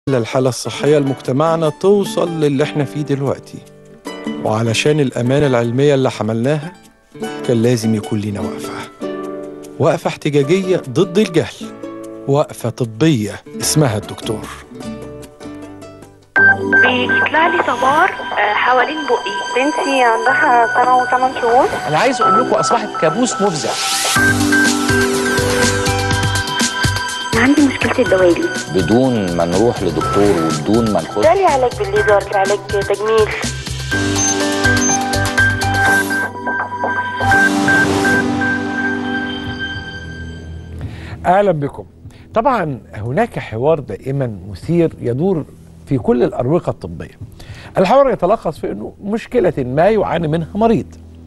الحالة الصحية لمجتمعنا توصل للي احنا فيه دلوقتي وعلشان الأمانة العلمية اللي حملناها كان لازم يكون لينا وقفة وقفة احتجاجية ضد الجهل وقفة طبية اسمها الدكتور بيطلع لي صبار آه، حوالين بقي بنتي عندها سنة وثمان شهور انا عايز اقول لكم اصبحت كابوس مفزع عندي مشكلة الدوالي بدون ما نروح لدكتور وبدون ما نخش ده لي علاج بالليزر علاج تجميل اهلا بكم طبعا هناك حوار دائما مثير يدور في كل الاروقه الطبيه الحوار يتلخص في انه مشكله ما يعاني منها مريض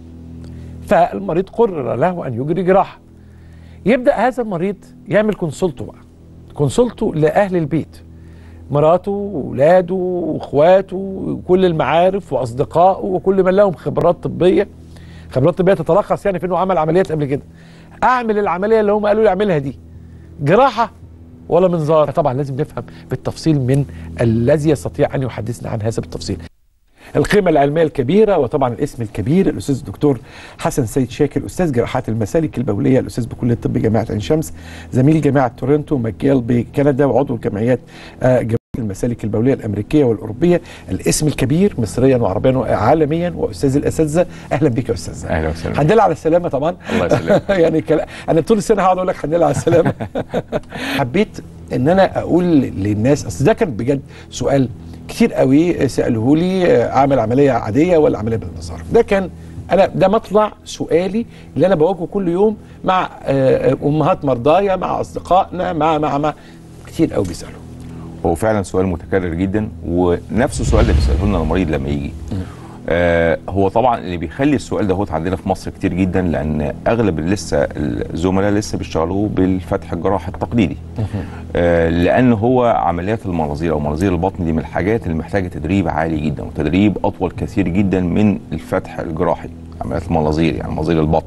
فالمريض قرر له ان يجري جراحه يبدا هذا المريض يعمل كونسولته بقى كونسولته لاهل البيت مراته واولاده واخواته وكل المعارف واصدقائه وكل من لهم خبرات طبيه خبرات طبيه تتلخص يعني في انه عمل عمليات قبل كده اعمل العمليه اللي هم قالوا لي اعملها دي جراحه ولا منظار طبعا لازم نفهم بالتفصيل من الذي يستطيع ان يحدثنا عن هذا بالتفصيل القيمة العلمية الكبيرة وطبعا الاسم الكبير الأستاذ الدكتور حسن سيد شاكر أستاذ جراحات المسالك البولية الأستاذ بكلية الطب جامعة عين شمس زميل جامعة تورنتو ماكيال بكندا وعضو جمعيات آه، جمعية المسالك البولية الأمريكية والأوروبية الاسم الكبير مصريا وعربيا وعالميا وأستاذ الأساتذة أهلا بك يا أستاذ اهلا وسهلا الحمد لله على السلامة طبعا الله يسلمك يعني كلا... انا طول السنه هقعد اقول لك الحمد لله على السلامه حبيت ان انا اقول للناس اصل ده كان بجد سؤال كتير قوي سالوه لي اعمل عمليه عاديه ولا عمليه بالمسار ده كان انا ده مطلع سؤالي اللي انا بواجهه كل يوم مع آه، امهات مرضايا مع اصدقائنا مع مع مع كتير قوي بيسالوا هو فعلا سؤال متكرر جدا ونفس السؤال اللي بيساله لنا المريض لما يجي آه هو طبعا اللي بيخلي السؤال ده عندنا في مصر كتير جدا لان اغلب اللي لسه الزملاء لسه بيشتغلوا بالفتح الجراحي التقليدي آه لان هو عمليات المناظير او مناظير البطن دي من الحاجات اللي محتاجه تدريب عالي جدا وتدريب اطول كثير جدا من الفتح الجراحي عمليات المناظير يعني مناظير البطن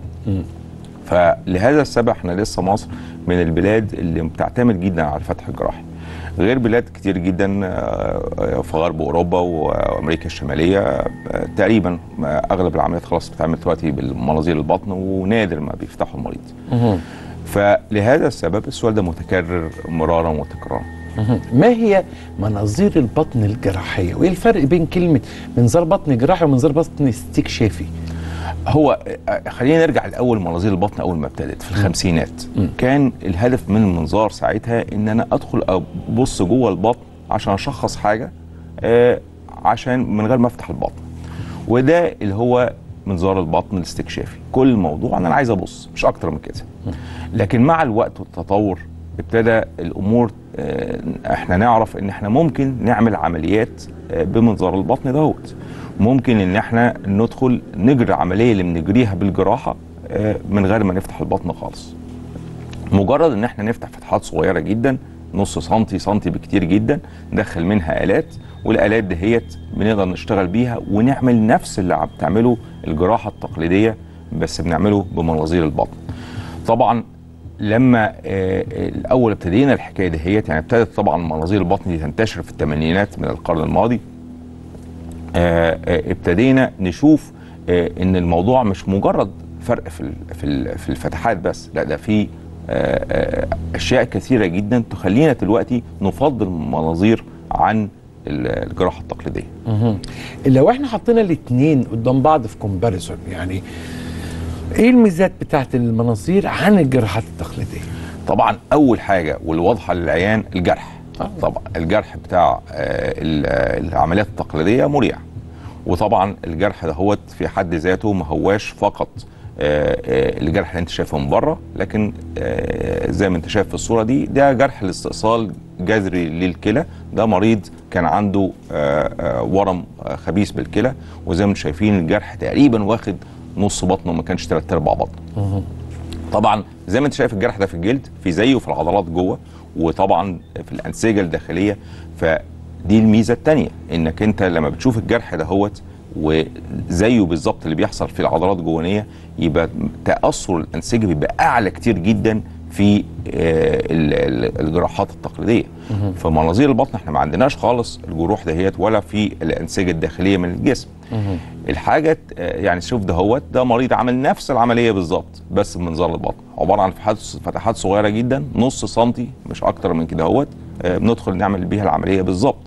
فلهذا السبب احنا لسه مصر من البلاد اللي بتعتمد جدا على الفتح الجراحي غير بلاد كتير جدا آه، في غرب اوروبا وامريكا الشماليه آه، تقريبا آه، اغلب العمليات خلاص بتتعمل دلوقتي بالمناظير البطن ونادر ما بيفتحوا المريض فلهذا السبب السؤال ده متكرر مرارا وتكرارا ما هي مناظير البطن الجراحيه وايه الفرق بين كلمه منظار بطن جراحي ومنظار بطن استكشافي هو آه، خلينا نرجع لاول مناظير البطن اول ما ابتدت في الخمسينات كان الهدف من المنظار ساعتها ان انا ادخل ابص جوه البطن عشان اشخص حاجه آه، عشان من غير ما افتح البطن وده اللي هو منظار البطن الاستكشافي كل الموضوع ان انا عايز ابص مش اكتر من كده لكن مع الوقت والتطور ابتدى الامور آه، احنا نعرف ان احنا ممكن نعمل عمليات آه، بمنظار البطن دوت ممكن ان احنا ندخل نجري العمليه اللي بنجريها بالجراحه آه، من غير ما نفتح البطن خالص مجرد ان احنا نفتح فتحات صغيره جدا نص سنتي سنتي بكتير جدا ندخل منها الات والالات دهيت بنقدر نشتغل بيها ونعمل نفس اللي عم بتعمله الجراحه التقليديه بس بنعمله بمناظير البطن طبعا لما آه، الاول ابتدينا الحكايه دهيت يعني ابتدت طبعا مناظير البطن دي تنتشر في الثمانينات من القرن الماضي آه، آه، ابتدينا نشوف آه، ان الموضوع مش مجرد فرق في ال- في ال- في الفتحات بس لا ده في آه، آه، اشياء كثيره جدا تخلينا دلوقتي نفضل المناظير عن ال- الجراحه التقليديه لو احنا حطينا الاثنين قدام بعض في كومباريزون يعني ايه الميزات بتاعت المناظير عن الجراحات التقليديه طبعا اول حاجه والواضحه للعيان الجرح طبعا الجرح بتاع آه، ال- العمليات التقليديه مريع وطبعا الجرح دهوت في حد ذاته ما هواش فقط آه، آه، الجرح اللي انت شايفه من بره لكن آه، زي ما انت شايف في الصوره دي ده جرح لاستئصال جذري للكلى ده مريض كان عنده آه، آه، ورم آه، خبيث بالكلى وزي ما انتم شايفين الجرح تقريبا واخد نص بطنه ما كانش ثلاث ارباع بطنه طبعا زي ما انت شايف الجرح ده في الجلد في زيه في العضلات جوه وطبعا في الانسجه الداخليه فدي الميزه الثانيه انك انت لما بتشوف الجرح دهوت وزيه بالظبط اللي بيحصل في العضلات الجوانيه يبقى تاثر الانسجه بيبقى اعلى كتير جدا في آه، ال- ال- الجراحات التقليديه في مناظير البطن احنا ما عندناش خالص الجروح دهيت ولا في الانسجه الداخليه من الجسم الحاجه آه، يعني شوف دهوت ده مريض عمل نفس العمليه بالظبط بس بمنظار البطن عباره عن فتحات فتحات صغيره جدا نص سنتي مش اكتر من كده هوت آه، بندخل نعمل بيها العمليه بالظبط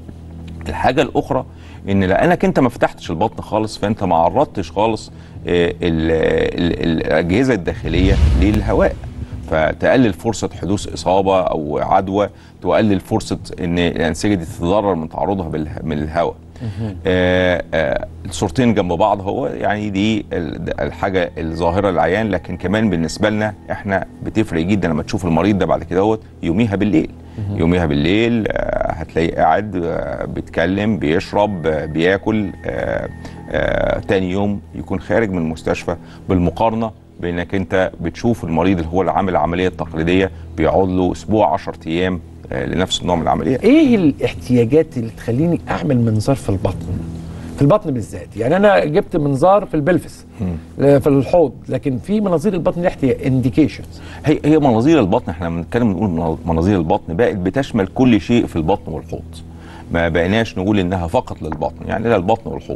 الحاجه الاخرى ان لانك انت ما فتحتش البطن خالص فانت ما عرضتش خالص آه، ال- ال- الاجهزه الداخليه للهواء فتقلل فرصه حدوث اصابه او عدوى تقلل فرصه ان الانسجه دي تتضرر من تعرضها بالها- من الهواء آه، آه، الصورتين جنب بعض هو يعني دي ال- الحاجه الظاهره للعيان لكن كمان بالنسبه لنا احنا بتفرق جدا لما تشوف المريض ده بعد كده هو يوميها بالليل يوميها بالليل آه، هتلاقيه قاعد آه، بيتكلم بيشرب آه، بياكل آه، آه، تاني يوم يكون خارج من المستشفى بالمقارنه بانك انت بتشوف المريض اللي هو اللي عامل العمليه التقليديه بيقعد له اسبوع 10 ايام آه، لنفس النوع من العمليه ايه الاحتياجات اللي تخليني اعمل منظار في البطن في البطن بالذات يعني انا جبت منظار في البلفس آه، في الحوض لكن في مناظير البطن ليها انديكيشنز هي هي مناظير البطن احنا لما بنتكلم نقول منا- مناظير البطن بقت بتشمل كل شيء في البطن والحوض ما بقيناش نقول انها فقط للبطن يعني لا البطن والحوض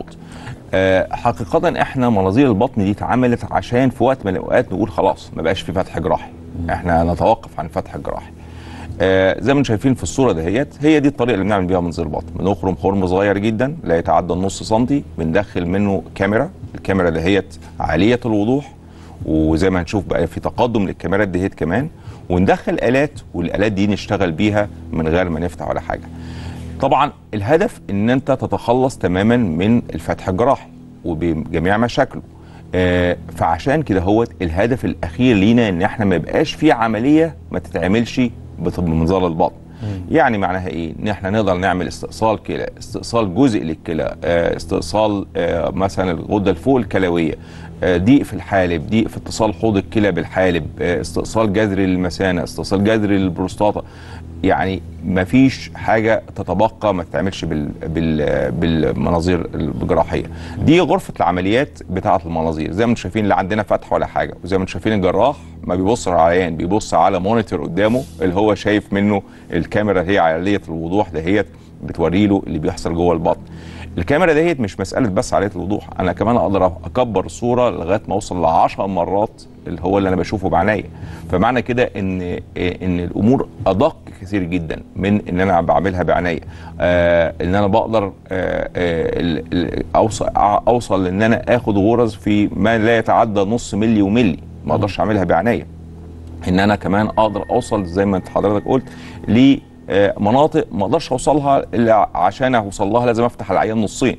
آه حقيقة احنا مناظير البطن دي اتعملت عشان في وقت من الاوقات نقول خلاص ما بقاش في فتح جراحي احنا نتوقف عن فتح الجراحي آه زي ما انتم شايفين في الصوره دهيت هي دي الطريقه اللي بنعمل بيها منظير البطن بنخرم خرم صغير جدا لا يتعدى النص سنتي بندخل منه كاميرا الكاميرا دهيت عاليه الوضوح وزي ما هنشوف بقى في تقدم للكاميرات ديت كمان وندخل الات والالات دي نشتغل بيها من غير ما نفتح ولا حاجه طبعا الهدف ان انت تتخلص تماما من الفتح الجراحي وبجميع مشاكله آه، فعشان كده هو الهدف الاخير لينا ان احنا ما يبقاش في عمليه ما تتعملش بط- بمنظار البطن يعني معناها ايه ان احنا نقدر نعمل استئصال كلى استئصال جزء للكلى آه، استئصال آه، مثلا الغده الفوق الكلويه آه، ضيق في الحالب ضيق في اتصال حوض الكلى بالحالب آه، استئصال جذري للمثانه استئصال جذري للبروستاتا يعني ما فيش حاجه تتبقى ما تتعملش بال بال بالمناظير الجراحيه دي غرفه العمليات بتاعه المناظير زي ما انتم شايفين لا عندنا فتح ولا حاجه وزي ما انتم شايفين الجراح ما بيبص على العيان بيبص على مونيتور قدامه اللي هو شايف منه الكاميرا هي عاليه الوضوح دهيت بتوري له اللي بيحصل جوه البطن الكاميرا ديت مش مساله بس عاليه الوضوح انا كمان اقدر اكبر الصوره لغايه ما اوصل ل 10 مرات اللي هو اللي انا بشوفه بعينيا فمعنى كده ان ان الامور ادق كثير جدا من ان انا بعملها بعينيا آه ان انا بقدر آه آه ال- ال- اوصل اوصل لان انا اخد غرز في ما لا يتعدى نص ملي وملي ما اقدرش اعملها بعينيا ان انا كمان اقدر اوصل زي ما انت حضرتك قلت ل آه، مناطق ما اقدرش اوصلها الا عشان اوصل لها لازم افتح العيان نصين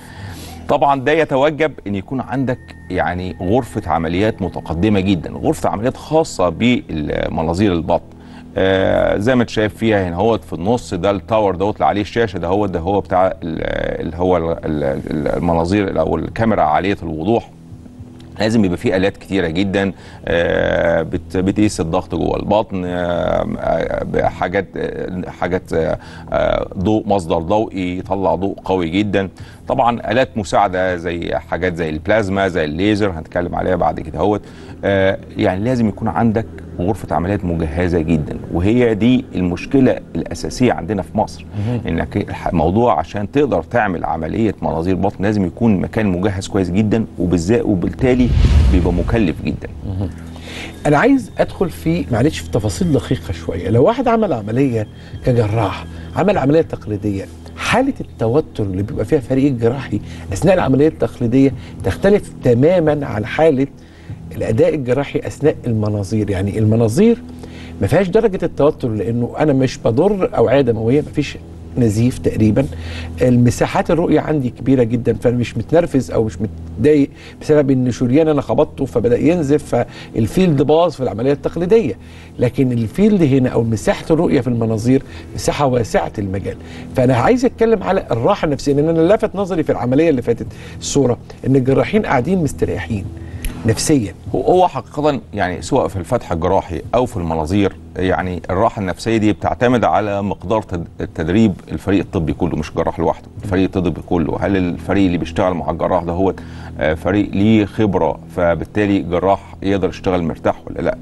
طبعا ده يتوجب ان يكون عندك يعني غرفه عمليات متقدمه جدا غرفه عمليات خاصه بمناظير البطن آه زي ما انت شايف فيها هنا هو في النص ده التاور دوت اللي عليه الشاشه ده هو ده هو بتاع ال- اللي هو ال- ال- المناظير او الكاميرا عاليه الوضوح لازم يبقى فيه الات كتيره جدا آه، بت- بتقيس الضغط جوه البطن آه، آه، حاجات آه، حاجات آه، آه، ضوء مصدر ضوئي يطلع ضوء قوي جدا طبعا الات مساعده زي حاجات زي البلازما زي الليزر هنتكلم عليها بعد كده اهوت آه، يعني لازم يكون عندك غرفه عمليات مجهزه جدا وهي دي المشكله الاساسيه عندنا في مصر انك الح- موضوع عشان تقدر تعمل عمليه مناظير بطن لازم يكون مكان مجهز كويس جدا وبالذات وبالتالي بيبقى مكلف جدا انا عايز ادخل في معلش في تفاصيل دقيقه شويه لو واحد عمل عمليه كجراح عمل عمليه تقليديه حاله التوتر اللي بيبقى فيها فريق الجراحي اثناء العمليه التقليديه تختلف تماما عن حاله الاداء الجراحي اثناء المناظير يعني المناظير ما فيهاش درجه التوتر لانه انا مش بضر اوعيه دمويه ما فيش نزيف تقريبا المساحات الرؤيه عندي كبيره جدا فانا مش متنرفز او مش متضايق بسبب ان شريان انا خبطته فبدا ينزف فالفيلد باظ في العمليه التقليديه لكن الفيلد هنا او مساحه الرؤيه في المناظير مساحه واسعه المجال فانا عايز اتكلم على الراحه النفسيه لان انا لفت نظري في العمليه اللي فاتت الصوره ان الجراحين قاعدين مستريحين نفسيا هو- هو حقيقة يعني سواء في الفتح الجراحي أو في المناظير يعني الراحة النفسية دي بتعتمد على مقدار تد- التدريب الفريق الطبي كله مش الجراح لوحده الفريق الطبي كله هل الفريق اللي بيشتغل مع الجراح ده هو آه، فريق ليه خبرة فبالتالي جراح يقدر يشتغل مرتاح ولا لا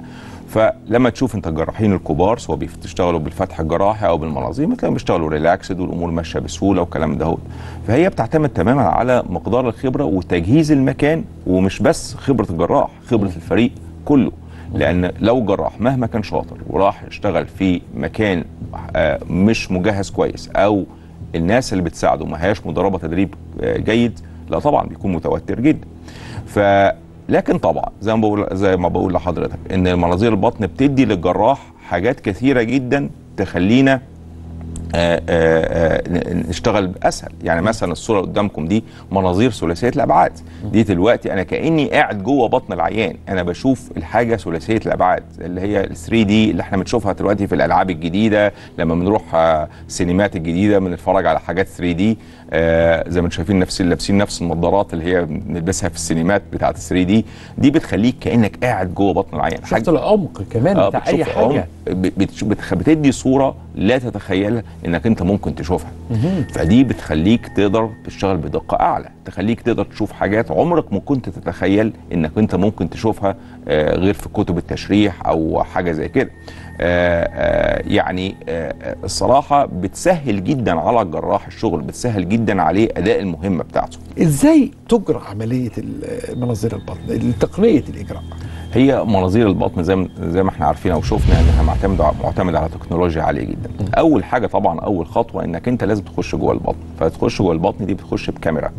فلما تشوف انت الجراحين الكبار سواء بيشتغلوا بالفتح الجراحي او بالمناظيم تلاقيهم بيشتغلوا ريلاكسد والامور ماشيه بسهوله والكلام ده فهي بتعتمد تماما على مقدار الخبره وتجهيز المكان ومش بس خبره الجراح خبره الفريق كله لان لو جراح مهما كان شاطر وراح يشتغل في مكان آه، مش مجهز كويس او الناس اللي بتساعده ما هياش مدربه تدريب آه، جيد لا طبعا بيكون متوتر جدا ف لكن طبعا زي ما بقول زي ما بقول لحضرتك ان مناظير البطن بتدي للجراح حاجات كثيره جدا تخلينا آه، آه، آه، نشتغل اسهل يعني مثلا الصوره قدامكم دي مناظير ثلاثيه الابعاد دي دلوقتي انا كاني قاعد جوه بطن العيان انا بشوف الحاجه ثلاثيه الابعاد اللي هي ال 3 دي اللي احنا بنشوفها دلوقتي في الالعاب الجديده لما بنروح آه، السينمات الجديده بنتفرج على حاجات 3 دي زي ما انتم شايفين نفس لابسين نفس النظارات اللي هي بنلبسها في السينمات بتاعت ال 3 دي دي بتخليك كانك قاعد جوه بطن العيان شفت العمق كمان آه، بتاع اي بتشوف حاجه عمق، ب- بتش- بتخ- بتدي صوره لا تتخيلها انك انت ممكن تشوفها فدي بتخليك تقدر تشتغل بدقه اعلى تخليك تقدر تشوف حاجات عمرك ما كنت تتخيل انك انت ممكن تشوفها آه، غير في كتب التشريح او حاجه زي كده آه، آه، يعني آه، آه، الصراحه بتسهل جدا على الجراح الشغل بتسهل جدا عليه اداء المهمه بتاعته ازاي تجرى عمليه ال- مناظير البطن تقنيه الاجراء هي مناظير البطن زي ما زي ما احنا عارفين او شفنا انها معتمده معتمده على تكنولوجيا عاليه جدا. اول حاجه طبعا اول خطوه انك انت لازم تخش جوه البطن، فتخش جوه البطن دي بتخش بكاميرا.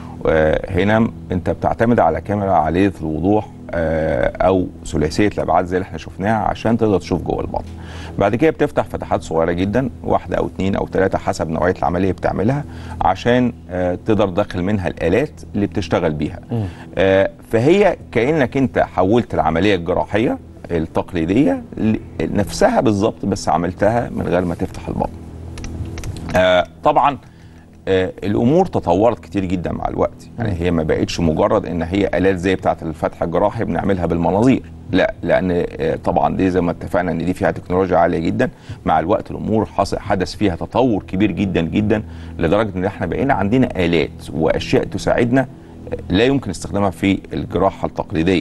هنا انت بتعتمد على كاميرا عاليه الوضوح آه، او ثلاثيه الابعاد زي اللي احنا شفناها عشان تقدر تشوف جوه البطن. بعد كده بتفتح فتحات صغيره جدا واحده او اثنين او ثلاثه حسب نوعيه العمليه بتعملها عشان آه، تقدر تدخل منها الالات اللي بتشتغل بيها. آه، فهي كانك انت حولت العمليه الجراحيه التقليديه ل- نفسها بالظبط بس عملتها من غير ما تفتح البطن. آه، طبعا آه، الامور تطورت كتير جدا مع الوقت يعني هي ما بقتش مجرد ان هي الات زي بتاعه الفتح الجراحي بنعملها بالمناظير لا لان آه، طبعا دي زي ما اتفقنا ان دي فيها تكنولوجيا عاليه جدا مع الوقت الامور حصل حدث فيها تطور كبير جدا جدا لدرجه ان احنا بقينا عندنا الات واشياء تساعدنا آه، لا يمكن استخدامها في الجراحه التقليديه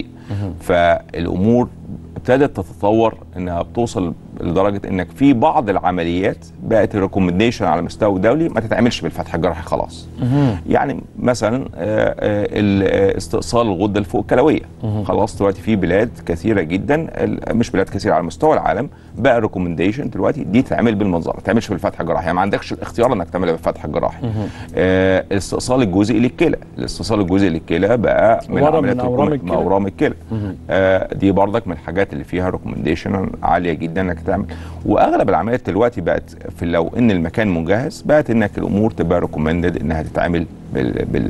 فالامور ابتدت تتطور انها بتوصل لدرجه انك في بعض العمليات بقت الريكومنديشن على مستوى دولي ما تتعملش بالفتح الجراحي خلاص. يعني مثلا آه، آه، ال- آه، استئصال الغده الفوق الكلويه خلاص دلوقتي في بلاد كثيره جدا ال- مش بلاد كثيره على مستوى العالم بقى ريكومنديشن دلوقتي دي تتعمل بالمنظار ما تتعملش بالفتح الجراحي يعني ما عندكش الاختيار انك تعملها بالفتح الجراحي. آه، الاستئصال الجزئي للكلى الاستئصال الجزئي للكلى بقى من ورم من عمليات أورام الركم- الكلى. اورام الكلى آه دي برضك من الحاجات اللي فيها ريكومنديشن عاليه جدا انك تعمل واغلب العمليات دلوقتي بقت في لو ان المكان مجهز بقت انك الامور تبقى ريكومندد انها تتعمل بال, بال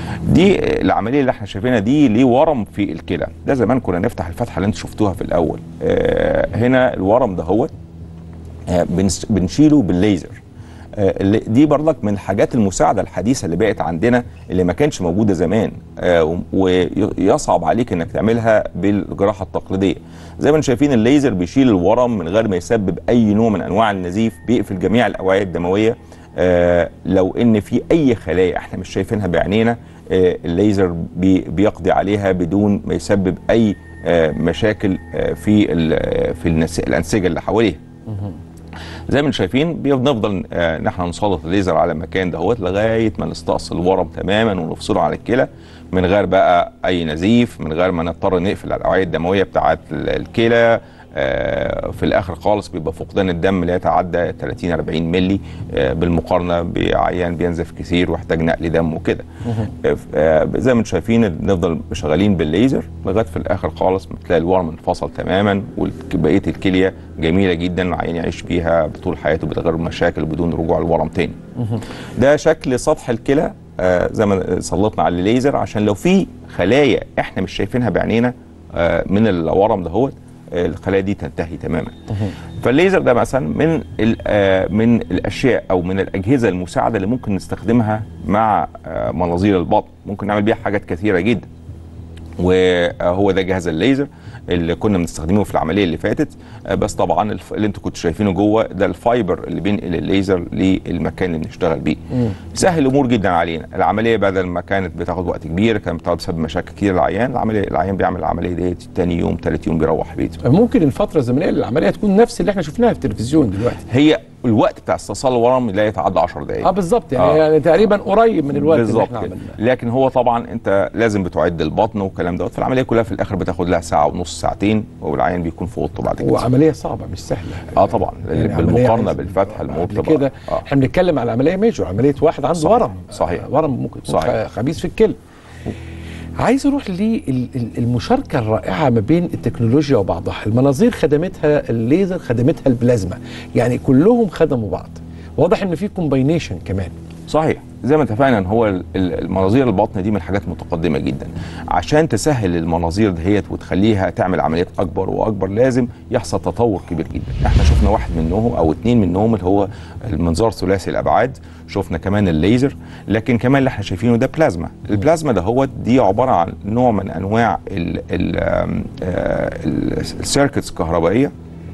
دي العمليه اللي احنا شايفينها دي ليه ورم في الكلى ده زمان كنا نفتح الفتحه اللي انتوا شفتوها في الاول آه هنا الورم ده هو آه، بنس- بنشيله بالليزر آه، اللي- دي برضك من الحاجات المساعده الحديثه اللي بقت عندنا اللي ما كانش موجوده زمان آه، و- ويصعب عليك انك تعملها بالجراحه التقليديه زي ما انتم شايفين الليزر بيشيل الورم من غير ما يسبب اي نوع من انواع النزيف بيقفل جميع الاوعيه الدمويه آه، لو ان في اي خلايا احنا مش شايفينها بعينينا آه، الليزر بي- بيقضي عليها بدون ما يسبب اي آه، مشاكل آه، في ال- في النس- الانسجه اللي حواليها زي ما انتم شايفين بنفضل آه، ان احنا نسلط الليزر على المكان دهوت لغايه ما نستأصل الورم تماما ونفصله عن الكلى من غير بقى اي نزيف من غير ما نضطر نقفل الاوعيه الدمويه بتاعه ال- الكلى آه، في الاخر خالص بيبقى فقدان الدم لا يتعدى 30 40 ملي آه، بالمقارنه بعيان بينزف كثير ويحتاج نقل دم وكده آه، آه، زي ما انتم شايفين بنفضل شغالين بالليزر لغايه في الاخر خالص بتلاقي الورم انفصل تماما وبقيه الكليه جميله جدا العيان يعيش بيها طول حياته بتغير مشاكل بدون رجوع الورم تاني ده شكل سطح الكلى آه، زي ما سلطنا على الليزر عشان لو في خلايا احنا مش شايفينها بعينينا آه، من الورم دهوت آه، الخلايا دي تنتهي تماما فالليزر ده مثلا من ال- آه، من الاشياء او من الاجهزه المساعده اللي ممكن نستخدمها مع آه، مناظير البطن ممكن نعمل بيها حاجات كثيره جدا وهو ده جهاز الليزر اللي كنا بنستخدمه في العمليه اللي فاتت آه، بس طبعا الف- اللي انتوا كنتوا شايفينه جوه ده الفايبر اللي بينقل الليزر للمكان اللي بنشتغل بيه سهل الامور جدا علينا العمليه بدل ما كانت بتاخد وقت كبير كانت بتقعد بسبب مشاكل كتير للعيان العمليه العيان بيعمل العمليه ديت تاني يوم تالت يوم بيروح بيته ممكن الفتره الزمنيه للعمليه تكون نفس اللي احنا شفناها في التلفزيون دلوقتي هي الوقت بتاع استئصال الورم لا يتعدى 10 دقائق اه بالظبط يعني, آه. يعني تقريبا قريب من الوقت اللي بالظبط احنا كده. عملناه لكن هو طبعا انت لازم بتعد البطن والكلام دوت فالعمليه كلها في الاخر بتاخد لها ساعه ونص ساعتين والعيان بيكون في اوضته بعد كده وعمليه صعبه مش سهله اه طبعا يعني بالمقارنه عملية بالفتح قبل الموت كده آه. احنا بنتكلم على عمليه ميجور عمليه واحد عنده صحيح. ورم صحيح. آه، ورم ممكن يكون صحيح. خ- خبيث في الكلى عايز اروح للمشاركه الرائعه ما بين التكنولوجيا وبعضها المناظير خدمتها الليزر خدمتها البلازما يعني كلهم خدموا بعض واضح ان في كومباينيشن كمان صحيح زي ما اتفقنا ان هو ال- ال- المناظير البطن دي من الحاجات المتقدمه جدا عشان تسهل المناظير دهيت وتخليها تعمل عمليات اكبر واكبر لازم يحصل تطور كبير جدا احنا شفنا واحد منهم او اتنين منهم اللي هو المنظار ثلاثي الابعاد شفنا كمان الليزر لكن كمان اللي احنا شايفينه ده بلازما البلازما ده هو دي عباره عن نوع من انواع ال- ال- آم، آه، ال- السيركتس الكهربائيه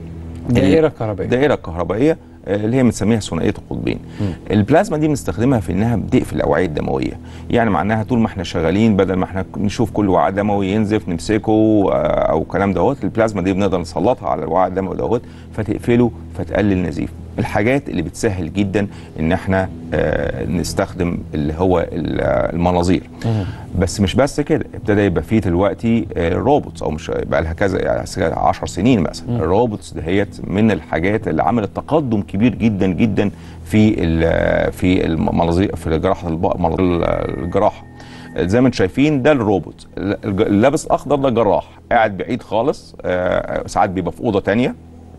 دائره كهربائيه دائره كهربائيه آه، اللي هي بنسميها ثنائيه القطبين البلازما دي بنستخدمها في انها بتقفل الاوعيه الدمويه يعني معناها طول ما احنا شغالين بدل ما احنا نشوف كل وعاء دموي ينزف نمسكه آه، او الكلام دوت البلازما دي بنقدر نسلطها على الوعاء الدموي دوت فتقفله فتقلل نزيف الحاجات اللي بتسهل جدا ان احنا آه، نستخدم اللي هو ال- آه، المناظير بس مش بس كده ابتدى يبقى فيه دلوقتي آه، روبوتس او مش بقى لها كذا يعني 10 سنين مثلا الروبوتس دهيت من الحاجات اللي عملت تقدم كبير جدا جدا في ال- في المناظير في جراحه الب- مناظير الجراحه زي ما انتم شايفين ده الروبوت الج- اللابس الاخضر ده جراح قاعد بعيد خالص آه، ساعات بيبقى في اوضه تانية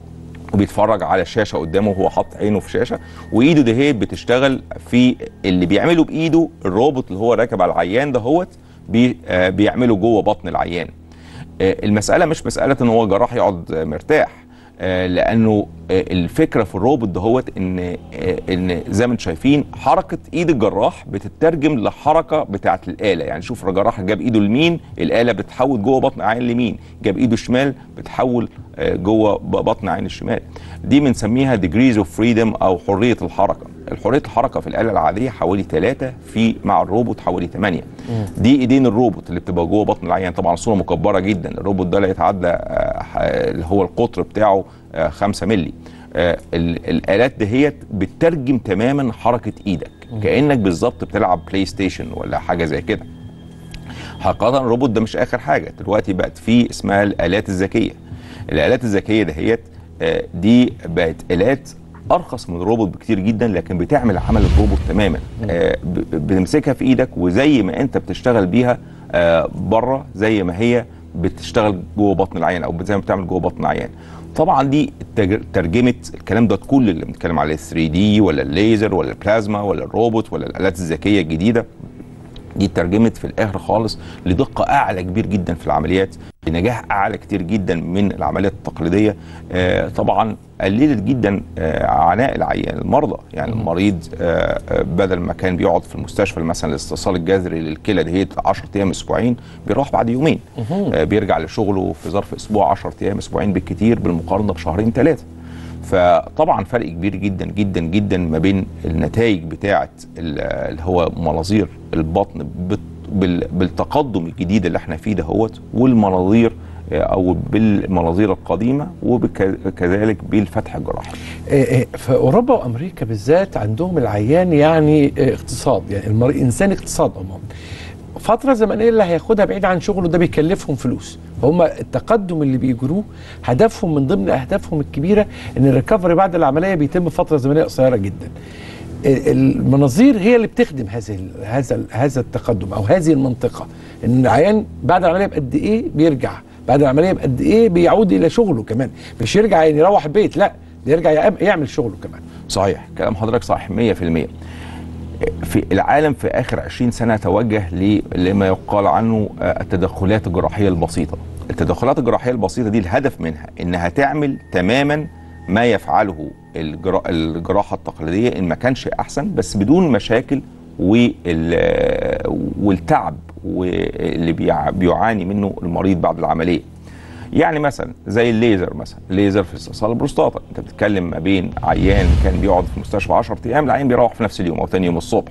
وبيتفرج على شاشه قدامه وهو حاطط عينه في شاشه وايده دهيت بتشتغل في اللي بيعمله بايده الروبوت اللي هو راكب على العيان دهوت بي آه بيعمله جوه بطن العيان آه المساله مش مساله ان هو جراح يقعد آه، مرتاح آه لانه آه الفكره في الروبوت دهوت ان آه ان زي ما انتم شايفين حركه ايد الجراح بتترجم لحركه بتاعه الاله يعني شوف الجراح جاب ايده اليمين الاله بتحول جوه بطن عين اليمين جاب ايده الشمال بتحول آه، جوه ب- بطن عين الشمال دي بنسميها degrees of freedom او حريه الحركه الحريه الحركه في الاله العاديه حوالي 3 في مع الروبوت حوالي 8 دي ايدين الروبوت اللي بتبقى جوه بطن العيان طبعا الصوره مكبره جدا الروبوت ده لا يتعدى آه، ح- اللي هو القطر بتاعه 5 مللي آه، ال- الالات دهيت بتترجم تماما حركه ايدك كانك بالظبط بتلعب بلاي ستيشن ولا حاجه زي كده حقيقة الروبوت ده مش آخر حاجة دلوقتي بقت في اسمها الآلات الذكية الآلات الذكية دهيت آه، دي بقت آلات أرخص من الروبوت بكتير جدا لكن بتعمل عمل الروبوت تماما آه، ب- بتمسكها في إيدك وزي ما أنت بتشتغل بيها آه، بره زي ما هي بتشتغل جوه بطن العيان أو زي ما بتعمل جوه بطن العيان طبعا دي التج- ترجمه الكلام ده كل اللي بنتكلم عليه 3 دي ولا الليزر ولا البلازما ولا الروبوت ولا الالات الذكيه الجديده دي اترجمت في الاخر خالص لدقه اعلى كبير جدا في العمليات بنجاح اعلى كتير جدا من العمليات التقليديه آه طبعا قللت جدا آه عناء العيان المرضى يعني المريض آه آه، بدل ما كان بيقعد في المستشفى مثلا الاستئصال الجذري للكلى ديت 10 ايام اسبوعين بيروح بعد يومين آه بيرجع لشغله في ظرف اسبوع 10 ايام اسبوعين بالكتير بالمقارنه بشهرين ثلاثه فطبعا فرق كبير جدا جدا جدا ما بين النتائج بتاعه ال- اللي هو مناظير البطن بت- بال- بالتقدم الجديد اللي احنا فيه دهوت والمناظير آه، او بالمناظير القديمه وكذلك بالفتح الجراحي آه، آه، في اوروبا وامريكا بالذات عندهم العيان يعني آه، اقتصاد يعني المريض انسان اقتصاد عموما فترة زمنية اللي هياخدها بعيد عن شغله ده بيكلفهم فلوس فهم التقدم اللي بيجروه هدفهم من ضمن اهدافهم الكبيرة ان الريكفري بعد العملية بيتم فترة زمنية قصيرة جدا ال- المناظير هي اللي بتخدم هذه ال- هذا ال- هذا التقدم او هذه المنطقة ان العيان بعد العملية بقد ايه بيرجع بعد العملية بقد ايه بيعود الى شغله كمان مش يرجع يعني يروح البيت لا ده يرجع يعم- يعمل شغله كمان صحيح كلام حضرتك صحيح 100% في العالم في اخر 20 سنه توجه ل- لما يقال عنه آه، التدخلات الجراحيه البسيطه التدخلات الجراحيه البسيطه دي الهدف منها انها تعمل تماما ما يفعله الجرا- الجراحه التقليديه ان ما كانش احسن بس بدون مشاكل وال- والتعب واللي بيع- بيعاني منه المريض بعد العمليه يعني مثلا زي الليزر مثلا الليزر في استئصال البروستاتا انت بتتكلم ما بين عيان كان بيقعد في المستشفى 10 ايام العيان بيروح في نفس اليوم او ثاني يوم الصبح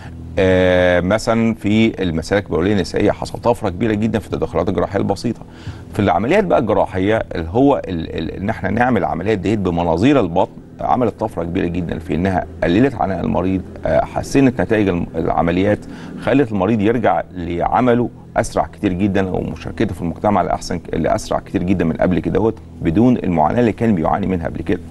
آه مثلا في المسالك البوليه النسائيه حصل طفره كبيره جدا في التدخلات الجراحيه البسيطه في العمليات بقى الجراحيه اللي هو ال- ال- ان احنا نعمل عمليات ديت بمناظير البطن عملت طفره كبيره جدا في انها قللت عناء المريض آه، حسنت نتائج الم- العمليات خلت المريض يرجع لعمله اسرع كتير جدا ومشاركته في المجتمع لاحسن لاسرع كتير جدا من قبل كده بدون المعاناه اللي كان بيعاني منها قبل كده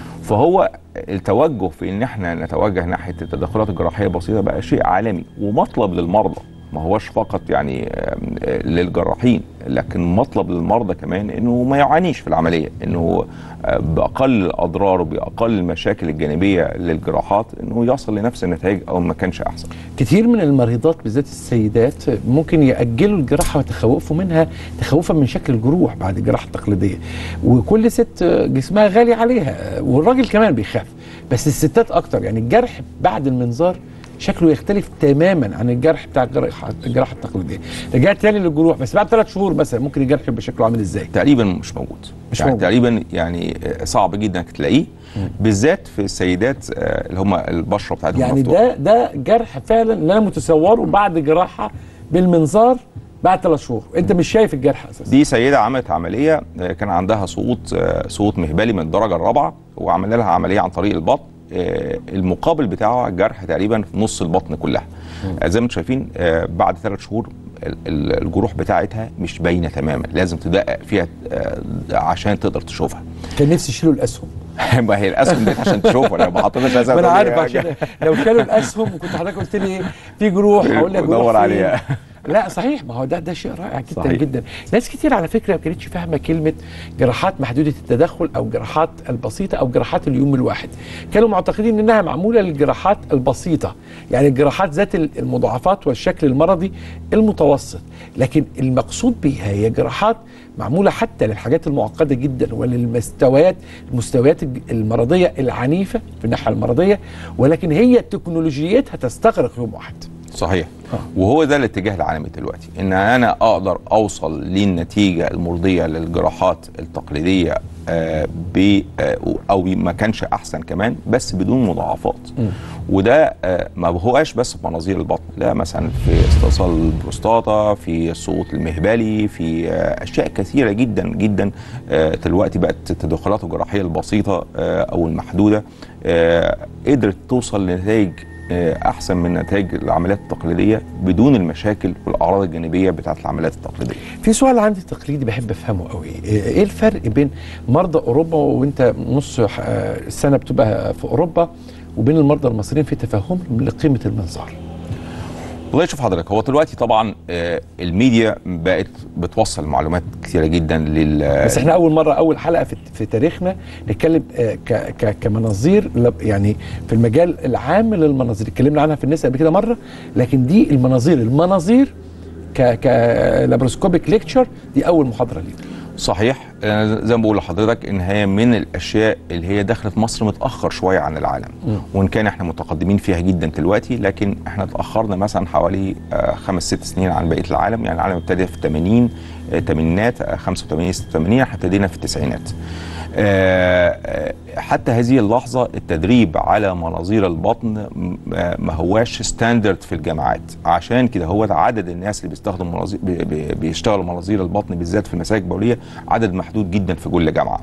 فهو التوجه في ان احنا نتوجه ناحيه التدخلات الجراحيه البسيطه بقى شيء عالمي ومطلب للمرضى ما هوش فقط يعني آم، آه، للجراحين لكن مطلب للمرضى كمان انه ما يعانيش في العمليه انه آه، باقل الاضرار وباقل المشاكل الجانبيه للجراحات انه يصل لنفس النتائج او ما كانش احسن كتير من المريضات بالذات السيدات ممكن يأجلوا الجراحة ويتخوفوا منها تخوفا من شكل الجروح بعد الجراحة التقليدية وكل ست جسمها غالي عليها والراجل كمان بيخاف بس الستات أكتر يعني الجرح بعد المنظار شكله يختلف تماما عن الجرح بتاع الجراحة الجراحة التقليدية رجعت تاني للجروح بس بعد ثلاث شهور مثلا ممكن الجرح يبقى شكله عامل ازاي تقريبا مش موجود مش يعني موجود. تقريبا يعني آه، صعب جدا انك تلاقيه بالذات في السيدات آه، اللي هم البشره بتاعتهم يعني مفتوحة. ده ده جرح فعلا اللي انا متصوره بعد جراحة بالمنظار بعد ثلاث شهور انت مش شايف الجرح اساسا دي سيدة عملت عملية آه، كان عندها سقوط آه، سقوط مهبلي من الدرجة الرابعة وعملنا لها عملية عن طريق البطن آه، المقابل بتاعه الجرح تقريبا في نص البطن كلها آه، زي ما انتم شايفين آه، بعد ثلاث شهور ال- ال- الجروح بتاعتها مش باينة تماما لازم تدقق فيها آه، عشان تقدر تشوفها كان نفسي يشيلوا الاسهم ما هي الاسهم ديت عشان تشوفها لو ما حطيناش اسهم ما انا تقول لي عارف يا عشان لو شالوا الاسهم وكنت حضرتك قلت لي ايه في جروح هقول لك جروح ودور فين؟ عليها. لا صحيح ما هو ده ده شيء رائع جدا صحيح. جدا ناس كتير على فكره ما كانتش فاهمه كلمه جراحات محدوده التدخل او جراحات البسيطه او جراحات اليوم الواحد كانوا معتقدين انها معموله للجراحات البسيطه يعني الجراحات ذات المضاعفات والشكل المرضي المتوسط لكن المقصود بها هي جراحات معموله حتى للحاجات المعقده جدا وللمستويات المستويات الج- المرضيه العنيفه في الناحيه المرضيه ولكن هي تكنولوجيتها تستغرق يوم واحد صحيح آه. وهو ده الاتجاه العالمي دلوقتي ان انا اقدر اوصل للنتيجه المرضيه للجراحات التقليديه آه ب آه او ما كانش احسن كمان بس بدون مضاعفات وده آه ما هوش بس في مناظير البطن لا مثلا في استئصال البروستاتا في السقوط المهبلي في آه اشياء كثيره جدا جدا آه دلوقتي بقت التدخلات الجراحيه البسيطه آه او المحدوده آه قدرت توصل لنتائج آه، احسن من نتائج العمليات التقليديه بدون المشاكل والاعراض الجانبيه بتاعت العمليات التقليديه في سؤال عندي تقليدي بحب افهمه قوي ايه الفرق بين مرضى اوروبا وانت نص ح- آه، السنه بتبقى في اوروبا وبين المرضى المصريين في تفهمهم لقيمه المنظار والله شوف حضرتك هو دلوقتي طبعا آه، الميديا بقت بتوصل معلومات كثيره جدا لل بس احنا اول مره اول حلقه في, في تاريخنا نتكلم آه، ك ك كمناظير لب- يعني في المجال العام للمناظير اتكلمنا عنها في النساء قبل كده مره لكن دي المناظير المناظير ك ك لابروسكوبيك ليكتشر دي اول محاضره لينا صحيح أنا زي ما بقول لحضرتك ان هي من الاشياء اللي هي دخلت مصر متاخر شويه عن العالم وان كان احنا متقدمين فيها جدا دلوقتي لكن احنا اتاخرنا مثلا حوالي آه، خمس ست سنين عن بقيه العالم يعني العالم ابتدى في 80 آه، تمانينات آه، 85 86 احنا ابتدينا في التسعينات آه، آه، حتى هذه اللحظة التدريب على مناظير البطن م- آه، ما هواش ستاندرد في الجامعات عشان كده هو عدد الناس اللي بيستخدموا مناظير بي- بي- بيشتغلوا مناظير البطن بالذات في المسالك البولية عدد محدود جدا في كل جامعة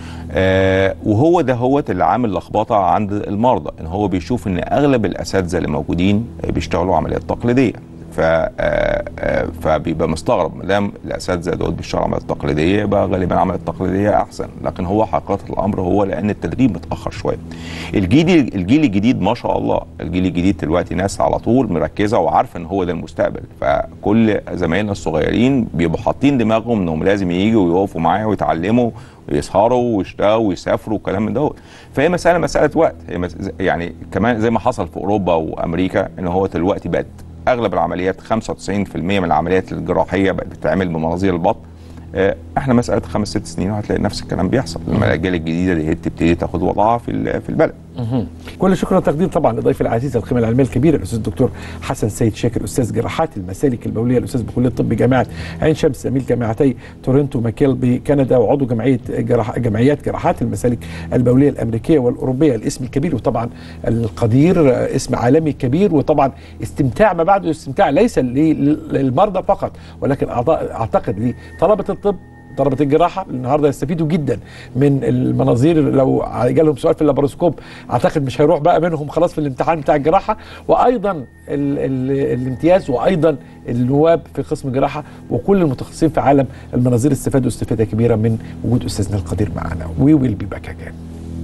آه وهو ده هو اللي عامل لخبطه عند المرضى ان هو بيشوف ان اغلب الاساتذه اللي موجودين آه، بيشتغلوا عمليات تقليديه ف آه، آه، فبيبقى مستغرب ما دام الاساتذه دول بيشتغلوا عمليات تقليديه يبقى غالبا العمليات التقليديه احسن لكن هو حقيقه الامر هو لان التدريب متاخر شويه الجيل الجيل الجديد ما شاء الله الجيل الجديد دلوقتي ناس على طول مركزه وعارفه ان هو ده المستقبل فكل زمايلنا الصغيرين بيبقوا حاطين دماغهم انهم لازم ييجوا ويقفوا معايا ويتعلموا ويسهروا ويشتغلوا ويسافروا والكلام من دوت فهي مساله مساله وقت هي مس... يعني كمان زي ما حصل في اوروبا وامريكا ان هو دلوقتي بقت اغلب العمليات 95% من العمليات الجراحيه بقت بتتعمل بمناظير البطن آه، احنا مساله خمس ست سنين وهتلاقي نفس الكلام بيحصل لما الاجيال الجديده دي هي تبتدي تاخد وضعها في ال- في البلد كل شكر وتقدير طبعا لضيف العزيز القيمه العلميه الكبيره الاستاذ الدكتور حسن سيد شاكر استاذ جراحات المسالك البوليه الاستاذ بكليه الطب جامعه عين شمس زميل جامعتي تورنتو ماكيل بكندا وعضو جمعيه جراح جمعيات جراحات المسالك البوليه الامريكيه والاوروبيه الاسم الكبير وطبعا القدير آه، اسم عالمي كبير وطبعا استمتاع ما بعده استمتاع ليس لل- للمرضى فقط ولكن أعضاء- اعتقد لطلبه الطب طلبة الجراحة النهارده يستفيدوا جدا من المناظير لو جالهم سؤال في اللابروسكوب اعتقد مش هيروح بقى منهم خلاص في الامتحان بتاع الجراحة وايضا ال ال الامتياز وايضا النواب في قسم الجراحة وكل المتخصصين في عالم المناظير استفادوا استفادة كبيرة من وجود استاذنا القدير معنا وي ويل بي باك اجين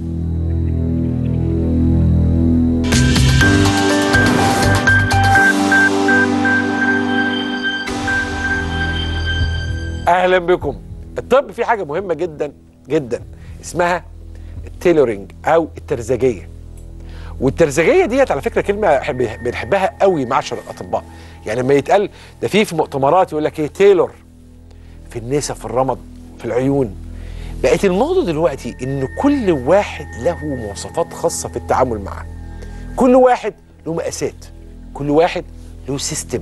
اهلا بكم الطب فيه حاجه مهمه جدا جدا اسمها التيلورينج او الترزجيه والترزجيه ديت على فكره كلمه حب- بنحبها قوي معشر الاطباء يعني لما يتقال ده في في مؤتمرات يقول لك ايه تيلور في النسا في الرمد في العيون بقت الموضه دلوقتي ان كل واحد له مواصفات خاصه في التعامل معه كل واحد له مقاسات كل واحد له سيستم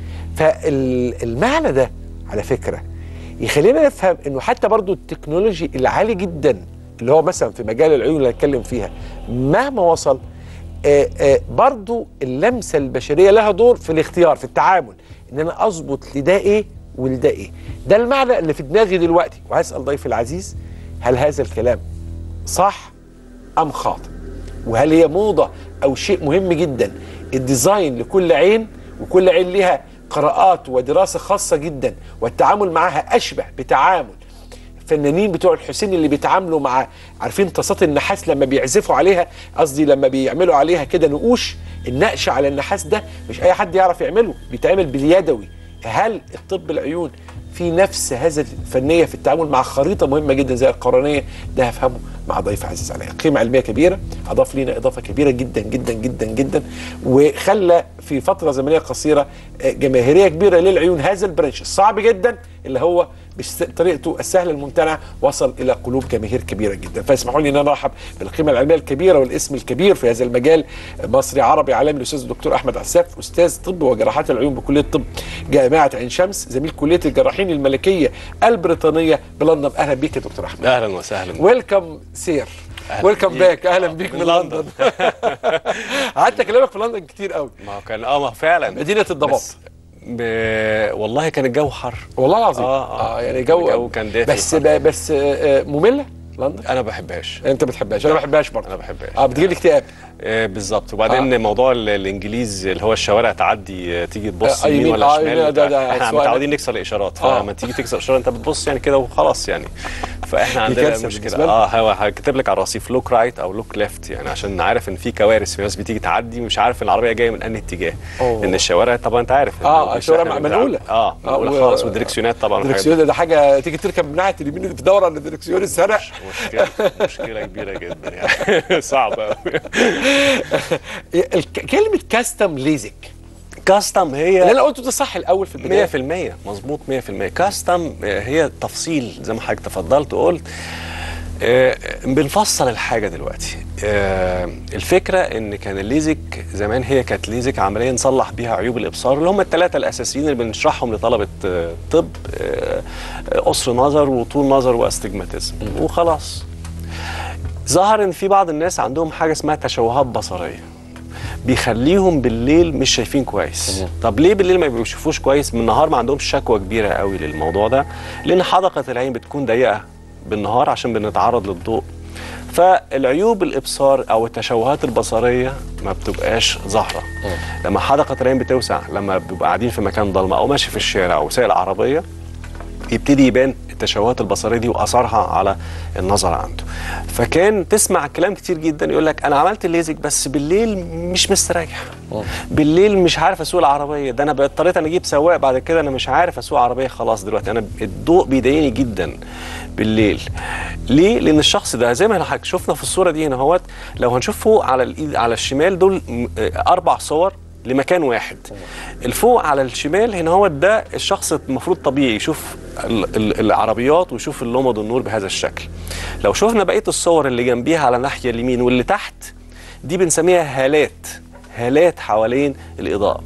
فالمعنى ده على فكره يخلينا نفهم انه حتى برضو التكنولوجي العالي جدا اللي هو مثلا في مجال العيون اللي هنتكلم فيها مهما وصل آه آه برضو اللمسه البشريه لها دور في الاختيار في التعامل ان انا اظبط لده ايه ولده ايه ده المعنى اللي في دماغي دلوقتي وهسال ضيفي العزيز هل هذا الكلام صح ام خاطئ وهل هي موضه او شيء مهم جدا الديزاين لكل عين وكل عين لها قراءات ودراسه خاصه جدا والتعامل معها اشبه بتعامل الفنانين بتوع الحسين اللي بيتعاملوا مع عارفين طاسات النحاس لما بيعزفوا عليها قصدي لما بيعملوا عليها كده نقوش النقش على النحاس ده مش اي حد يعرف يعمله بيتعمل باليدوي هل الطب العيون في نفس هذا الفنيه في التعامل مع خريطه مهمه جدا زي القرنيه ده هفهمه مع ضيف عزيز عليا قيمه علميه كبيره اضاف لينا اضافه كبيره جدا جدا جدا جدا وخلى في فتره زمنيه قصيره آه، جماهيريه كبيره للعيون هذا البرانش الصعب جدا اللي هو بطريقته السهله الممتنعه وصل الى قلوب جماهير كبيره جدا فاسمحوا لي ان انا ارحب بالقيمه العلميه الكبيره والاسم الكبير في هذا المجال مصري عربي عالمي الاستاذ الدكتور احمد عساف استاذ طب وجراحات العيون بكليه الطب جامعه عين شمس زميل كليه الجراحين الملكيه البريطانيه بلندن اهلا بيك يا دكتور احمد اهلا وسهلا ويلكم سير أهلا ويلكم بيك. باك اهلا بيك من من لندن لندن. قعدت اكلمك في لندن كتير قوي ما هو كان اه ما هو فعلا مدينه الضباب بس ب... والله كان الجو حر والله العظيم آه، آه. يعني جو الجو كان دافي بس وحر. ب- بس آه، آه، ممله لندن انا ما بحبهاش انت ما بتحبهاش انا ما بحبهاش برضه انا ما بحبهاش اه بتجيب لي اكتئاب آه بالظبط وبعدين آه. آه. موضوع ال- الانجليز اللي هو الشوارع تعدي آه، تيجي تبص آه، يمين يمين، ولا آه، شمال يمين، ده- وبتاع. ده احنا سؤال. متعودين نكسر الاشارات آه. فلما تيجي تكسر اشاره انت بتبص يعني كده وخلاص يعني فاحنا عندنا كارثة بالنسبة مشكله لنا. اه هو هكتب لك على الرصيف لوك رايت او لوك ليفت يعني عشان عارف ان في كوارث في ناس بتيجي تعدي مش عارف العربيه جايه من انهي اتجاه أوه. ان الشوارع طبعا انت عارف آه، إن الشوارع إحنا منقولة. اه آه، منقوله و- خالص والدركسيونات طبعا والحاجات دي. الدركسيون ده حاجه تيجي تركب من ناحيه اليمين تدور على الدركسيون السرق مشكله مشكله كبيره جدا يعني صعبه قوي الك- كلمه كاستم ليزك كاستم هي اللي انا قلته ده صح الاول في البدايه 100% مظبوط 100% كاستم آه، هي تفصيل زي ما حضرتك تفضلت وقلت آه، بنفصل الحاجه دلوقتي آه، الفكره ان كان الليزك زمان هي كانت ليزك عمليه نصلح بيها عيوب الابصار اللي هم الثلاثه الاساسيين اللي بنشرحهم لطلبه آه، طب آه، آه، قصر نظر وطول نظر واستجماتيزم وخلاص ظهر ان في بعض الناس عندهم حاجه اسمها تشوهات بصريه بيخليهم بالليل مش شايفين كويس طب ليه بالليل ما بيشوفوش كويس بالنهار ما عندهمش شكوى كبيره قوي للموضوع ده لان حدقه العين بتكون ضيقه بالنهار عشان بنتعرض للضوء فالعيوب الابصار او التشوهات البصريه ما بتبقاش ظاهره لما حدقه العين بتوسع لما بيبقى قاعدين في مكان ضلمه او ماشي في الشارع او سايق العربيه يبتدي يبان التشوهات البصريه دي واثارها على النظر عنده فكان تسمع كلام كتير جدا يقول لك انا عملت الليزك بس بالليل مش مستريح بالليل مش عارف اسوق العربيه ده انا اضطريت انا اجيب سواق بعد كده انا مش عارف اسوق عربيه خلاص دلوقتي انا الضوء بيضايقني جدا بالليل ليه لان الشخص ده زي ما احنا شفنا في الصوره دي هنا اهوت لو هنشوف فوق على الايد على الشمال دول م- آه، اربع صور لمكان واحد الفوق على الشمال هنا هو ده الشخص المفروض طبيعي يشوف ال- ال- العربيات ويشوف اللمض والنور بهذا الشكل لو شفنا بقيه الصور اللي جنبيها على الناحيه اليمين واللي تحت دي بنسميها هالات هالات حوالين الاضاءه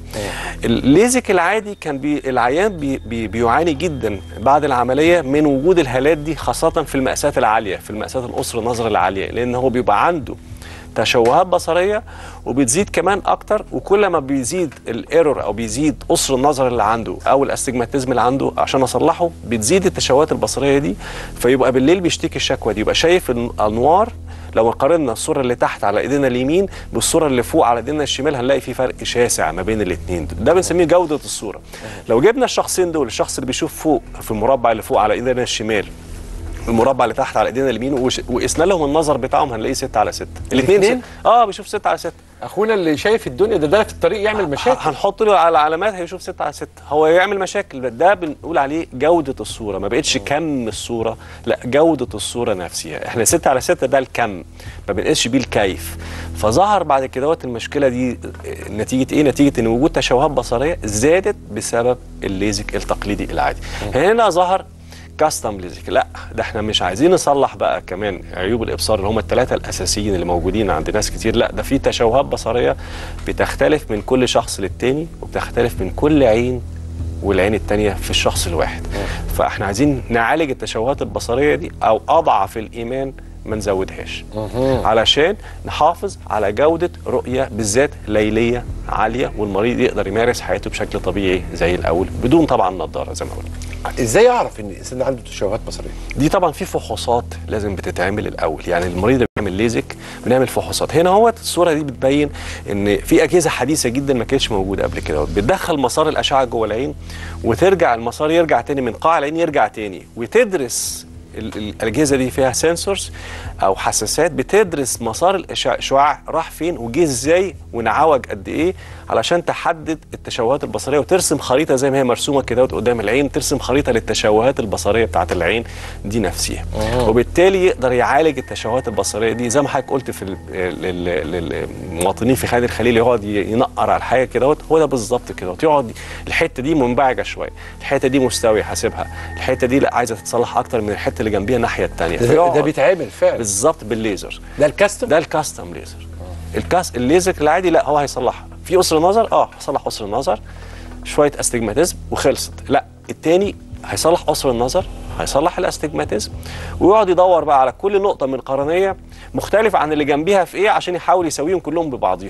الليزك العادي كان بي العيان بي بي بيعاني جدا بعد العمليه من وجود الهالات دي خاصه في المقاسات العاليه في المقاسات القصر النظر العاليه لان هو بيبقى عنده تشوهات بصريه وبتزيد كمان اكتر وكل ما بيزيد الايرور او بيزيد قصر النظر اللي عنده او الاستجماتيزم اللي عنده عشان اصلحه بتزيد التشوهات البصريه دي فيبقى بالليل بيشتكي الشكوى دي يبقى شايف الانوار لو قارنا الصوره اللي تحت على ايدينا اليمين بالصوره اللي فوق على ايدينا الشمال هنلاقي في فرق شاسع ما بين الاثنين ده بنسميه جوده الصوره لو جبنا الشخصين دول الشخص اللي بيشوف فوق في المربع اللي فوق على ايدينا الشمال المربع اللي تحت على ايدينا اليمين وش- وقسنا لهم النظر بتاعهم هنلاقيه 6 على 6 الاتنين؟ اه بيشوف 6 على 6 اخونا اللي شايف الدنيا ده ده في الطريق يعمل مشاكل هنحط له على علامات هيشوف 6 على 6 هو يعمل مشاكل ده بنقول عليه جوده الصوره ما بقتش كم الصوره لا جوده الصوره نفسها احنا 6 على 6 ده الكم ما بنقيسش بيه الكيف فظهر بعد كده وقت المشكله دي آه، نتيجه ايه نتيجه ان وجود تشوهات بصريه زادت بسبب الليزك التقليدي العادي هنا ظهر كاستم ليزك لا ده احنا مش عايزين نصلح بقى كمان عيوب الابصار اللي هم الثلاثه الاساسيين اللي موجودين عند ناس كتير لا ده في تشوهات بصريه بتختلف من كل شخص للتاني وبتختلف من كل عين والعين التانية في الشخص الواحد فاحنا عايزين نعالج التشوهات البصريه دي او اضعف الايمان ما نزودهاش علشان نحافظ على جوده رؤيه بالذات ليليه عاليه والمريض يقدر يمارس حياته بشكل طبيعي زي الاول بدون طبعا نظاره زي ما قلنا ازاي اعرف ان الانسان ده عنده تشوهات بصريه دي طبعا في فحوصات لازم بتتعمل الاول يعني المريض اللي بيعمل ليزك بنعمل فحوصات هنا هو الصوره دي بتبين ان في اجهزه حديثه جدا ما كانتش موجوده قبل كده بتدخل مسار الاشعه جوه العين وترجع المسار يرجع تاني من قاع العين يرجع تاني وتدرس ال- ال- الاجهزه دي فيها سنسورز او حساسات بتدرس مسار الإشع- الشعاع راح فين وجه ازاي وانعوج قد ايه علشان تحدد التشوهات البصريه وترسم خريطه زي ما هي مرسومه كده قدام العين ترسم خريطه للتشوهات البصريه بتاعت العين دي نفسها وبالتالي يقدر يعالج التشوهات البصريه دي زي ما حضرتك قلت في ال- ال- ال- المواطنين في خالد الخليل يقعد ي- ينقر على الحاجه كده هو ده بالظبط كده يقعد الحته دي منبعجه شويه الحته دي مستويه حاسبها الحته دي لا عايزه تتصلح اكتر من الحته اللي جنبيها الناحيه الثانيه ده, ده بيتعمل فعلا بالظبط بالليزر ده الكاستم ده الكاستم ليزر الكاس الليزر العادي لا هو هيصلحها في قصر نظر اه هيصلح قصر النظر شويه استجماتيزم وخلصت لا التاني هيصلح قصر النظر هيصلح الاستجماتيزم ويقعد يدور بقى على كل نقطه من القرنيه مختلفه عن اللي جنبيها في ايه عشان يحاول يساويهم كلهم ببعضهم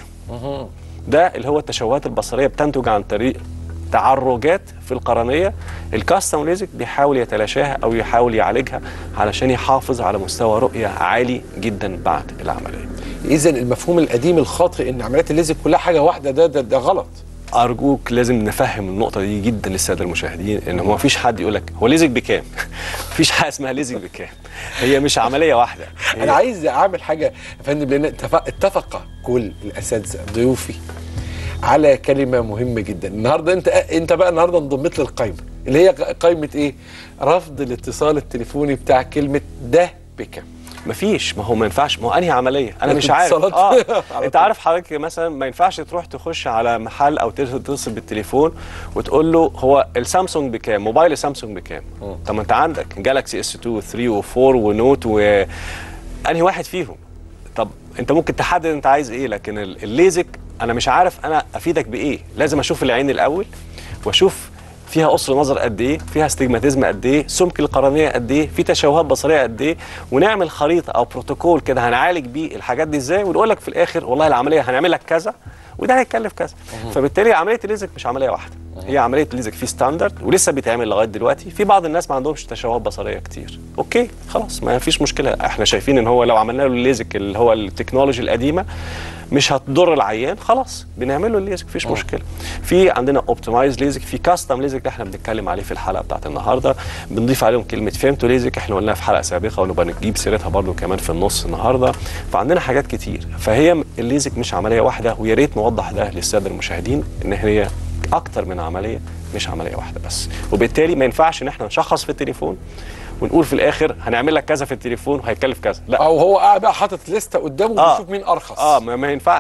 ده اللي هو التشوهات البصريه بتنتج عن طريق تعرجات في القرنيه الكاستم ليزك بيحاول يتلاشاها او يحاول يعالجها علشان يحافظ على مستوى رؤيه عالي جدا بعد العمليه اذا المفهوم القديم الخاطئ ان عمليات الليزك كلها حاجه واحده ده ده, ده غلط ارجوك لازم نفهم النقطه دي جدا للساده المشاهدين ان هو مفيش حد يقول لك هو ليزك بكام مفيش حاجه اسمها ليزك بكام هي مش عمليه واحده هي انا عايز اعمل حاجه يا فندم لان اتفق, اتفق كل الاساتذه ضيوفي على كلمه مهمه جدا النهارده انت انت بقى النهارده انضميت للقائمه اللي هي قائمه ايه رفض الاتصال التليفوني بتاع كلمه ده بكام مفيش ما هو ما ينفعش ما هو انهي عمليه انا مش الاتصالات. عارف اه على انت طول. عارف حضرتك مثلا ما ينفعش تروح تخش على محل او تتصل بالتليفون وتقول له هو السامسونج بكام موبايل سامسونج بكام طب ما انت عندك جالاكسي اس 2 و3 و4 ونوت و انهي واحد فيهم طب انت ممكن تحدد انت عايز ايه لكن ال- الليزك انا مش عارف انا افيدك بايه لازم اشوف العين الاول واشوف فيها قصر نظر قد ايه فيها استجماتيزم قد ايه سمك القرنيه قد ايه في تشوهات بصريه قد ايه ونعمل خريطه او بروتوكول كده هنعالج بيه الحاجات دي ازاي ونقول لك في الاخر والله العمليه هنعمل لك كذا وده هيكلف كذا فبالتالي عمليه الليزك مش عمليه واحده هي عمليه الليزك في ستاندرد ولسه بيتعمل لغايه دلوقتي في بعض الناس ما عندهمش تشوهات بصريه كتير اوكي خلاص ما فيش مشكله احنا شايفين ان هو لو عملنا له الليزك اللي هو التكنولوجي القديمه مش هتضر العيان خلاص بنعمل له الليزك مفيش مشكله في عندنا اوبتمايز ليزك في كاستم ليزك اللي احنا بنتكلم عليه في الحلقه بتاعت النهارده بنضيف عليهم كلمه فيمتو ليزك احنا قلناها في حلقه سابقه ونبقى نجيب سيرتها برضو كمان في النص النهارده فعندنا حاجات كتير فهي الليزك مش عمليه واحده ويا ريت نوضح ده للساده المشاهدين ان هي اكتر من عمليه مش عمليه واحده بس وبالتالي ما ينفعش ان احنا نشخص في التليفون ونقول في الاخر هنعمل لك كذا في التليفون وهيكلف كذا لا او هو قاعد بقى حاطط لسته قدامه آه. وبيشوف مين ارخص اه ما, ما ينفعش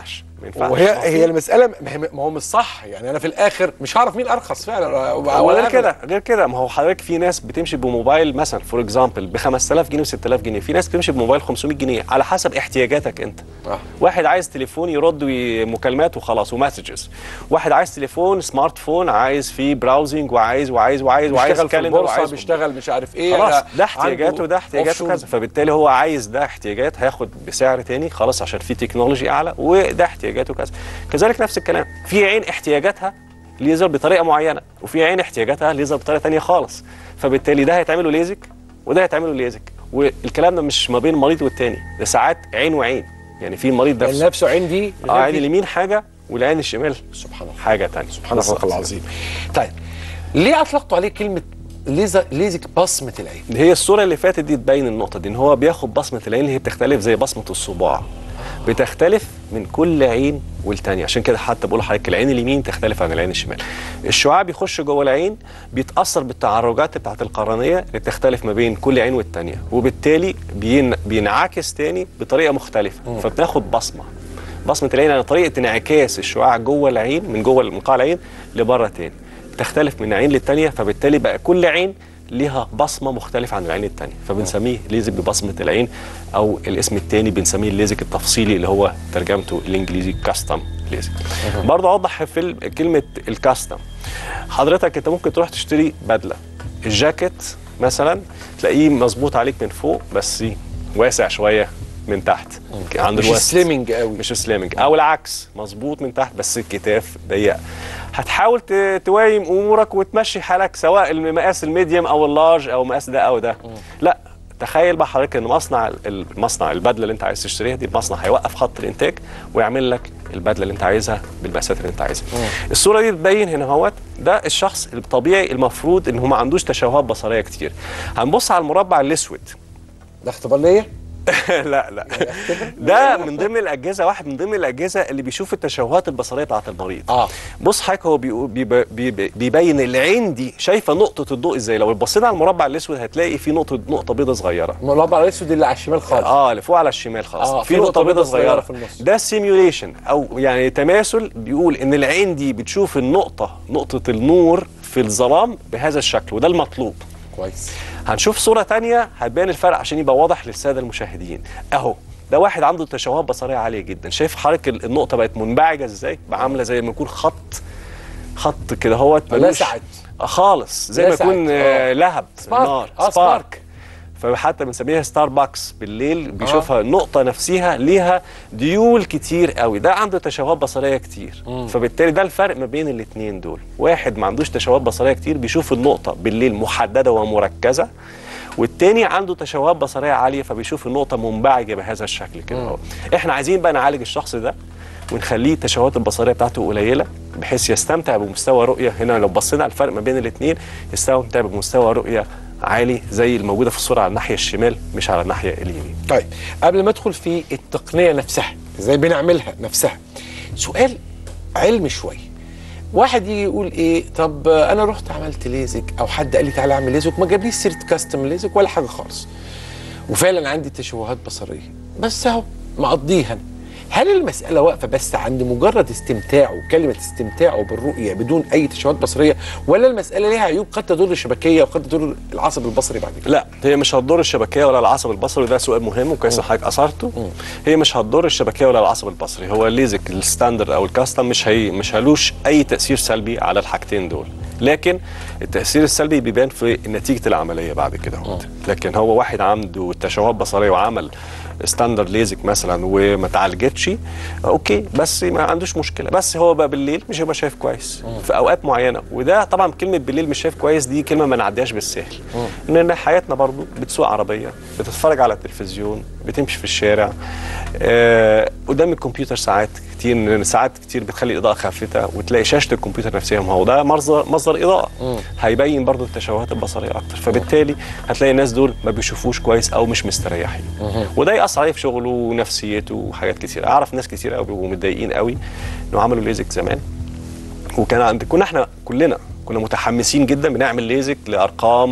ما ينفعش وهي ما هو في- هي المساله ما هي- ما هو مش صح يعني انا في الاخر مش هعرف مين ارخص فعلا وغير ولا كده غير كده ما هو حضرتك في ناس بتمشي بموبايل مثلا فور اكزامبل ب 5000 جنيه و 6000 جنيه في ناس بتمشي بموبايل 500 جنيه على حسب احتياجاتك انت آه. واحد عايز تليفون يرد وي- مكالمات وخلاص ومسجز واحد عايز تليفون سمارت فون عايز فيه براوزنج وعايز وعايز وعايز وعايز بيشتغل في كالندر البورصه وعايز بيشتغل مش عارف ايه خلاص آه، ده احتياجاته عنده وده احتياجاته offshore. كذا فبالتالي هو عايز ده احتياجات هياخد بسعر تاني خلاص عشان في تكنولوجي اعلى وده احتياجاته كذا كذلك نفس الكلام في عين احتياجاتها ليزر بطريقه معينه وفي عين احتياجاتها ليزر بطريقه تانية خالص فبالتالي ده هيتعمل له ليزك وده هيتعمل له ليزك والكلام ده مش ما بين مريض والتاني ده ساعات عين وعين يعني في مريض اللي نفسه نفسه عندي اه عين اليمين حاجه والعين الشمال سبحان الله حاجه تانية سبحان الله العظيم طيب ليه اطلقتوا عليه كلمه ليزر ليزك بصمه العين هي الصوره اللي فاتت دي تبين النقطه دي ان هو بياخد بصمه العين اللي هي بتختلف زي بصمه الصباع بتختلف من كل عين والتانية عشان كده حتى بقول لحضرتك العين اليمين تختلف عن العين الشمال الشعاع بيخش جوه العين بيتاثر بالتعرجات بتاعت القرنيه اللي بتختلف ما بين كل عين والتانية وبالتالي بين بينعكس تاني بطريقه مختلفه فبناخد بصمه بصمه العين يعني طريقه انعكاس الشعاع جوه العين من جوه من قاع العين لبره تاني بتختلف من عين للتانية فبالتالي بقى كل عين ليها بصمه مختلفه عن العين التانية فبنسميه ليزك ببصمه العين او الاسم التاني بنسميه الليزك التفصيلي اللي هو ترجمته الانجليزي كاستم ليزك برضه اوضح في ال- كلمه الكاستم حضرتك انت ممكن تروح تشتري بدله الجاكيت مثلا تلاقيه مظبوط عليك من فوق بس واسع شويه من تحت عند مش الوسط سليمنج قوي مش سليمنج او العكس مظبوط من تحت بس الكتاف ضيقه هتحاول ت- توايم امورك وتمشي حالك سواء المقاس الميديوم او اللارج او مقاس ده او ده لا تخيل بقى حضرتك ان مصنع المصنع البدله اللي انت عايز تشتريها دي المصنع هيوقف خط الانتاج ويعمل لك البدله اللي انت عايزها بالمقاسات اللي انت عايزها الصوره دي تبين هنا اهوت ده الشخص الطبيعي المفروض ان هو ما عندوش تشوهات بصريه كتير هنبص على المربع الاسود ده اختبار ليا لا لا ده من ضمن الاجهزه واحد من ضمن الاجهزه اللي بيشوف التشوهات البصريه بتاعه المريض اه بص حضرتك هو بيقو- بيب- بيب- بيبين العين دي شايفه نقطه الضوء ازاي لو بصينا على المربع الاسود هتلاقي في نقطه نقطه بيضه صغيره المربع الاسود اللي على الشمال خالص اه اللي فوق على الشمال خالص آه، في نقطه بيضه صغيره في النص. ده سيميوليشن او يعني تماثل بيقول ان العين دي بتشوف النقطه نقطه النور في الظلام بهذا الشكل وده المطلوب كويس هنشوف صورة تانية هتبان الفرق عشان يبقى واضح للسادة المشاهدين اهو ده واحد عنده تشوهات بصرية عالية جدا شايف حضرتك ال- النقطة بقت منبعجة ازاي بقى عاملة زي ما يكون خط خط كده هو لسعت. خالص زي ما لسعت، يكون آه، آه. لهب سبارك. نار آه، سبارك. فحتى بنسميها ستاربكس بالليل بيشوفها النقطة نفسها ليها ديول كتير قوي ده عنده تشوهات بصرية كتير فبالتالي ده الفرق ما بين الاتنين دول واحد ما عندوش تشوهات بصرية كتير بيشوف النقطة بالليل محددة ومركزة والتاني عنده تشوهات بصرية عالية فبيشوف النقطة منبعجة بهذا الشكل كده اهو احنا عايزين بقى نعالج الشخص ده ونخليه التشوهات البصريه بتاعته قليله بحيث يستمتع بمستوى رؤيه هنا لو بصينا على الفرق ما بين الاثنين يستمتع بمستوى رؤيه عالي زي الموجوده في الصوره على الناحيه الشمال مش على الناحيه اليمين طيب قبل ما ادخل في التقنيه نفسها ازاي بنعملها نفسها سؤال علمي شويه واحد يجي يقول ايه طب انا رحت عملت ليزك او حد قال لي تعالى اعمل ليزك ما جابليش سيره كاستم ليزك ولا حاجه خالص وفعلا عندي تشوهات بصريه بس اهو مقضيها أنا. هل المسألة واقفة بس عند مجرد استمتاعه كلمة استمتاعه بالرؤية بدون أي تشوهات بصرية ولا المسألة ليها عيوب قد تضر الشبكية وقد تضر العصب البصري بعد كده؟ لا هي مش هتضر الشبكيه ولا العصب البصري وده سؤال مهم وكويس إن حضرتك اثرته هي مش هتضر الشبكيه ولا العصب البصري هو الليزك الستاندرد او الكاستم مش هي مش هلوش اي تاثير سلبي على الحاجتين دول لكن التاثير السلبي بيبان في نتيجه العمليه بعد كده اهوت. لكن هو واحد عنده تشوهات بصريه وعمل ستاندرد ليزك مثلا وما تعالجتش اوكي بس ما عندوش مشكله بس هو بقى بالليل مش هيبقى شايف كويس في اوقات معينه وده طبعا كلمه بالليل مش شايف كويس دي كلمه ما نعديهاش بالسهل لان حياتنا برضو بتسوق عربيه بتتفرج على التلفزيون بتمشي في الشارع آه قدام الكمبيوتر ساعات كتير لان ساعات كتير بتخلي الاضاءه خافته وتلاقي شاشه الكمبيوتر نفسها ما هو ده مصدر مصدر اضاءه هيبين برضو التشوهات البصريه اكتر فبالتالي هتلاقي الناس دول ما بيشوفوش كويس او مش مستريحين وده ياثر عليه في شغله ونفسيته وحاجات كتير اعرف ناس كتير قوي بيبقوا متضايقين قوي انه عملوا ليزك زمان وكان عند كنا احنا كلنا كنا متحمسين جدا بنعمل ليزك لارقام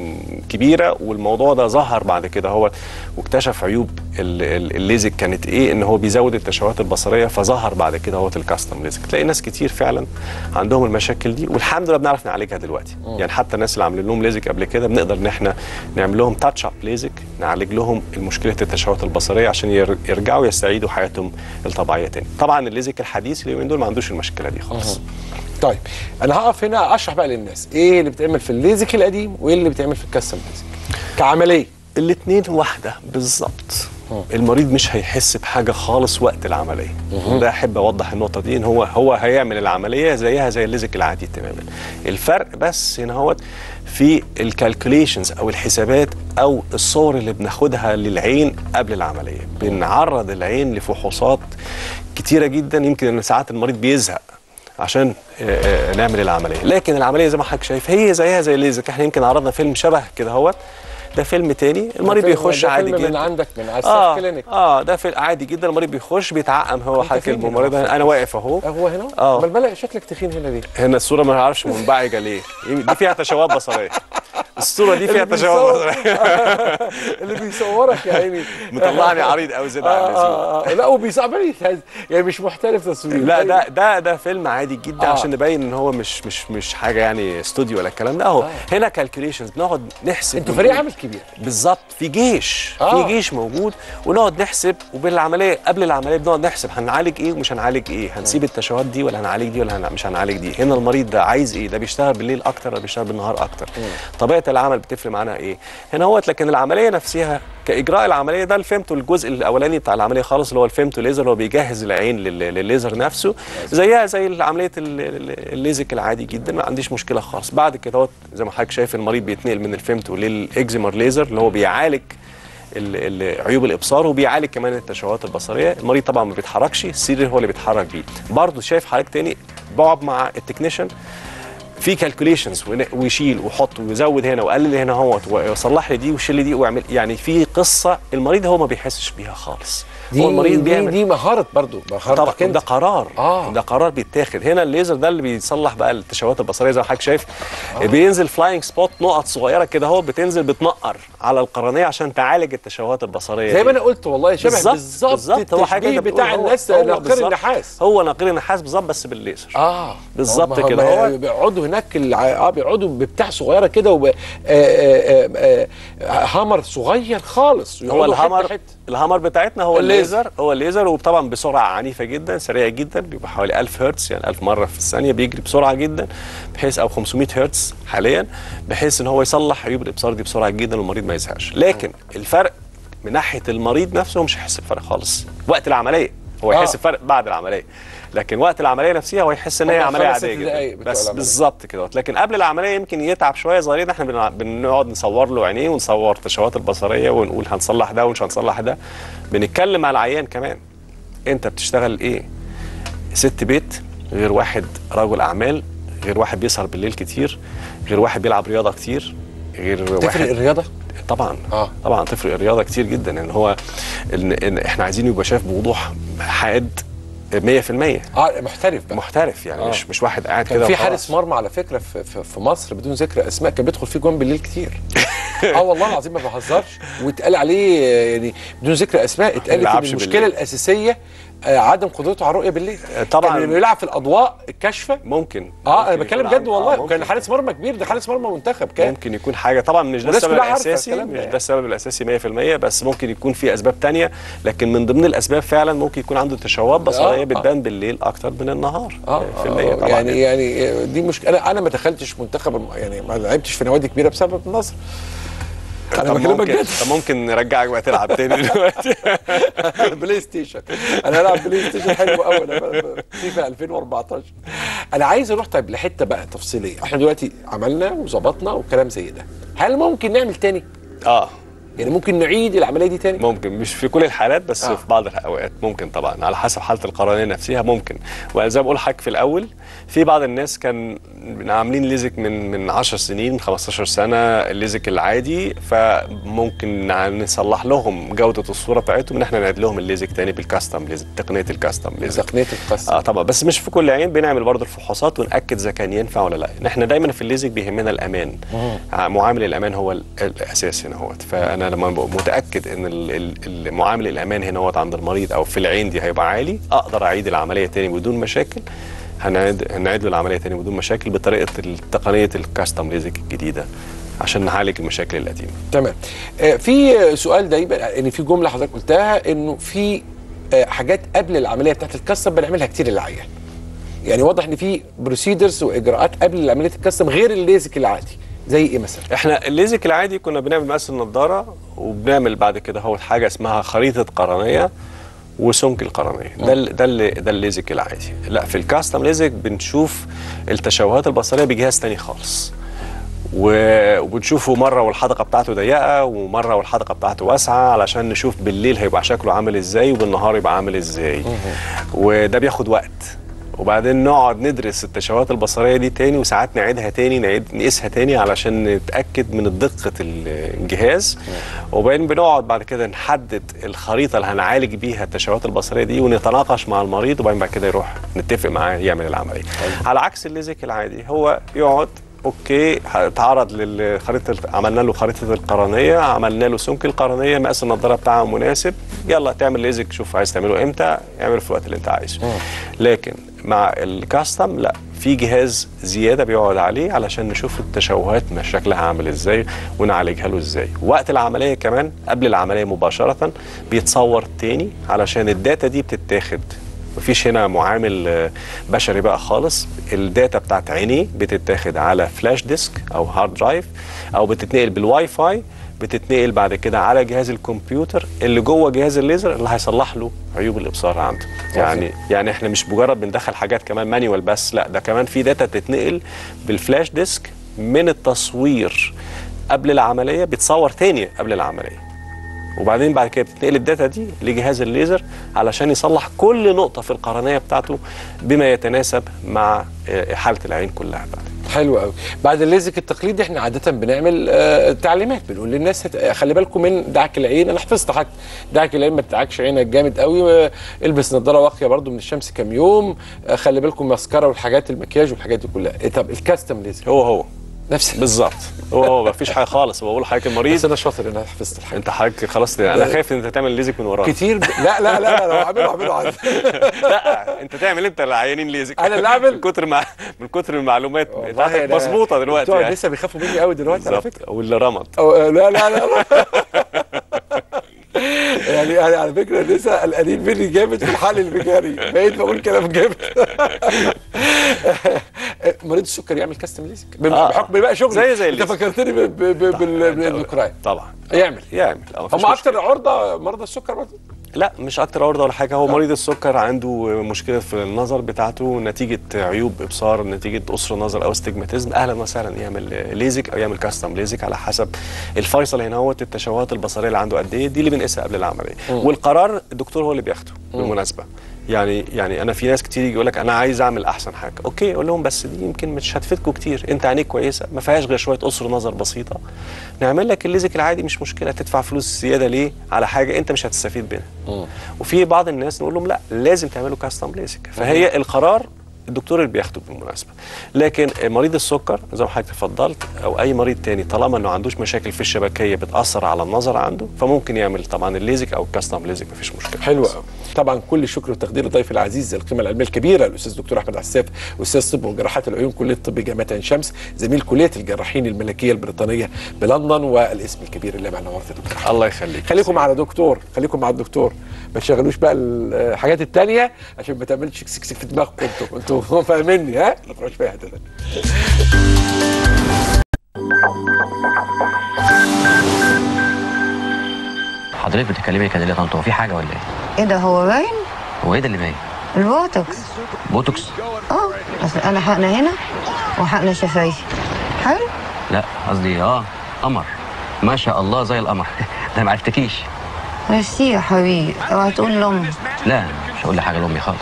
كبيره والموضوع ده ظهر بعد كده هو واكتشف عيوب ال- ال- الليزك كانت ايه ان هو بيزود التشوهات البصريه فظهر بعد كده هو الكاستم ليزك تلاقي ناس كتير فعلا عندهم المشاكل دي والحمد لله بنعرف نعالجها دلوقتي يعني حتى الناس اللي عاملين لهم ليزك قبل كده بنقدر ان احنا نعمل لهم تاتش اب ليزك نعالج لهم مشكله التشوهات البصريه عشان ير- يرجعوا يستعيدوا حياتهم الطبيعيه تاني طبعا الليزك الحديث اليومين دول ما عندوش المشكله دي خالص طيب انا هقف هنا اشرح بقى للناس ايه اللي بيتعمل في الليزك القديم وايه اللي بيتعمل في الكاستم ليزك كعمليه الاثنين واحده بالظبط المريض مش هيحس بحاجه خالص وقت العمليه ده احب اوضح النقطه دي ان هو هو هيعمل العمليه زيها زي الليزك العادي تماما الفرق بس هنا هو في الكالكوليشنز او الحسابات او الصور اللي بناخدها للعين قبل العمليه بنعرض العين لفحوصات كتيره جدا يمكن ان ساعات المريض بيزهق عشان آه، آه، نعمل العمليه لكن العمليه زي ما حضرتك شايف هي زيها زي الليزك احنا يمكن عرضنا فيلم شبه كده اهوت ده فيلم تاني المريض فيلم- بيخش ده عادي فيلم جدا من عندك من على اه السيف كلينيك اه ده في عادي جدا المريض بيخش بيتعقم هو أنت حضرتك فين الممرض هنا؟ انا واقف اهو هو هنا آه. امال بلاقي شكلك تخين هنا ليه هنا الصوره ما اعرفش منبعجه ليه دي فيها تشوهات بصريه الصوره دي فيها اللي تشوهات بيصور- بصريه اللي بيصورك يا عيني مطلعني عريض قوي زياده عن آه اللزوم آه آه لا وبيصور يتهز- يعني مش محترف تصوير لا ده ده ده فيلم عادي جدا آه. آه. عشان نبين ان هو مش مش مش حاجه يعني استوديو ولا الكلام ده اهو آه. آه. هنا كالكوليشنز بنقعد نحسب انتوا ونقول- فريق عمل كبير بالظبط في جيش آه. آه. في جيش موجود ونقعد نحسب وبالعمليه قبل العمليه بنقعد نحسب هنعالج ايه ومش هنعالج ايه هنسيب التشوهات دي ولا هنعالج دي ولا هن... مش هنعالج دي هنا المريض ده عايز ايه ده بيشتغل بالليل اكتر ولا بيشتغل بالنهار اكتر طبيعه العمل بتفرق معانا ايه هنا هو لكن العمليه نفسها كاجراء العمليه ده الفيمتو الجزء الاولاني بتاع العمليه خالص اللي هو الفيمتو ليزر اللي هو بيجهز العين لل... للليزر نفسه زيها زي عمليه ال- ال- الليزك العادي جدا ما عنديش مشكله خالص بعد كده هو زي ما حضرتك شايف المريض بيتنقل من الفيمتو للاكزيمر ليزر اللي هو بيعالج ال- ال- عيوب الابصار وبيعالج كمان التشوهات البصريه المريض طبعا ما بيتحركش السرير هو اللي بيتحرك بيه برضه شايف حضرتك تاني بقعد مع التكنيشن في كالكوليشنز ويشيل ويحط ويزود هنا ويقلل هنا اهوت ويصلح لي دي ويشيل لي دي ويعمل يعني في قصه المريض هو ما بيحسش بيها خالص دي هو المريض دي, بيعمل دي مهاره برضو طبعا مهارتك ده انت قرار آه. ده قرار بيتاخد هنا الليزر ده اللي بيصلح بقى التشوهات البصريه زي ما حضرتك شايف آه. بينزل فلاينج سبوت نقط صغيره كده اهو بتنزل بتنقر على القرنيه عشان تعالج التشوهات البصريه زي دي. ما انا قلت والله شبه بالظبط، بالظبط بالظبط. هو حاجة التشبيه أنت بتاع بتقول هو- الناس هو نقير بالظبط. النحاس هو نقير النحاس بالظبط بس بالليزر اه بالظبط هم- كده هم هو بيقعدوا هناك الع- اه بيقعدوا ببتاع صغيره كده وب... آه آه آه آه هامر صغير خالص هو ويقعدوا حتة الهامر حتة. الهامر بتاعتنا هو الليزر. الليزر هو الليزر وطبعا بسرعه عنيفه جدا سريعه جدا بيبقى حوالي 1000 هرتز يعني 1000 مره في الثانيه بيجري بسرعه جدا بحيث او 500 هرتز حاليا بحيث ان هو يصلح عيوب الابصار دي بسرعه جدا والمريض ما يزهقش لكن الفرق من ناحيه المريض نفسه هو مش هيحس بفرق خالص وقت العمليه هو آه. يحس بفرق بعد العمليه لكن وقت العمليه نفسها هو يحس ان هي هم عمليه خمس ست عاديه دقايق جدا بتوع بس العملية. بالظبط كده لكن قبل العمليه يمكن يتعب شويه صغيرين احنا بنع- بنقعد نصور له عينيه ونصور التشوهات البصريه ونقول هنصلح ده ومش هنصلح ده بنتكلم مع العيان كمان انت بتشتغل ايه ست بيت غير واحد رجل اعمال غير واحد بيسهر بالليل كتير غير واحد بيلعب رياضه كتير غير تفرق واحد الرياضه طبعا آه. آه. طبعا تفرق الرياضه كتير جدا ان هو إن, ان احنا عايزين يبقى شايف بوضوح حاد 100% اه محترف بقى محترف يعني آه. آه. مش مش واحد قاعد كان كده في وخلاص. حارس مرمى على فكره في, في, في مصر بدون ذكر اسماء كان بيدخل فيه جوان بالليل كتير اه والله العظيم ما بهزرش واتقال عليه آه، يعني بدون ذكر اسماء اتقالت ان بيلعبش المشكله بالليل. الاساسيه آه، عدم قدرته على الرؤيه بالليل آه، طبعاً. كان اللي بيلعب في الاضواء الكاشفه ممكن اه ممكن انا بتكلم يكون جد عنده- والله آه، وكان ممكن. حارس مرمى كبير ده حارس مرمى منتخب كان ممكن يكون حاجه طبعا مش ده والناس السبب كلها عارفة الاساسي الكلام ده مش يعني. ده السبب الاساسي 100% بس ممكن يكون في اسباب تانية لكن من ضمن الاسباب فعلا ممكن يكون عنده تشوهات بصريه آه. بتبان بالليل اكتر من النهار اه في المية آه، طبعا يعني يعني دي مشكله انا انا ما دخلتش منتخب الم- يعني ما لعبتش في نوادي كبيره بسبب النصر انا طب بكلمك ممكن جد طب ممكن نرجعك بقى تلعب تاني دلوقتي بلاي ستيشن انا العب بلاي ستيشن حلو قوي انا فيفا 2014 انا عايز اروح طيب لحته بقى تفصيليه احنا دلوقتي عملنا وظبطنا وكلام زي ده هل ممكن نعمل تاني اه يعني ممكن نعيد العمليه دي تاني ممكن مش في كل الحالات بس آه. آه. في بعض الاوقات ممكن طبعا على حسب حاله القرنيه نفسها ممكن وزي ما بقول حضرتك في الاول في بعض الناس كان عاملين ليزك من من 10 سنين من 15 سنه الليزك العادي فممكن نع- نصلح لهم جوده الصوره بتاعتهم ان احنا نعيد لهم الليزك تاني بالكاستم ليزك تقنيه الكاستم ليزك تقنيه القص اه طبعا بس مش في كل عين بنعمل برضه الفحوصات وناكد اذا كان ينفع ولا لا احنا دايما في الليزك بيهمنا الامان آه، معامل الامان هو ال- الاساس هنا هوت فانا لما ببقى متاكد ان ال- ال- المعامل الامان هنا هوت عند المريض او في العين دي هيبقى عالي اقدر اعيد العمليه تاني بدون مشاكل هنعيد هنعيد له العمليه تاني بدون مشاكل بطريقه تقنيه الكاستم ليزك الجديده عشان نعالج المشاكل القديمه تمام آه، في سؤال دايما ان في جمله حضرتك قلتها انه في آه، حاجات قبل العمليه بتاعت الكاستم بنعملها كتير للعيان يعني واضح ان في بروسيدرز واجراءات قبل عمليه الكاستم غير الليزك العادي زي ايه مثلا احنا الليزك العادي كنا بنعمل مقاس النضاره وبنعمل بعد كده هو حاجه اسمها خريطه قرنيه وسمك القرنيه ده ال- ده اللي ده الليزك العادي لا في الكاستم ليزك بنشوف التشوهات البصريه بجهاز تاني خالص و- وبنشوفه مره والحدقه بتاعته ضيقه ومره والحدقه بتاعته واسعه علشان نشوف بالليل هيبقى شكله عامل ازاي وبالنهار يبقى عامل ازاي وده بياخد وقت وبعدين نقعد ندرس التشوهات البصريه دي تاني وساعات نعيدها تاني نعيد نقيسها تاني علشان نتاكد من دقه الجهاز وبعدين بنقعد بعد كده نحدد الخريطه اللي هنعالج بيها التشوهات البصريه دي ونتناقش مع المريض وبعدين بعد كده يروح نتفق معاه يعمل العمليه على عكس الليزك العادي هو يقعد اوكي اتعرض للخريطه عملنا له خريطه القرنيه عملنا له سمك القرنيه مقاس النضاره بتاعه مناسب يلا تعمل ليزك شوف عايز تعمله امتى اعمله في الوقت اللي انت عايزه لكن مع الكاستم لا في جهاز زياده بيقعد عليه علشان نشوف التشوهات ما شكلها عامل ازاي ونعالجها له ازاي وقت العمليه كمان قبل العمليه مباشره بيتصور تاني علشان الداتا دي بتتاخد مفيش هنا معامل آه، بشري بقى خالص الداتا بتاعت عينيه بتتاخد على فلاش ديسك او هارد درايف او بتتنقل بالواي فاي بتتنقل بعد كده على جهاز الكمبيوتر اللي جوه جهاز الليزر اللي هيصلح له عيوب الابصار عنده يعني يعني احنا مش مجرد بندخل حاجات كمان مانيوال بس لا ده كمان في داتا بتتنقل بالفلاش ديسك من التصوير قبل العمليه بتصور تاني قبل العمليه وبعدين بعد كده بتتنقل الداتا دي لجهاز الليزر علشان يصلح كل نقطه في القرنيه بتاعته بما يتناسب مع آه، حاله العين كلها بقى حلو قوي بعد الليزك التقليدي احنا عاده بنعمل آه تعليمات بنقول للناس هت... خلي بالكم من دعك العين انا حفظت حتى دعك العين ما تدعكش عينك جامد قوي آه، البس نظاره واقيه برضو من الشمس كام يوم آه خلي بالكم ماسكارا والحاجات المكياج والحاجات دي كلها إيه طب الكاستم ليزر هو هو نفس بالظبط هو هو مفيش حاجه خالص بقول لحضرتك المريض بس انا شاطر ان انا حفظت الحاجه انت حضرتك خلاص انا خايف ان انت تعمل ليزك من وراك كتير ب... لا لا لا لا لو اعمله اعمله عادي لا انت تعمل انت العيانين ليزك أنا اللي أعمل؟ من كتر ما من كتر المعلومات والله بتاعتك أنا- مظبوطه دلوقتي بتوع يعني لسه بيخافوا مني قوي دلوقتي على فكره بالظبط واللي رمض أو لا لا لا, لا. يعني يعني على فكره لسه قلقانين مني جامد في الحل المجاري بقيت بقول كلام جامد مريض السكر يعمل كاستم ليزك آه. بحكم بقى شغل زي- زي انت الليزك. فكرتني ب- ب- ب- بال- بالاوكران طبعا يعمل يعمل اه مفيش هم مشكلة. اكتر عرضه مرضى السكر برضه لا مش اكتر عرضه ولا حاجه هو مريض السكر عنده مشكله في النظر بتاعته نتيجه عيوب ابصار نتيجه قصر نظر او استجماتيزم اهلا وسهلا يعمل ليزك او يعمل كاستم ليزك على حسب الفيصل هنا هو التشوهات البصريه اللي عنده قد ايه دي اللي بنقيسها قبل العمليه والقرار الدكتور هو اللي بياخده بالمناسبه يعني يعني انا في ناس كتير يجي يقول لك انا عايز اعمل احسن حاجه اوكي اقول لهم بس دي يمكن مش هتفيدكم كتير انت عينيك كويسه ما فيهاش غير شويه قصر نظر بسيطه نعمل لك الليزك العادي مش مشكله تدفع فلوس زياده ليه على حاجه انت مش هتستفيد منها وفي بعض الناس نقول لهم لا لازم تعملوا كاستم ليزك فهي القرار الدكتور اللي بياخده بالمناسبه لكن مريض السكر زي ما حضرتك تفضلت او اي مريض تاني طالما انه عندوش مشاكل في الشبكيه بتاثر على النظر عنده فممكن يعمل طبعا الليزك او الكاستم ليزك مفيش مشكله حلو قوي طبعا كل الشكر والتقدير لضيف العزيز القيمه العلميه الكبيره الاستاذ دكتور احمد عساف استاذ طب وجراحات العيون كليه طب جامعه عين شمس زميل كليه الجراحين الملكيه البريطانيه بلندن والاسم الكبير اللي مع نورت يا دكتور الله يخليك خليكم على دكتور خليكم مع الدكتور ما تشغلوش بقى الحاجات التانية عشان ما تعملش سك سك في دماغكم انتوا انتوا فاهميني ها ما تروحوش في حته تانية. حضرتك بتتكلمي كده ليه يا طنط هو في حاجه ولا ايه؟ ايه ده هو باين هو ايه ده اللي باين؟ البوتوكس بوتوكس؟ اه اصل انا حقنه هنا وحقنه شفايفي حلو لا قصدي اه قمر ما شاء الله زي القمر انا ما عرفتكيش ميرسي يا حبيبي اوعى تقول لامي لا مش هقول لك حاجه لامي خالص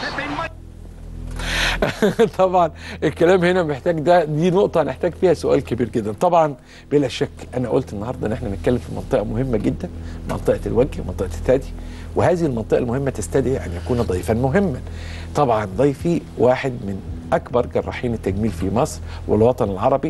طبعا الكلام هنا محتاج ده دي نقطة هنحتاج فيها سؤال كبير جدا طبعا بلا شك أنا قلت النهاردة إن احنا نتكلم في منطقة مهمة جدا منطقة الوجه ومنطقة الثدي وهذه المنطقة المهمة تستدعي أن يكون ضيفا مهما طبعا ضيفي واحد من أكبر جراحين التجميل في مصر والوطن العربي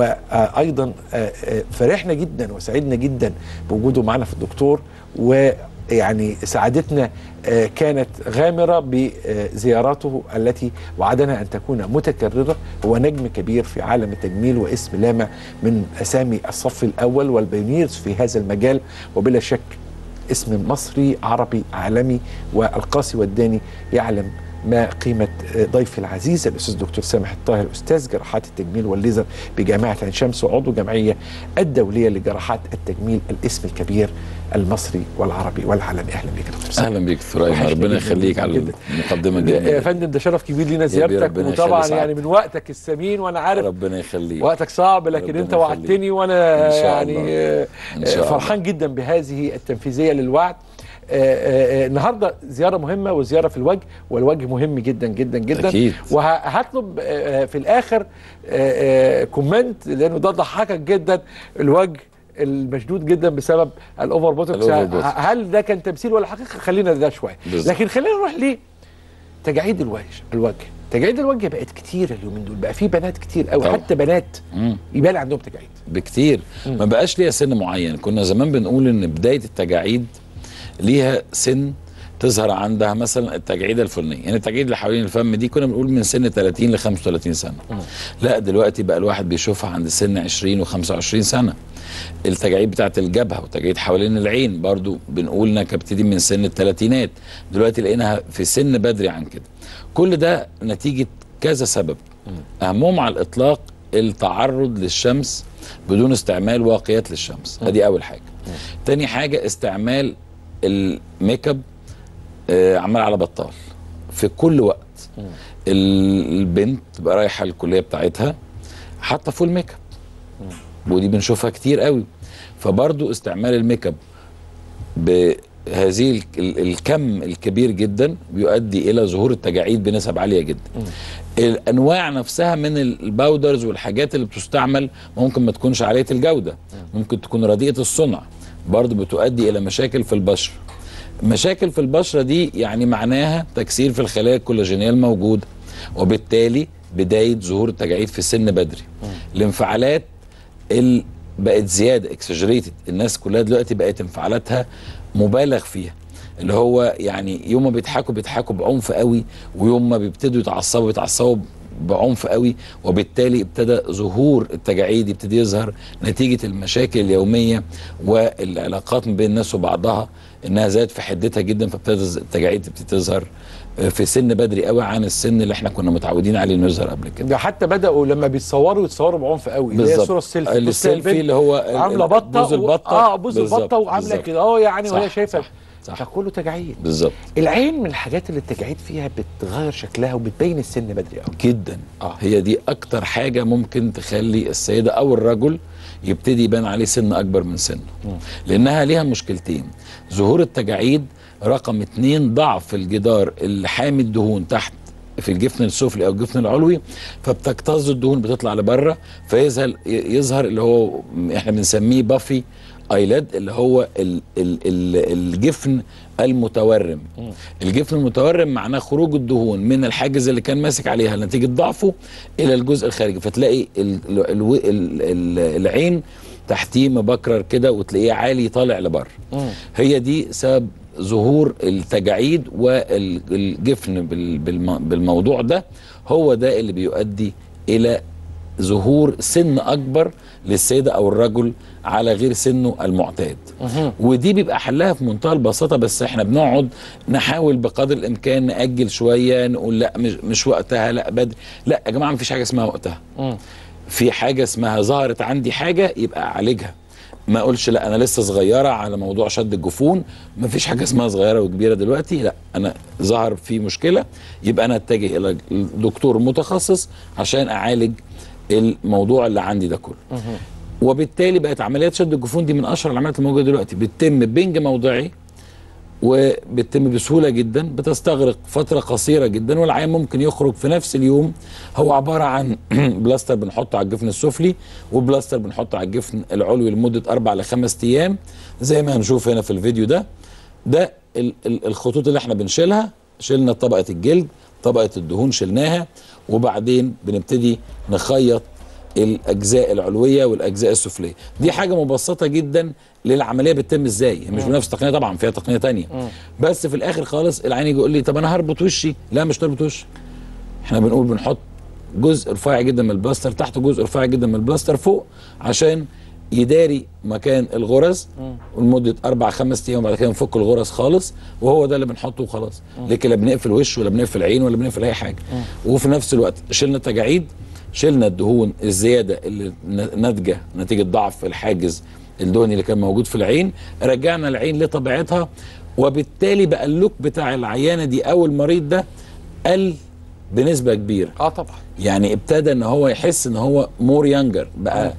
وأيضا فرحنا جدا وسعدنا جدا بوجوده معنا في الدكتور و يعني سعادتنا آه، كانت غامرة بزياراته التي وعدنا أن تكون متكررة هو نجم كبير في عالم التجميل واسم لامع من أسامي الصف الأول والبيونيرز في هذا المجال وبلا شك اسم مصري عربي عالمي والقاسي والداني يعلم ما قيمة آه، ضيفي العزيز الأستاذ دكتور سامح الطاهر أستاذ جراحات التجميل والليزر بجامعة عين شمس وعضو جمعية الدولية لجراحات التجميل الاسم الكبير المصري والعربي والعالمي أهلا بك يا دكتور سامح اهلا بيك دكتور ايمن وحشني ربنا جداً يخليك جداً على جداً. المقدمه يا الجميله فندم ده شرف كبير لينا بيه زيارتك ربنا يخلي وطبعا سعادتك. يعني من وقتك الثمين وانا عارف ربنا يخليك وقتك صعب لكن ربنا انت يخليك. وعدتني وانا إن شاء يعني الله. آه، إن شاء الله. فرحان جدا بهذه التنفيذيه للوعد آه، آه، آه، النهارده زياره مهمه وزياره في الوجه والوجه مهم جدا جدا جدا أكيد. وهطلب آه، آه، في الاخر آه، آه، كومنت لانه ده ضحكك جدا الوجه المشدود جدا بسبب الاوفر بوتوكس الأوفر بوتوكس. هل ده كان تمثيل ولا حقيقه خلينا ده شويه بالظبط. لكن خلينا نروح ليه تجاعيد الوجه الوجه تجاعيد الوجه بقت كتير اليومين دول بقى في بنات كتير قوي طبعا. حتى بنات مم. يبان عندهم تجاعيد بكتير ما بقاش ليها سن معين كنا زمان بنقول ان بدايه التجاعيد ليها سن تظهر عندها مثلا التجاعيد الفلانيه يعني التجاعيد اللي حوالين الفم دي كنا بنقول من سن 30 ل 35 سنه لا دلوقتي بقى الواحد بيشوفها عند سن 20 و25 سنه التجاعيد بتاعت الجبهه وتجاعيد حوالين العين برضو بنقول انها كانت بتبتدي من سن الثلاثينات دلوقتي لقيناها في سن بدري عن كده كل ده نتيجه كذا سبب اهمهم على الاطلاق التعرض للشمس بدون استعمال واقيات للشمس ادي اول حاجه تاني حاجه استعمال الميك اب آه، عمال على بطال في كل وقت ال- البنت تبقى رايحه الكليه بتاعتها حاطه فول ميك اب ودي بنشوفها كتير قوي فبرضو استعمال الميك اب بهذه ال- ال- الكم الكبير جدا بيؤدي الى ظهور التجاعيد بنسب عاليه جدا الانواع نفسها من الباودرز والحاجات اللي بتستعمل ممكن ما تكونش عاليه الجوده ممكن تكون رديئه الصنع برضو بتؤدي الى مشاكل في البشره مشاكل في البشره دي يعني معناها تكسير في الخلايا الكولاجينيه الموجوده وبالتالي بدايه ظهور التجاعيد في سن بدري الانفعالات ال بقت زياده اكسجريتد الناس كلها دلوقتي بقت انفعالاتها مبالغ فيها اللي هو يعني يوم ما بيضحكوا بيضحكوا بعنف قوي ويوم ما بيبتدوا يتعصبوا بيتعصبوا بعنف قوي وبالتالي ابتدى ظهور التجاعيد يبتدي يظهر نتيجه المشاكل اليوميه والعلاقات ما بين الناس وبعضها انها زادت في حدتها جدا فابتدت التجاعيد تبتدي تظهر في سن بدري قوي عن السن اللي احنا كنا متعودين عليه انه يظهر قبل كده ده حتى بداوا لما بيتصوروا يتصوروا بعنف قوي اللي هي بالظبط. الصوره السيلفي بص السيلفي البنت اللي هو ال- عامله ال- بطه بوز و- البطة. اه بوز بالظبط، البطه وعامله بالظبط. كده اه يعني صح، وهي شايفه صح، صح. ده كله تجاعيد بالظبط العين من الحاجات اللي التجاعيد فيها بتغير شكلها وبتبين السن بدري قوي جدا آه. هي دي اكتر حاجه ممكن تخلي السيده او الرجل يبتدي يبان عليه سن اكبر من سنه لانها ليها مشكلتين ظهور التجاعيد رقم اتنين ضعف الجدار اللي حامي الدهون تحت في الجفن السفلي او الجفن العلوي فبتكتظ الدهون بتطلع لبره فيظهر يظهر اللي هو احنا بنسميه بافي ايلاد اللي هو ال ال ال الجفن المتورم الجفن المتورم معناه خروج الدهون من الحاجز اللي كان ماسك عليها نتيجه ضعفه الى الجزء الخارجي فتلاقي ال ال ال ال ال العين تحتيه مبكرر كده وتلاقيه عالي طالع لبره هي دي سبب ظهور التجاعيد والجفن بال- بالم- بالموضوع ده هو ده اللي بيؤدي الى ظهور سن اكبر للسيده او الرجل على غير سنه المعتاد ودي بيبقى حلها في منتهى البساطه بس احنا بنقعد نحاول بقدر الامكان ناجل شويه نقول لا مش, مش وقتها لا بدري لا يا جماعه مفيش حاجه اسمها وقتها في حاجه اسمها ظهرت عندي حاجه يبقى اعالجها ما اقولش لا انا لسه صغيره على موضوع شد الجفون ما فيش حاجه اسمها صغيره وكبيره دلوقتي لا انا ظهر في مشكله يبقى انا اتجه الى دكتور متخصص عشان اعالج الموضوع اللي عندي ده كله وبالتالي بقت عمليات شد الجفون دي من اشهر العمليات الموجوده دلوقتي بتتم بنج موضعي وبتتم بسهوله جدا بتستغرق فتره قصيره جدا والعيان ممكن يخرج في نفس اليوم هو عباره عن بلاستر بنحطه على الجفن السفلي وبلاستر بنحطه على الجفن العلوي لمده اربع لخمس ايام زي ما هنشوف هنا في الفيديو ده ده ال- ال- الخطوط اللي احنا بنشيلها شلنا طبقه الجلد طبقه الدهون شلناها وبعدين بنبتدي نخيط الاجزاء العلويه والاجزاء السفليه دي حاجه مبسطه جدا للعمليه بتتم ازاي هي مش بنفس تقنيه طبعا فيها تقنيه تانية بس في الاخر خالص العين يجي يقول لي طب انا هربط وشي لا مش تربط وشك احنا بنقول بنحط جزء رفيع جدا من البلاستر تحت جزء رفيع جدا من البلاستر فوق عشان يداري مكان الغرز ولمده اربع خمس ايام وبعد كده نفك الغرز خالص وهو ده اللي بنحطه وخلاص لكن لا بنقفل وش ولا بنقفل عين ولا بنقفل اي حاجه وفي نفس الوقت شلنا التجاعيد شلنا الدهون الزياده اللي ن- ناتجه نتيجه ضعف الحاجز الدهني اللي كان موجود في العين رجعنا العين لطبيعتها وبالتالي بقى اللوك بتاع العيانه دي او المريض ده قل بنسبه كبيره اه طبعا يعني ابتدى ان هو يحس ان هو مور يانجر بقى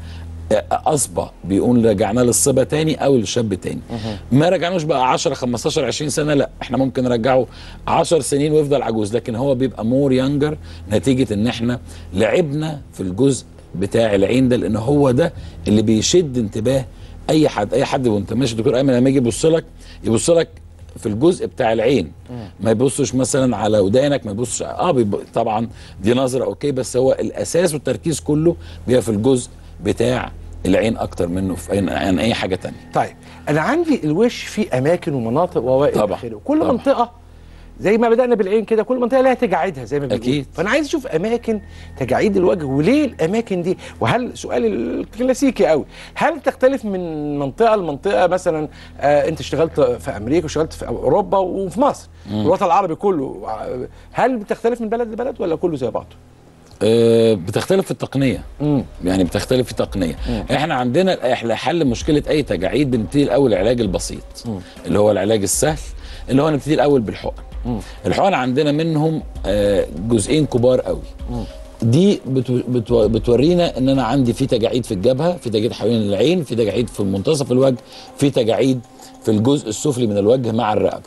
اصبع بيقول رجعنا للصبا تاني او للشاب تاني ما رجعناش بقى 10 15 20 سنه لا احنا ممكن نرجعه 10 سنين ويفضل عجوز لكن هو بيبقى مور يانجر نتيجه ان احنا لعبنا في الجزء بتاع العين ده لان هو ده اللي بيشد انتباه اي حد اي حد وانت ماشي دكتور ايمن لما يجي يبص لك يبص لك في الجزء بتاع العين ما يبصش مثلا على ودانك ما يبصش اه بيب... طبعا دي نظره اوكي بس هو الاساس والتركيز كله بيبقى في الجزء بتاع العين اكتر منه في أي- عن اي حاجه تانية طيب انا عندي الوش فيه اماكن ومناطق ووائل طبعا. اخره كل طبعا. منطقه زي ما بدانا بالعين كده كل منطقه لها تجاعيدها زي ما بنقول أكيد. فانا عايز اشوف اماكن تجاعيد الوجه وليه الاماكن دي وهل سؤال الكلاسيكي قوي هل تختلف من منطقه لمنطقه مثلا آه انت اشتغلت في امريكا واشتغلت في اوروبا وفي مصر مم. الوطن العربي كله آه، هل بتختلف من بلد لبلد ولا كله زي بعضه آه بتختلف في التقنيه مم. يعني بتختلف في التقنيه احنا عندنا احنا حل مشكله اي تجاعيد بنبتدي الاول العلاج البسيط اللي هو العلاج السهل اللي هو نبتدي الاول بالحقن الحقن عندنا منهم آه، جزئين كبار قوي دي بتو بتو بتورينا ان انا عندي في تجاعيد في الجبهه في تجاعيد حوالين العين في تجاعيد في منتصف الوجه في تجاعيد في الجزء السفلي من الوجه مع الرقبه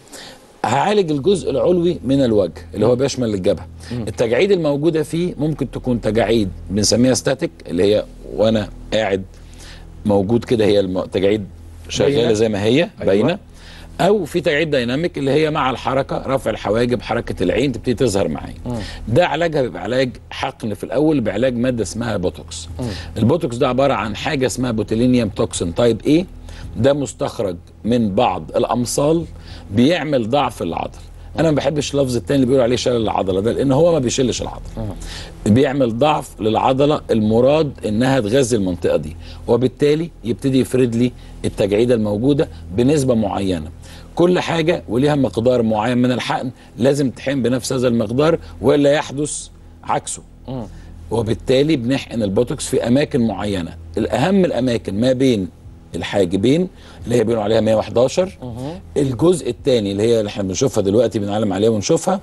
هعالج الجزء العلوي من الوجه اللي هو بيشمل الجبهه التجاعيد الموجوده فيه ممكن تكون تجاعيد بنسميها ستاتيك اللي هي وانا قاعد موجود كده هي الم- تجاعيد شغاله باينة. زي ما هي أيوة. باينه او في تجاعيد دايناميك اللي هي مع الحركه رفع الحواجب حركه العين تبتدي تظهر معايا ده علاجها بيبقى علاج حقن في الاول بعلاج ماده اسمها بوتوكس البوتوكس ده عباره عن حاجه اسمها بوتيلينيوم توكسين تايب ايه ده مستخرج من بعض الامصال بيعمل ضعف العضل انا ما بحبش اللفظ التاني اللي بيقولوا عليه شلل العضله ده لان هو ما بيشلش العضله بيعمل ضعف للعضله المراد انها تغذي المنطقه دي وبالتالي يبتدي يفرد لي التجعيده الموجوده بنسبه معينه كل حاجه وليها مقدار معين من الحقن لازم تحقن بنفس هذا المقدار والا يحدث عكسه وبالتالي بنحقن البوتوكس في اماكن معينه الاهم الاماكن ما بين الحاجبين اللي هي بيقولوا عليها 111 الجزء الثاني اللي هي اللي احنا بنشوفها دلوقتي بنعلم عليها ونشوفها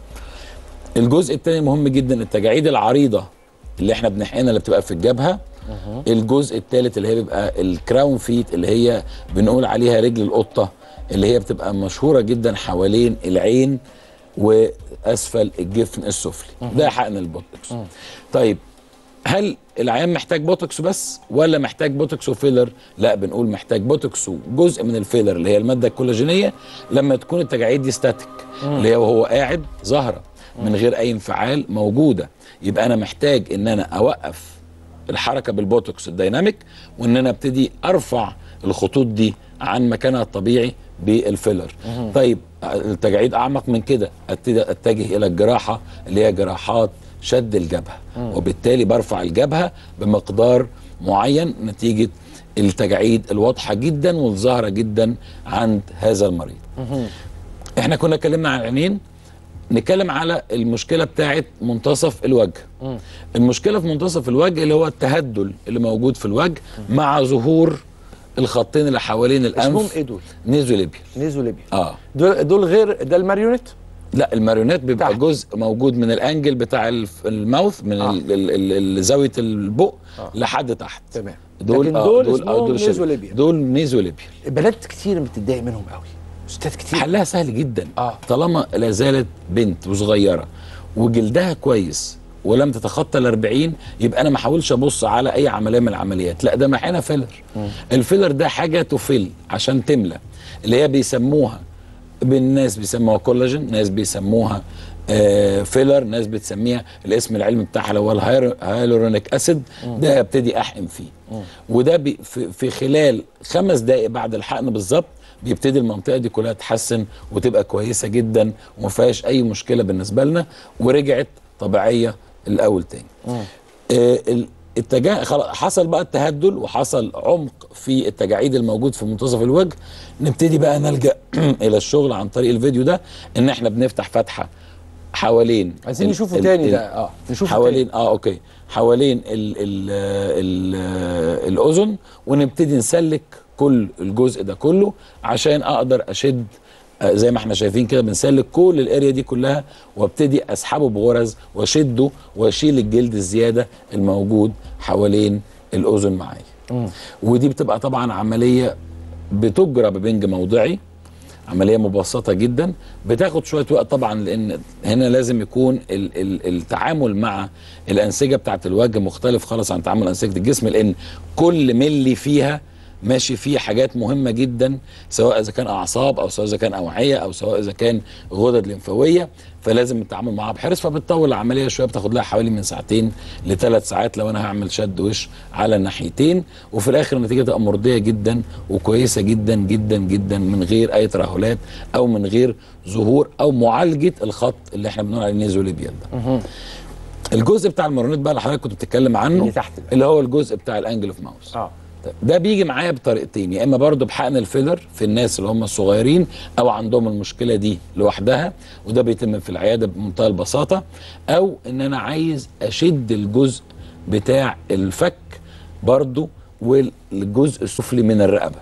الجزء الثاني مهم جدا التجاعيد العريضه اللي احنا بنحقنها اللي بتبقى في الجبهه الجزء الثالث اللي هي بيبقى الكراون فيت اللي هي بنقول عليها رجل القطه اللي هي بتبقى مشهوره جدا حوالين العين واسفل الجفن السفلي ده حقن البوتوكس طيب هل العيان محتاج بوتوكس بس ولا محتاج بوتوكس وفيلر لا بنقول محتاج بوتوكس وجزء من الفيلر اللي هي الماده الكولاجينيه لما تكون التجاعيد دي ستاتيك اللي هي وهو قاعد ظاهره من غير اي انفعال موجوده يبقى انا محتاج ان انا اوقف الحركه بالبوتوكس الديناميك وان انا ابتدي ارفع الخطوط دي عن مكانها الطبيعي بالفيلر طيب التجاعيد اعمق من كده ابتدي اتجه الى الجراحه اللي هي جراحات شد الجبهه وبالتالي برفع الجبهه بمقدار معين نتيجه التجاعيد الواضحه جدا والظاهره جدا عند هذا المريض احنا كنا اتكلمنا عن العينين نتكلم على المشكله بتاعه منتصف الوجه المشكله في منتصف الوجه اللي هو التهدل اللي موجود في الوجه مع ظهور الخطين اللي حوالين الانف اسمهم ايه دول؟ نيزوليبيا نيزوليبيا اه دول دول غير ده الماريونيت لا الماريونات بيبقى جزء موجود من الانجل بتاع الف- الماوث من آه. ال- ال- ال- زاويه البق آه. لحد تحت تمام دول لكن آه، دول دول اسمهم دول شبه- نيزوليبيا. دول نيزوليبيا بنات كتير بتتضايق منهم قوي ستات كتير حلها سهل جدا آه. طالما لا زالت بنت وصغيره وجلدها كويس ولم تتخطى ال 40 يبقى انا ما احاولش ابص على اي عمليه من العمليات لا ده محينا فيلر الفيلر ده حاجه تفل عشان تملى اللي هي بيسموها بالناس بيسموها كولاجين ناس بيسموها آه فيلر ناس بتسميها الاسم العلمي بتاعها اللي هو الهايلورونيك اسيد ده ابتدي احقن فيه وده بي في, في خلال خمس دقائق بعد الحقن بالظبط بيبتدي المنطقه دي كلها تتحسن وتبقى كويسه جدا وما فيهاش اي مشكله بالنسبه لنا ورجعت طبيعيه الاول تاني آه ال- التجا... خلاص حصل بقى التهدل وحصل عمق في التجاعيد الموجود في منتصف الوجه نبتدي بقى نلجا الى الشغل عن طريق الفيديو ده ان احنا بنفتح فتحه حوالين عايزين ال- نشوفه ال- تاني ال- ده اه نشوفه حوالين اه اوكي حوالين ال ال ال الاذن ونبتدي نسلك كل الجزء ده كله عشان اقدر اشد آه، زي ما احنا شايفين كده بنسلك كل الاريا دي كلها وابتدي اسحبه بغرز واشده واشيل الجلد الزياده الموجود حوالين الاذن معايا ودي بتبقى طبعا عمليه بتجرى ببنج موضعي عمليه مبسطه جدا بتاخد شويه وقت طبعا لان هنا لازم يكون ال ال التعامل مع الانسجه بتاعه الوجه مختلف خالص عن تعامل انسجه الجسم لان كل ملي فيها ماشي فيه حاجات مهمه جدا سواء اذا كان اعصاب او سواء اذا كان اوعيه او سواء اذا كان غدد لمفاويه فلازم التعامل معاها بحرص فبتطول العمليه شويه بتاخد لها حوالي من ساعتين لثلاث ساعات لو انا هعمل شد وش على الناحيتين وفي الاخر النتيجه تبقى مرضيه جدا وكويسه جدا جدا جدا من غير اي ترهلات او من غير ظهور او معالجه الخط اللي احنا بنقول عليه نيزوليبيال ده الجزء بتاع المارونيت بقى اللي حضرتك كنت بتتكلم عنه اللي تحت ده. اللي هو الجزء بتاع الانجل اوف ماوس اه طيب ده بيجي معايا بطريقتين يا اما برضه بحقن الفيلر في الناس اللي هم الصغيرين او عندهم المشكله دي لوحدها وده بيتم في العياده بمنتهى البساطه او ان انا عايز اشد الجزء بتاع الفك برضه والجزء السفلي من الرقبه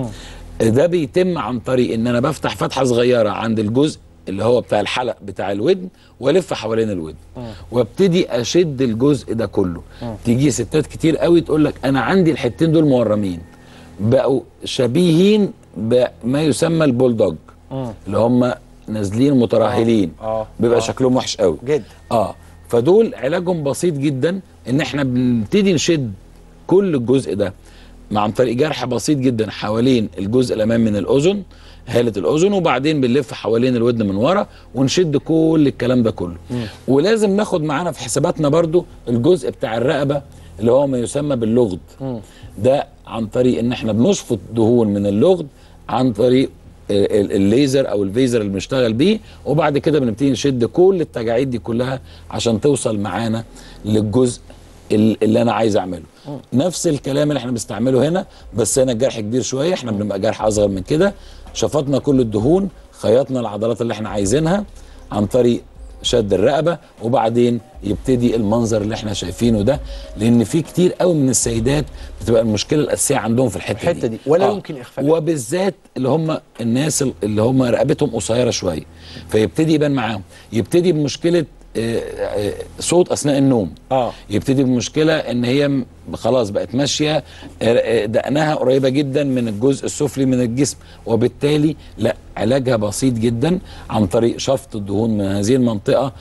ده بيتم عن طريق ان انا بفتح فتحه صغيره عند الجزء اللي هو بتاع الحلق بتاع الودن والف حوالين الودن وابتدي اشد الجزء ده كله تيجي ستات كتير قوي تقول لك انا عندي الحتتين دول مورمين بقوا شبيهين بما يسمى البولدوج اللي هم نازلين مترهلين آه. بيبقى آه. شكلهم وحش قوي جدا اه فدول علاجهم بسيط جدا ان احنا بنبتدي نشد كل الجزء ده مع عن طريق جرح بسيط جدا حوالين الجزء الامامي من الاذن هاله الاذن وبعدين بنلف حوالين الودن من ورا ونشد كل الكلام ده كله ولازم ناخد معانا في حساباتنا برضو الجزء بتاع الرقبه اللي هو ما يسمى باللغد ده عن طريق ان احنا بنشفط دهون من اللغد عن طريق ال- ال- الليزر او الفيزر اللي بنشتغل بيه وبعد كده بنبتدي نشد كل التجاعيد دي كلها عشان توصل معانا للجزء ال- اللي انا عايز اعمله نفس الكلام اللي احنا بنستعمله هنا بس هنا الجرح كبير شويه احنا بنبقى جرح اصغر من كده شفطنا كل الدهون خيطنا العضلات اللي احنا عايزينها عن طريق شد الرقبه وبعدين يبتدي المنظر اللي احنا شايفينه ده لان في كتير قوي من السيدات بتبقى المشكله الاساسيه عندهم في الحته, الحتة دي، ولا يمكن إخفائها. وبالذات اللي هم الناس اللي هم رقبتهم قصيره شويه فيبتدي يبان معاهم يبتدي بمشكله آه، آه، صوت اثناء النوم اه يبتدي بمشكله ان هي م- خلاص بقت ماشيه آه، آه، دقنها قريبه جدا من الجزء السفلي من الجسم وبالتالي لا علاجها بسيط جدا عن طريق شفط الدهون من هذه المنطقه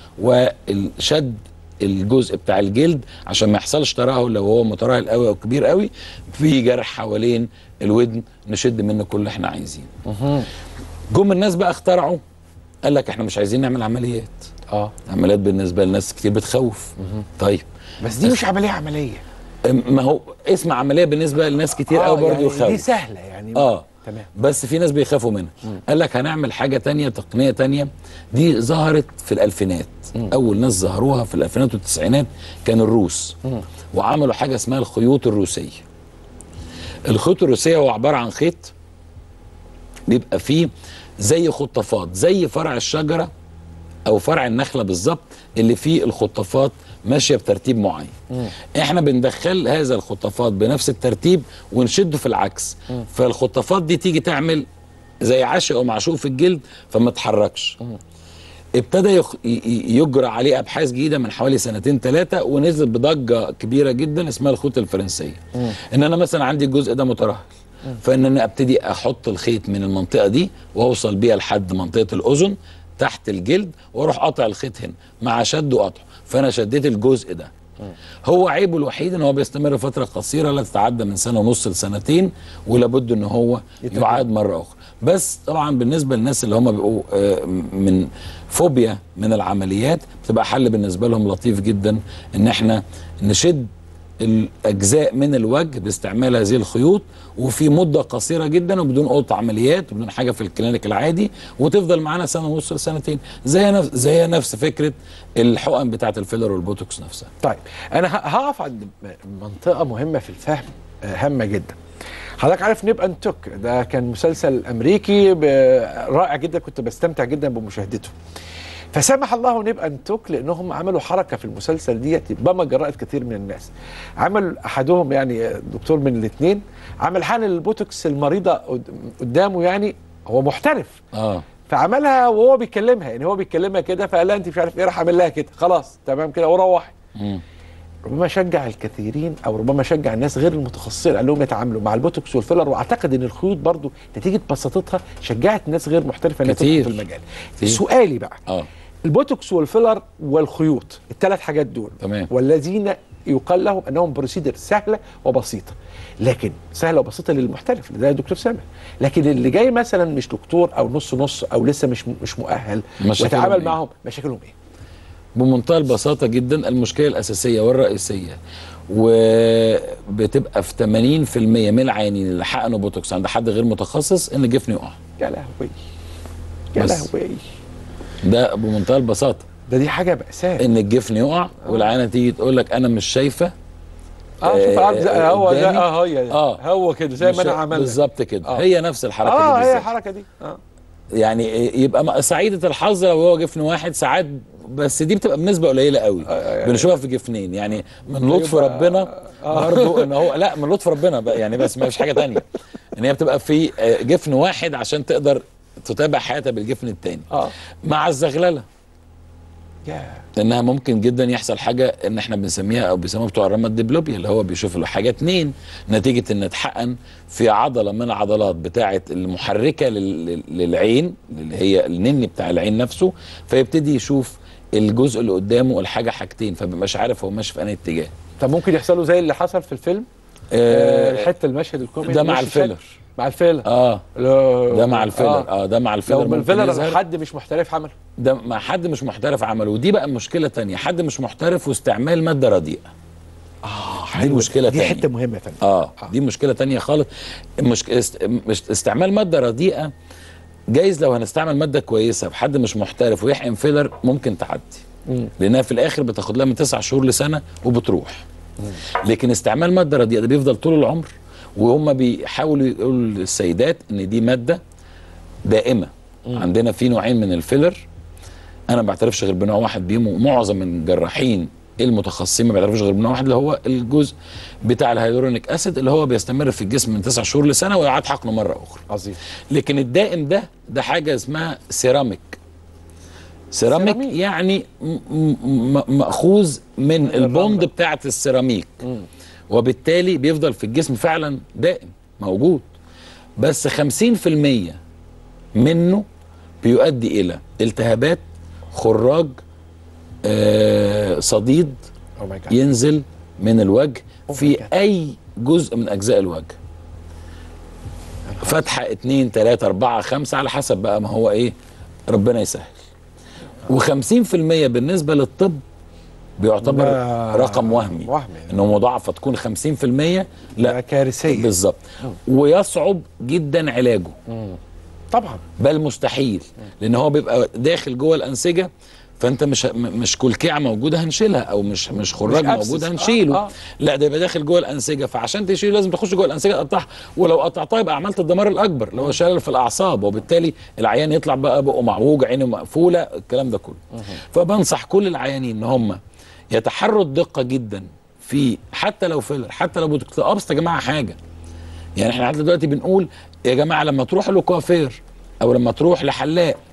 والشد الجزء بتاع الجلد عشان ما يحصلش ترهل لو هو مترهل قوي او كبير قوي في جرح حوالين الودن نشد منه كل اللي احنا عايزينه جم الناس بقى اخترعوا قال لك احنا مش عايزين نعمل عمليات اه عمليات بالنسبه لناس كتير بتخوف طيب بس دي مش عمليه عمليه ما هو اسم عمليه بالنسبه لناس كتير قوي برضه يعني يخوف دي سهله يعني اه تمام بس في ناس بيخافوا منها قال لك هنعمل حاجه تانية تقنيه تانية دي ظهرت في الالفينات اول ناس ظهروها في الالفينات والتسعينات كان الروس وعملوا حاجه اسمها الخيوط الروسيه الخيوط الروسيه هو عباره عن خيط بيبقى فيه زي خطافات زي فرع الشجره او فرع النخله بالظبط اللي فيه الخطافات ماشيه بترتيب معين احنا بندخل هذا الخطافات بنفس الترتيب ونشده في العكس فالخطافات دي تيجي تعمل زي عاشق او معشوق في الجلد فما تحركش ابتدى يخ... ي- ي- يجرى عليه ابحاث جديده من حوالي سنتين ثلاثه ونزل بضجه كبيره جدا اسمها الخيوط الفرنسيه ان انا مثلا عندي الجزء ده مترهل فان انا ابتدي احط الخيط من المنطقه دي واوصل بيها لحد منطقه الاذن تحت الجلد واروح قاطع الخيط هنا مع شد وقطع فانا شديت الجزء ده هو عيبه الوحيد ان هو بيستمر فتره قصيره لا تتعدى من سنه ونص لسنتين ولابد ان هو يعاد مره اخرى بس طبعا بالنسبه للناس اللي هم بيبقوا آه، من فوبيا من العمليات بتبقى حل بالنسبه لهم لطيف جدا ان احنا نشد الاجزاء من الوجه باستعمال هذه الخيوط وفي مده قصيره جدا وبدون قطع عمليات وبدون حاجه في الكلينيك العادي وتفضل معانا سنه ونص لسنتين زي نفس زي نفس فكره الحقن بتاعه الفيلر والبوتوكس نفسها طيب انا ه- هقف عند م- منطقه مهمه في الفهم آه، هامه جدا حضرتك عارف نيب ان توك ده كان مسلسل امريكي ب- رائع جدا كنت بستمتع جدا بمشاهدته فسمح الله نيب ان توك لانهم عملوا حركه في المسلسل ديت ربما جرأت كثير من الناس عمل احدهم يعني دكتور من الاثنين عمل حقن البوتوكس المريضه قد- قدامه يعني هو محترف اه فعملها وهو بيكلمها يعني هو بيكلمها كده فقال لها انت مش عارف ايه راح عامل لها كده خلاص تمام كده وروح مم. ربما شجع الكثيرين او ربما شجع الناس غير المتخصصين قال لهم يتعاملوا مع البوتوكس والفيلر واعتقد ان الخيوط برضو نتيجه بساطتها شجعت ناس غير محترفه انها تدخل كتير. في المجال كتير. سؤالي بقى اه البوتوكس والفيلر والخيوط الثلاث حاجات دول تمام. والذين يقال لهم انهم بروسيدر سهله وبسيطه لكن سهله وبسيطه للمحترف اللي زي الدكتور سامر لكن اللي جاي مثلا مش دكتور او نص نص او لسه مش مش مؤهل مشاكلهم ويتعامل إيه؟ معاهم مشاكلهم ايه؟ بمنتهى البساطة جدا المشكلة الأساسية والرئيسية وبتبقى في 80% من العيانين اللي حقنوا بوتوكس عند حد غير متخصص ان جفنه يقع يا لهوي يا بس. لهوي ده بمنتهى البساطة ده دي حاجه مأساة ان الجفن يقع والعيانة تيجي تقول لك انا مش شايفة اه شوف عارف زي- آه، هو ده قدامي. اه هي اه هو كده زي ما انا مش- عملت بالظبط كده آه. هي نفس الحركة اه دي هي بالظبط الحركه دي اه يعني يبقى م- سعيدة الحظ لو هو جفن واحد ساعات بس دي بتبقى بنسبة قليلة قوي بنشوفها في جفنين يعني من لطف ربنا برضو ان هو لا من لطف ربنا بقى يعني بس ما فيش حاجة تانية ان هي بتبقى في آه، جفن واحد عشان تقدر تتابع حياتها بالجفن التاني اه مع الزغللة يا لانها ممكن جدا يحصل حاجه ان احنا بنسميها او بيسموها بتوع الرمى الدبلوبيا اللي هو بيشوف له حاجه اتنين نتيجه ان اتحقن في عضله من العضلات بتاعه المحركه لل- لل- للعين اللي هي النني بتاع العين نفسه فيبتدي يشوف الجزء اللي قدامه الحاجه حاجتين فمبقاش عارف هو ماشي في انهي اتجاه طب ممكن يحصل له زي اللي حصل في الفيلم آه، آه الحته المشهد الكوميدي ده مع مش الفيلر. شك- مع الفيلر اه لا- ده مع الفيلر اه ده مع الفيلر لو ممكن الفيلر يظهر. حد مش محترف عمله ده مع حد مش محترف عمله ودي بقى مشكله تانية حد مش محترف واستعمال ماده رديئه اه دي مشكله دي تانية حته مهمه يا فندم اه دي مشكله تانية خالص مش است... مش استعمال ماده رديئه جايز لو هنستعمل ماده كويسه بحد مش محترف ويحقن فيلر ممكن تعدي مم. لانها في الاخر بتاخد لها من تسع شهور لسنه وبتروح لكن استعمال ماده رديئه ده بيفضل طول العمر وهم بيحاولوا يقولوا للسيدات ان دي ماده دائمه عندنا في نوعين من الفيلر انا ما بعترفش غير بنوع واحد بيهم ومعظم الجراحين المتخصصين ما بيعرفوش غير بنوع واحد اللي هو الجزء بتاع الهيالورونيك اسيد اللي هو بيستمر في الجسم من تسع شهور لسنه ويعاد حقنه مره اخرى عظيم لكن الدائم ده ده حاجه اسمها سيراميك سيراميك سيراميك. يعني م- م- مأخوذ من البوند بتاعه السيراميك وبالتالي بيفضل في الجسم فعلا دائم موجود بس 50% منه بيؤدي الى التهابات خراج آه صديد او ماي جاد ينزل من الوجه في اي جزء من اجزاء الوجه فتحه اتنين تلاته اربعه خمسه على حسب بقى ما هو ايه ربنا يسهل و50% بالنسبه للطب بيعتبر ده رقم وهمي وهمي. انه مضاعفه تكون 50% لا لا كارثيه بالظبط ويصعب جدا علاجه طبعا بل مستحيل لان هو بيبقى داخل جوه الانسجه فانت مش م- مش كلكعه موجوده هنشيلها او مش مش خراج مش أبسس. موجود آه، هنشيله آه. لا ده يبقى داخل جوه الانسجه فعشان تشيله لازم تخش جوه الانسجه تقطعها ولو قطعتها يبقى عملت الدمار الاكبر اللي هو شلل في الاعصاب وبالتالي العيان يطلع بقى بقه معوج عينه مقفوله الكلام ده كله فبنصح كل العيانين ان هم يتحروا الدقه جدا في حتى لو فيلر حتى لو بوتوكس ابسط يا جماعه حاجه يعني احنا لحد دلوقتي بنقول يا جماعه لما تروح لكوافير او لما تروح لحلاق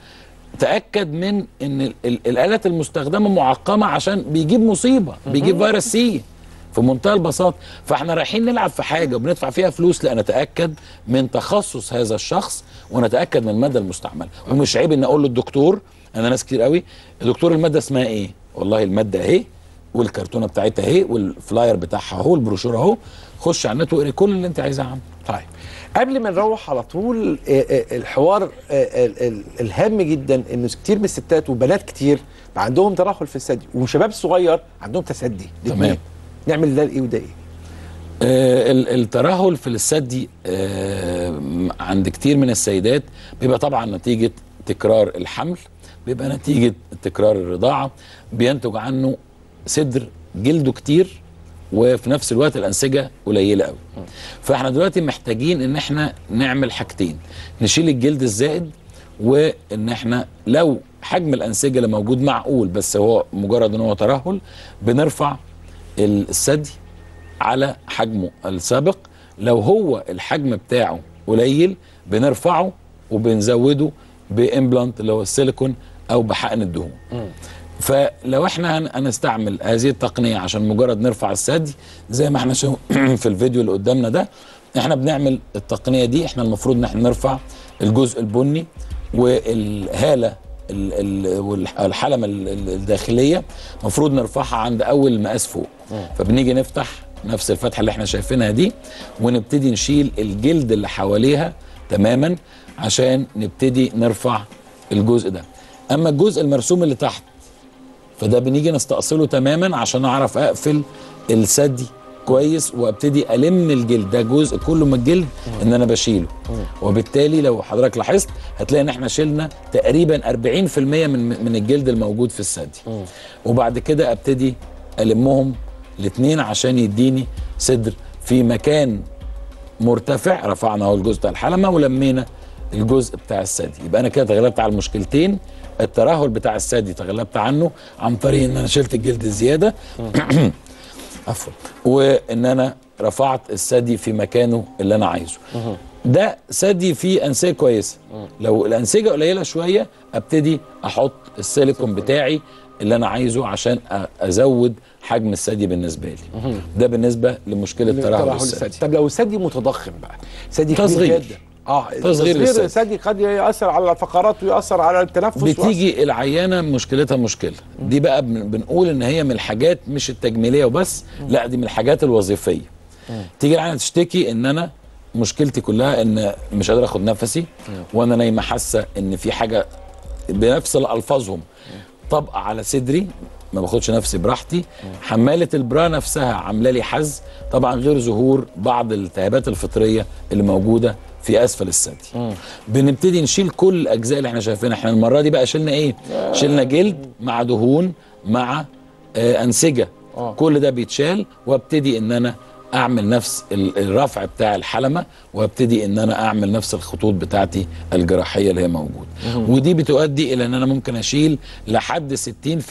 تاكد من ان ال- ال- الالات المستخدمه معقمه عشان بيجيب مصيبه بيجيب فيروس سي في منتهى البساطه فاحنا رايحين نلعب في حاجه وبندفع فيها فلوس لا نتاكد من تخصص هذا الشخص ونتاكد من الماده المستعمله ومش عيب ان اقول للدكتور انا ناس كتير قوي دكتور الماده اسمها ايه والله الماده اهي والكرتونه بتاعتها اهي والفلاير بتاعها اهو البروشور اهو خش على النت واقري كل اللي انت عايزاه عنه طيب قبل ما نروح على طول آه، آه، الحوار آه، ال- ال- الهام جدا ان كتير من الستات وبنات كتير بقى عندهم ترهل في الثدي وشباب صغير عندهم تسدي تمام. الاتنين. نعمل ده ايه وده ايه آه، ال- الترهل في الثدي آه، م- عند كتير من السيدات بيبقى طبعا نتيجة تكرار الحمل بيبقى نتيجة تكرار الرضاعة بينتج عنه صدر جلده كتير وفي نفس الوقت الأنسجة قليلة قوي فاحنا دلوقتي محتاجين ان احنا نعمل حاجتين نشيل الجلد الزائد وان احنا لو حجم الأنسجة اللي موجود معقول بس هو مجرد ان هو ترهل بنرفع الثدي على حجمه السابق لو هو الحجم بتاعه قليل بنرفعه وبنزوده بامبلانت اللي هو السيليكون او بحقن الدهون فلو احنا هن- هنستعمل هذه التقنيه عشان مجرد نرفع الثدي زي ما احنا شو في الفيديو اللي قدامنا ده احنا بنعمل التقنيه دي احنا المفروض ان احنا نرفع الجزء البني والهاله ال- ال- والحلمه ال- ال- الداخليه المفروض نرفعها عند اول مقاس فوق فبنيجي نفتح نفس الفتحه اللي احنا شايفينها دي ونبتدي نشيل الجلد اللي حواليها تماما عشان نبتدي نرفع الجزء ده اما الجزء المرسوم اللي تحت فده بنيجي نستأصله تماما عشان اعرف اقفل الثدي كويس وابتدي الم الجلد ده جزء كله من الجلد ان انا بشيله وبالتالي لو حضرتك لاحظت هتلاقي ان احنا شلنا تقريبا 40% من من الجلد الموجود في الثدي وبعد كده ابتدي المهم الاثنين عشان يديني صدر في مكان مرتفع رفعنا اهو الجزء بتاع الحلمه ولمينا الجزء بتاع الثدي يبقى انا كده تغلبت على المشكلتين الترهل بتاع الثدي تغلبت عنه عن طريق ان انا شلت الجلد الزياده عفوا وان انا رفعت الثدي في مكانه اللي انا عايزه ده ثدي فيه انسجه كويسه لو الانسجه قليله شويه ابتدي احط السيليكون بتاعي اللي انا عايزه عشان أ- ازود حجم الثدي بالنسبه لي ده بالنسبه لمشكله ترهل ترهل الثدي الثدي طب لو الثدي متضخم بقى ثدي كبير تصغير. جدا اه تصغير للثدي. الثدي قد ياثر على الفقرات ويأثر على التنفس بتيجي العيانه مشكلتها مشكله دي بقى بن- بنقول ان هي من الحاجات مش التجميليه وبس لا دي من الحاجات الوظيفيه تيجي العيانه تشتكي ان انا مشكلتي كلها ان مش قادر اخد نفسي وانا نايمه حاسه ان في حاجه بنفس الفاظهم طبقه على صدري ما باخدش نفسي براحتي حماله البرا نفسها عامله لي حز طبعا غير ظهور بعض الالتهابات الفطريه اللي موجوده في اسفل الثدي بنبتدي نشيل كل الاجزاء اللي احنا شايفينها احنا المره دي بقى شلنا ايه شلنا جلد مع دهون مع آه انسجه كل ده بيتشال وابتدي ان انا اعمل نفس ال- الرفع بتاع الحلمه وابتدي ان انا اعمل نفس الخطوط بتاعتي الجراحيه اللي هي موجوده ودي بتؤدي الى ان انا ممكن اشيل لحد 60%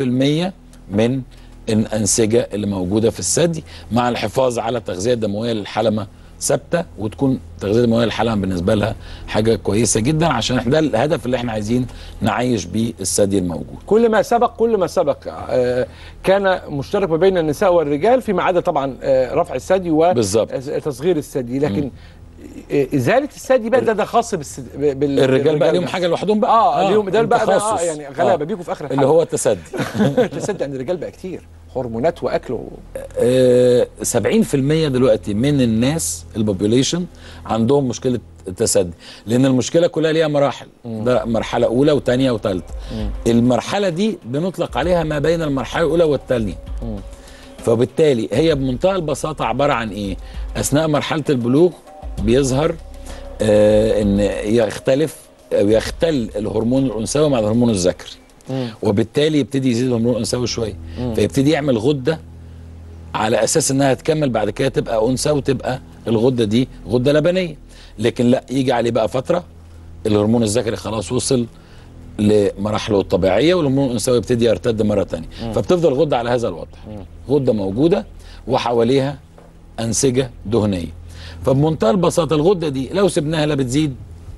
من الانسجه اللي موجوده في الثدي مع الحفاظ على التغذيه الدمويه للحلمه ثابته وتكون التغذيه الدمويه للحلمه بالنسبه لها حاجه كويسه جدا عشان احنا ده الهدف اللي احنا عايزين نعيش بيه الثدي الموجود كل ما سبق كل ما سبق آه، كان مشترك ما بين النساء والرجال فيما عدا طبعا آه، رفع الثدي وتصغير الثدي لكن آه، ازاله الثدي بقى ده ده خاص بالس... بال... الرجال بقى ليهم بس. حاجه لوحدهم بقى اه, اليوم ده بقى ده آه التخصص. يعني غلابه آه. بيجوا في اخر اللي هو التسدي التسدي عند الرجال بقى كتير هرمونات واكل و... آه، 70% دلوقتي من الناس البوبوليشن عندهم مشكله التسدي لان المشكله كلها ليها مراحل ده مرحله اولى وثانيه وثالثه المرحله دي بنطلق عليها ما بين المرحله الاولى والثانيه فبالتالي هي بمنتهى البساطه عباره عن ايه اثناء مرحله البلوغ بيظهر آه ان يختلف او يختل الهرمون الانثوي مع الهرمون الذكري وبالتالي يبتدي يزيد الهرمون الانثوي شويه فيبتدي يعمل غده على اساس انها تكمل بعد كده تبقى انثى وتبقى الغده دي غده لبنيه لكن لا يجي عليه بقى فتره الهرمون الذكري خلاص وصل لمراحله الطبيعيه والهرمون الانثوي يبتدي يرتد مره ثانيه فبتفضل غده على هذا الوضع غده موجوده وحواليها انسجه دهنيه فبمنتهى البساطه الغده دي لو سبناها لا بتزيد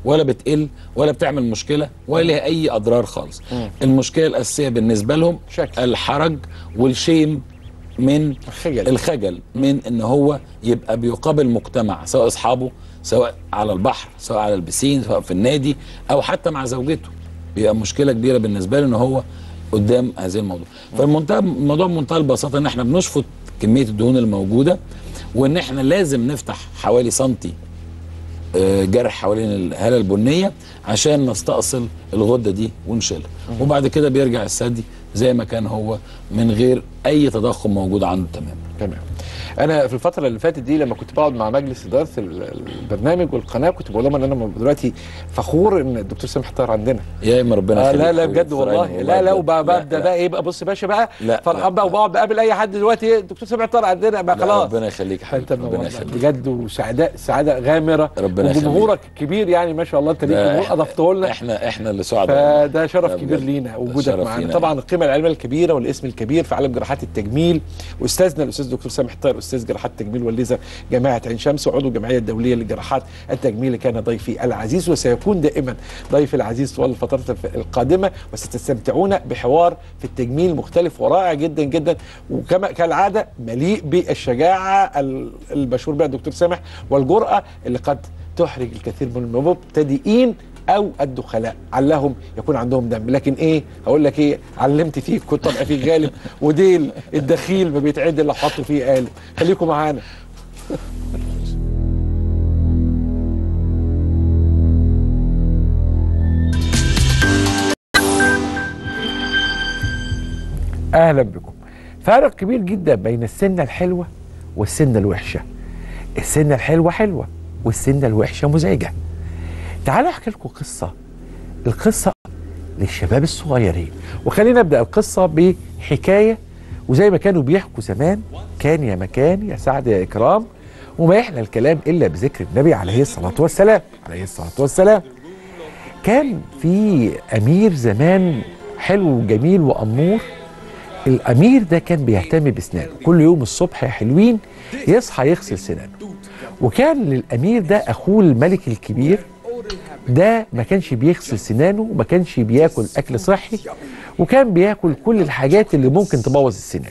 ولا بتقل ولا بتعمل مشكله ولا ليها اي اضرار خالص المشكله الاساسيه بالنسبه لهم شكل. الحرج والشيم من الخجل. الخجل من ان هو يبقى بيقابل مجتمع سواء اصحابه سواء على البحر سواء على البسين سواء في النادي او حتى مع زوجته بيبقى مشكله كبيره بالنسبه له ان هو قدام هذه الموضوع فالمنتهى الموضوع بمنتهى البساطه ان احنا بنشفط كميه الدهون الموجوده وان احنا لازم نفتح حوالي سنتي آه، جرح حوالين الهاله البنيه عشان نستأصل الغده دي ونشيلها وبعد كده بيرجع الثدي زي ما كان هو من غير اي تضخم موجود عنده تماما تمام انا في الفتره اللي فاتت دي لما كنت بقعد مع مجلس اداره ال- البرنامج والقناه كنت بقول لهم ان انا دلوقتي فخور ان الدكتور سامح طاهر عندنا يا اما ربنا آه لا يخليك لا يا بجد أخوي. والله فعلاً لا لا بجد. وببدا لا. بقى ايه بقى بص يا باشا بقى لا، فرحان لا. بقى وبقعد بقابل اي حد دلوقتي ايه الدكتور سامح طاهر عندنا بقى لا، خلاص ربنا يخليك يا فانت حبيبي ربنا منور يخليك بجد وسعداء سعاده غامره ربنا يخليك. وجمهورك الكبير يعني ما شاء الله انت ليك لا، جمهور إحنا- اضفته لنا احنا احنا اللي سعداء فده شرف لا، كبير بجد. لينا ده وجودك شرف معانا لينا. طبعا القيمه العلميه الكبيره والاسم الكبير في عالم جراحات التجميل واستاذنا الاستاذ دكتور سامح طاهر استاذ جراحات التجميل والليزر جامعه عين شمس وعضو الجمعيه الدوليه لجراحات التجميل كان ضيفي العزيز وسيكون دائما ضيفي العزيز طوال الفترات الف- القادمه وستستمتعون بحوار في التجميل مختلف ورائع جدا جدا وكما كالعاده مليء بالشجاعه ال- المشهور بها الدكتور سامح والجرأه اللي قد تحرج الكثير من المبتدئين او الدخلاء علهم يكون عندهم دم لكن ايه هقول لك ايه علمت فيك كنت طبع فيك غالب وديل الدخيل ما بيتعدل لو حطوا فيه قالب خليكم معانا اهلا بكم فارق كبير جدا بين السنه الحلوه والسنه الوحشه السنه الحلوه حلوه والسنه الوحشه مزعجه تعالوا احكي لكم قصه القصه للشباب الصغيرين وخلينا نبدا القصه بحكايه وزي ما كانوا بيحكوا زمان كان يا مكان يا سعد يا اكرام وما يحلى الكلام الا بذكر النبي عليه الصلاه والسلام عليه الصلاه والسلام كان في امير زمان حلو وجميل وامور الامير ده كان بيهتم باسنانه كل يوم الصبح يا حلوين يصحى يغسل سنانه وكان للامير ده اخوه الملك الكبير ده ما كانش بيغسل سنانه وما كانش بياكل اكل صحي وكان بياكل كل الحاجات اللي ممكن تبوظ السنان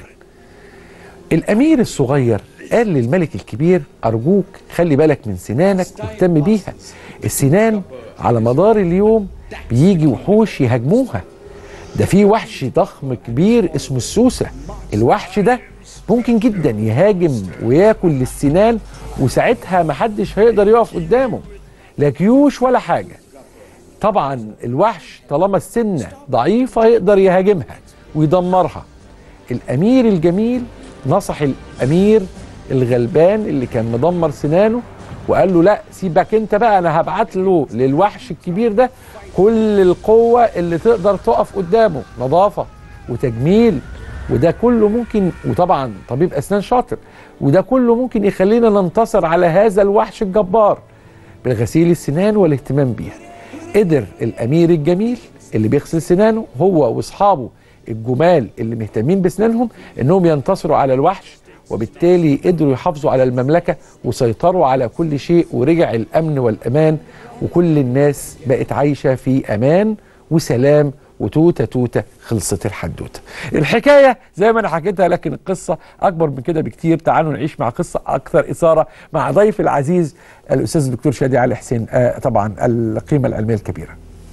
الامير الصغير قال للملك الكبير ارجوك خلي بالك من سنانك واهتم بيها السنان على مدار اليوم بيجي وحوش يهاجموها ده في وحش ضخم كبير اسمه السوسة الوحش ده ممكن جدا يهاجم وياكل للسنان وساعتها محدش هيقدر يقف قدامه لا جيوش ولا حاجة طبعا الوحش طالما السنة ضعيفة يقدر يهاجمها ويدمرها الأمير الجميل نصح الأمير الغلبان اللي كان مدمر سنانه وقال له لا سيبك انت بقى انا هبعت له للوحش الكبير ده كل القوة اللي تقدر تقف قدامه نظافة وتجميل وده كله ممكن وطبعا طبيب اسنان شاطر وده كله ممكن يخلينا ننتصر على هذا الوحش الجبار بالغسيل السنان والاهتمام بيها قدر الامير الجميل اللي بيغسل سنانه هو واصحابه الجمال اللي مهتمين بسنانهم انهم ينتصروا على الوحش وبالتالي قدروا يحافظوا على المملكه وسيطروا على كل شيء ورجع الامن والامان وكل الناس بقت عايشه في امان وسلام وتوته توته خلصت الحدوته. الحكايه زي ما انا حكيتها لكن القصه اكبر من كده بكتير تعالوا نعيش مع قصه اكثر اثاره مع ضيف العزيز الاستاذ الدكتور شادي علي حسين آه طبعا القيمه العلميه الكبيره.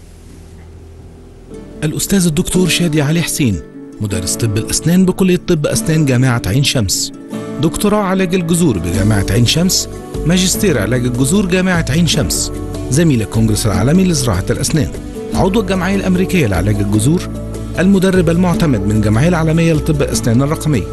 الأستاذ الدكتور شادي علي حسين مدرس طب الأسنان بكلية طب أسنان جامعة عين شمس دكتوراه علاج الجذور بجامعة عين شمس ماجستير علاج الجذور جامعة عين شمس زميل الكونجرس العالمي لزراعة الأسنان عضو الجمعية الأمريكية لعلاج الجذور المدرب المعتمد من الجمعية العالمية لطب الأسنان الرقمية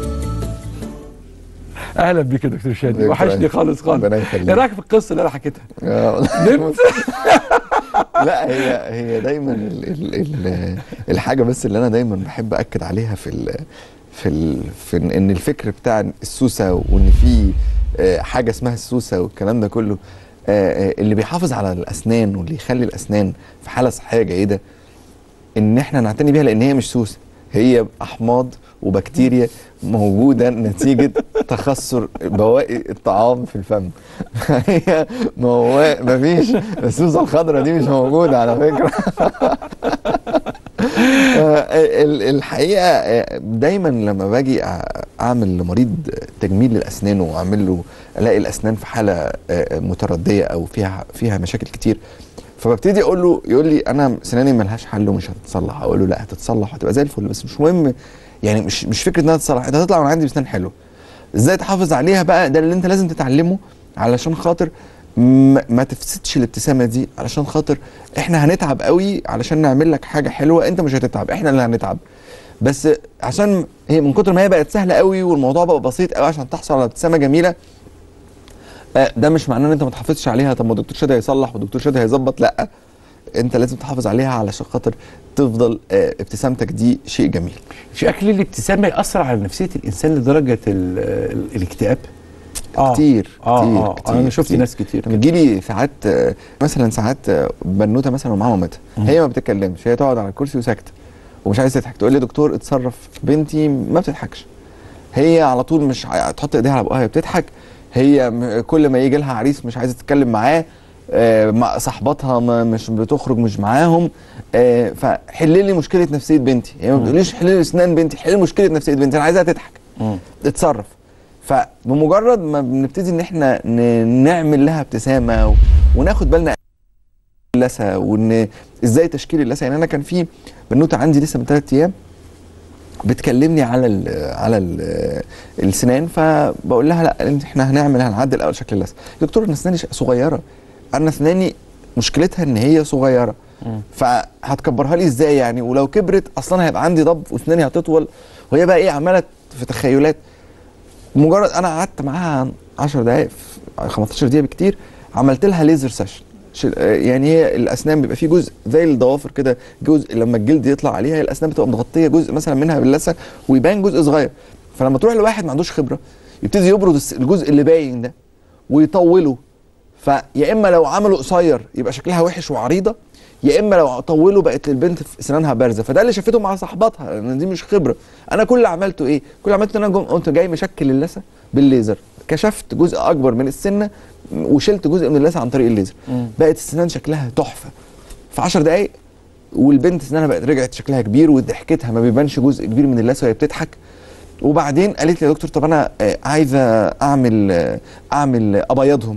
اهلا بيك يا دكتور شادي ازيك وحشني يا خالص خالص ربنا يخليك. ايه رايك في القصه اللي انا حكيتها؟ آه. نمت لا هي هي دايما ال ال ال الحاجه بس اللي انا دايما بحب اكد عليها في ال في ال في إن- ان الفكر بتاع السوسه وان في آه، حاجه اسمها السوسه والكلام ده كله آه، آه، اللي بيحافظ على الاسنان واللي يخلي الاسنان في حاله صحيه جيده ان احنا نعتني بيها لان هي مش سوسه هي احماض وبكتيريا موجوده نتيجه تخثر بواقي الطعام في الفم هي مو... مفيش السوسه الخضراء دي مش موجوده على فكره آه، ال- الحقيقه آه، دايما لما باجي أع- اعمل لمريض تجميل للاسنان واعمل له الاقي الاسنان في حاله آه، مترديه او فيها فيها مشاكل كتير فببتدي اقول له يقول لي انا سناني ملهاش حل ومش هتتصلح اقول له لا هتتصلح وهتبقى زي الفل بس مش مهم يعني مش مش فكره انها تتصلح انت هتطلع من عندي بسنان حلوه ازاي تحافظ عليها بقى ده اللي انت لازم تتعلمه علشان خاطر ما, ما تفسدش الابتسامه دي علشان خاطر احنا هنتعب قوي علشان نعمل لك حاجه حلوه انت مش هتتعب احنا اللي هنتعب بس عشان هي من كتر ما هي بقت سهله قوي والموضوع بقى بسيط قوي عشان تحصل على ابتسامه جميله آه، ده مش معناه ان انت ما تحافظش عليها طب ما الدكتور شادي هيصلح والدكتور شادي هيظبط لا انت لازم تحافظ عليها علشان خاطر تفضل آه، ابتسامتك دي شيء جميل في اكل الابتسامه ياثر على نفسيه الانسان لدرجه ال- ال- الاكتئاب آه. كتير آه، كتير آه، كتير أنا شفت كتير. ناس كتير لما تجيلي ساعات آه، مثلا ساعات آه، بنوته مثلا ومعاها مامتها هي ما بتتكلمش هي تقعد على الكرسي وساكته ومش عايزه تضحك تقول لي دكتور اتصرف بنتي ما بتضحكش هي على طول مش ع- تحط ايديها على بقها هي بتضحك هي م- كل ما يجي لها عريس مش عايزه تتكلم معاه آه، مع صاحباتها ما مش بتخرج مش معاهم آه، فحل لي مشكله نفسيه بنتي هي ما مم. بتقوليش حل لي اسنان بنتي حل لي مشكله نفسيه بنتي انا عايزاها تضحك اتصرف فبمجرد ما بنبتدي ان احنا ن- نعمل لها ابتسامه و... وناخد بالنا اللثه وان ازاي تشكيل اللثه يعني انا كان في بنوته عندي لسه من ثلاث ايام بتكلمني على ال على ال السنان فبقول لها لا انت احنا هنعمل هنعدل اول شكل اللثه دكتور انا اسناني ش- صغيره انا اسناني مشكلتها ان هي صغيره فهتكبرها لي ازاي يعني ولو كبرت اصلا هيبقى عندي ضب واسناني هتطول وهي بقى ايه عماله في تخيلات مجرد انا قعدت معاها 10 دقائق 15 دقيقه بكتير عملت لها ليزر سيشن شل- آه، يعني هي الاسنان بيبقى فيه جزء زي الضوافر كده جزء لما الجلد يطلع عليها هي الاسنان بتبقى مغطيه جزء مثلا منها باللثه ويبان جزء صغير فلما تروح لواحد ما عندوش خبره يبتدي يبرد الس- الجزء اللي باين ده ويطوله فيا اما لو عمله قصير يبقى شكلها وحش وعريضه يا اما لو طوله بقت للبنت في سنانها بارزه فده اللي شافته مع صاحباتها لان دي مش خبره انا كل اللي عملته ايه كل اللي عملته ان انا جم- قمت جاي مشكل اللثه بالليزر كشفت جزء اكبر من السنه وشلت جزء من اللثه عن طريق الليزر بقت السنان شكلها تحفه في 10 دقائق والبنت سنانها بقت رجعت شكلها كبير وضحكتها ما بيبانش جزء كبير من اللثه وهي بتضحك وبعدين قالت لي يا دكتور طب انا آه، عايزه اعمل آه، اعمل آه، ابيضهم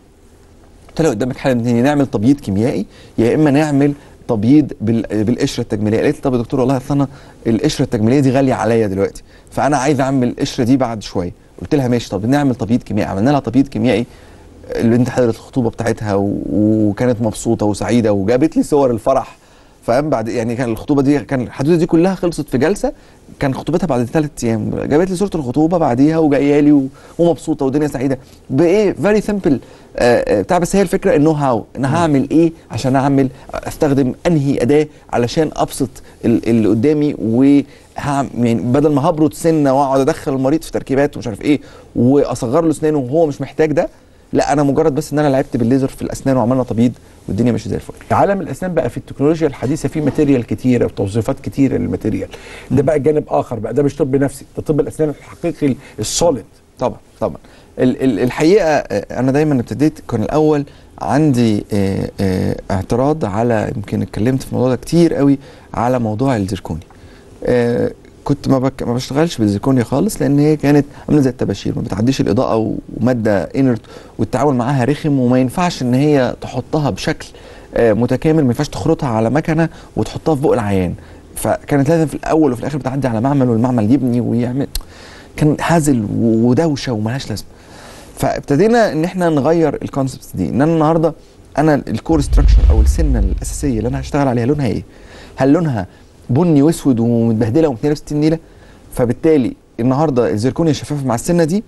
قلت لها قدامك حاجه من اتنين، يا نعمل تبييض كيميائي يا اما نعمل تبييض بال- بالقشره التجميليه قالت لي طب يا دكتور والله اصل انا القشره التجميليه دي غاليه عليا دلوقتي فانا عايز اعمل القشره دي بعد شويه قلت لها ماشي طب نعمل تبييض كيميائي عملنا لها تبييض كيميائي البنت حضرت الخطوبه بتاعتها و- وكانت مبسوطه وسعيده وجابت لي صور الفرح فاهم بعد يعني كان الخطوبه دي كان الحدوته دي كلها خلصت في جلسه كان خطوبتها بعد ثلاث ايام جابت لي صوره الخطوبه بعديها وجايه لي و- ومبسوطه والدنيا سعيده بايه فيري سمبل بتاع بس هي الفكره النو هاو انا هعمل ايه عشان اعمل استخدم انهي اداه علشان ابسط ال- اللي قدامي و يعني بدل ما هبرد سنه واقعد ادخل المريض في تركيبات ومش عارف ايه واصغر له اسنانه وهو مش محتاج ده لا انا مجرد بس ان انا لعبت بالليزر في الاسنان وعملنا تبييض والدنيا ماشيه زي الفل عالم الاسنان بقى في التكنولوجيا الحديثه فيه ماتيريال كتيره وتوظيفات كتيره للماتيريال ده بقى جانب اخر بقى ده مش طب نفسي ده طب الاسنان الحقيقي السوليد طبعا طبعا ال- ال- الحقيقه آه، انا دايما ابتديت كان الاول عندي آه، آه، اعتراض على يمكن اتكلمت في الموضوع ده كتير قوي على موضوع الزركوني آه، كنت ما, بك ما بشتغلش بالزركونيا خالص لان هي كانت عامله زي الطباشير ما بتعديش الاضاءه و- وماده انرت والتعامل معاها رخم وما ينفعش ان هي تحطها بشكل آه، متكامل ما ينفعش تخرطها على مكنه وتحطها في بق العيان فكانت لازم في الاول وفي الاخر بتعدي على معمل والمعمل يبني ويعمل كان هزل و- ودوشه وملهاش لازمه فابتدينا ان احنا نغير الكونسبتس دي ان انا النهارده انا الكور ستراكشر او السنه الاساسيه اللي انا هشتغل عليها لونها ايه؟ هل لونها بني واسود ومتبهدله ومتنيله بستين نيله؟ فبالتالي النهارده الزركونيا الشفافه مع السنه دي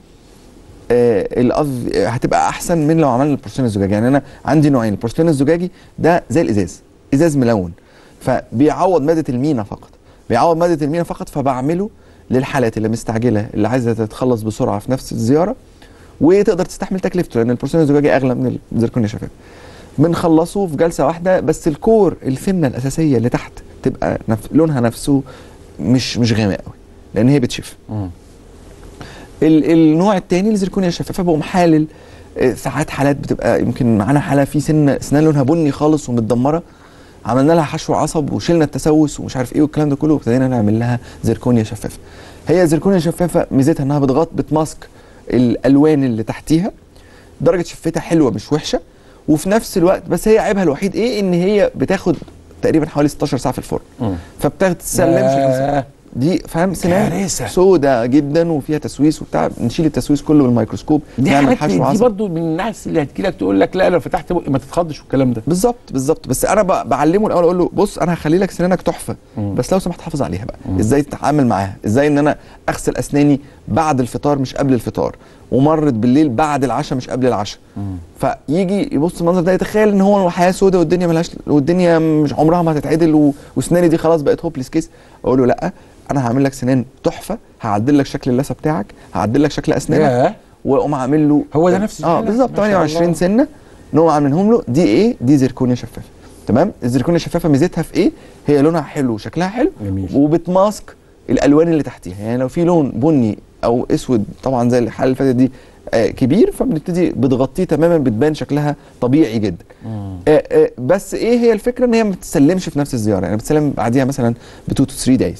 آه الأف- آه، هتبقى احسن من لو عملنا البورسلين الزجاجي يعني انا عندي نوعين البورسلين الزجاجي ده زي الازاز ازاز ملون فبيعوض ماده المينا فقط بيعوض ماده المينا فقط فبعمله للحالات اللي مستعجله اللي عايزه تتخلص بسرعه في نفس الزياره وتقدر تستحمل تكلفته لان البورسلين الزجاجي اغلى من الزركونيا الشفاف بنخلصه في جلسه واحده بس الكور السنه الاساسيه اللي تحت تبقى نف... لونها نفسه مش مش غامق قوي لان هي بتشف ال- النوع الثاني الزركونيا الشفافه بقوم حالل آه، ساعات حالات بتبقى يمكن معانا حاله في سن اسنان لونها بني خالص ومتدمره عملنا لها حشو عصب وشلنا التسوس ومش عارف ايه والكلام ده كله وابتدينا نعمل لها زركونيا شفافه هي زركونيا شفافه ميزتها انها بتغط بتماسك الالوان اللي تحتيها درجه شفتها حلوه مش وحشه وفي نفس الوقت بس هي عيبها الوحيد ايه ان هي بتاخد تقريبا حوالي 16 ساعه في الفرن فبتسلمش ياه. دي فاهم سنان كارثة. سودة جدا وفيها تسويس وبتاع نشيل التسويس كله بالميكروسكوب دي نعمل حاجات حشو دي عصب. برضو من الناس اللي هتجي لك تقول لك لا لو فتحت بقي ما تتخضش والكلام ده بالظبط بالظبط بس انا ب- بعلمه الاول اقول له بص انا هخلي لك سنانك تحفه بس لو سمحت حافظ عليها بقى ازاي تتعامل معاها ازاي ان انا اغسل اسناني بعد الفطار مش قبل الفطار ومرت بالليل بعد العشاء مش قبل العشاء فيجي يبص المنظر ده يتخيل ان هو الحياه سودة والدنيا ملهاش والدنيا مش عمرها ما هتتعدل و- واسناني دي خلاص بقت هوبليس كيس اقول له لا انا هعمل لك سنان تحفه هعدل لك شكل اللثه بتاعك هعدل لك شكل اسنانك ياه. واقوم عامل له هو ده نفس اه الكلام. بالظبط ما شاء الله. 28 سنه نقوم عاملينهم له دي ايه دي زركونيا شفافه تمام الزركونيا الشفافه ميزتها في ايه هي لونها حلو وشكلها حلو جميل. وبتماسك الالوان اللي تحتيها يعني لو في لون بني او اسود طبعا زي الحاله اللي فاتت دي آه كبير فبنبتدي بتغطيه تماما بتبان شكلها طبيعي جدا آه آه بس ايه هي الفكره ان هي ما بتسلمش في نفس الزياره يعني بتسلم بعديها مثلا ب 2 تو 3 دايز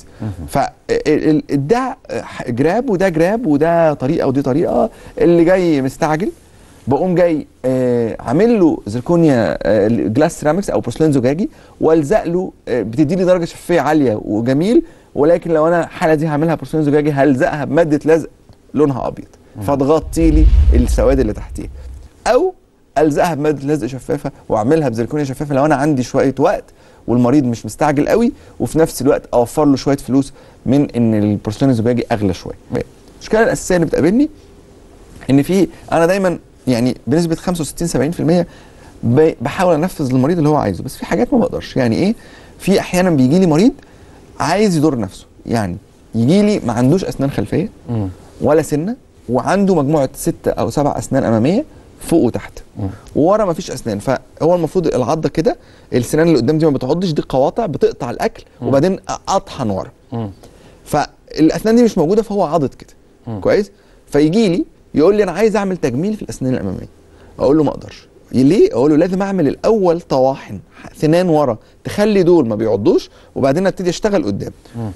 فده جراب وده جراب وده طريقه ودي طريقه اللي جاي مستعجل بقوم جاي آه عامل له زركونيا آه جلاس سيراميكس او بورسلين زجاجي والزق له آه بتدي لي درجه شفافيه عاليه وجميل ولكن لو انا الحاله دي هعملها بورسلين زجاجي هلزقها بماده لزق لونها ابيض فتغطي لي السواد اللي تحتيها او الزقها بماده لزق شفافه واعملها بزركونيا شفافه لو انا عندي شويه وقت والمريض مش مستعجل قوي وفي نفس الوقت اوفر له شويه فلوس من ان البورسلين الزجاجي اغلى شويه المشكله الاساسيه اللي بتقابلني ان في انا دايما يعني بنسبه 65 70% ب- بحاول انفذ للمريض اللي هو عايزه بس في حاجات ما بقدرش يعني ايه في احيانا بيجي لي مريض عايز يضر نفسه يعني يجي لي ما عندوش اسنان خلفيه ولا سنه وعنده مجموعه ستة او سبع اسنان اماميه فوق وتحت وورا ما فيش اسنان فهو المفروض العضه كده السنان اللي قدام دي ما بتعضش دي قواطع بتقطع الاكل وبعدين اطحن ورا فالاسنان دي مش موجوده فهو عضت كده كويس فيجي لي يقول لي انا عايز اعمل تجميل في الاسنان الاماميه اقول له ما اقدرش ليه اقول له لازم اعمل الاول طواحن سنان ورا تخلي دول ما بيعضوش وبعدين ابتدي اشتغل قدام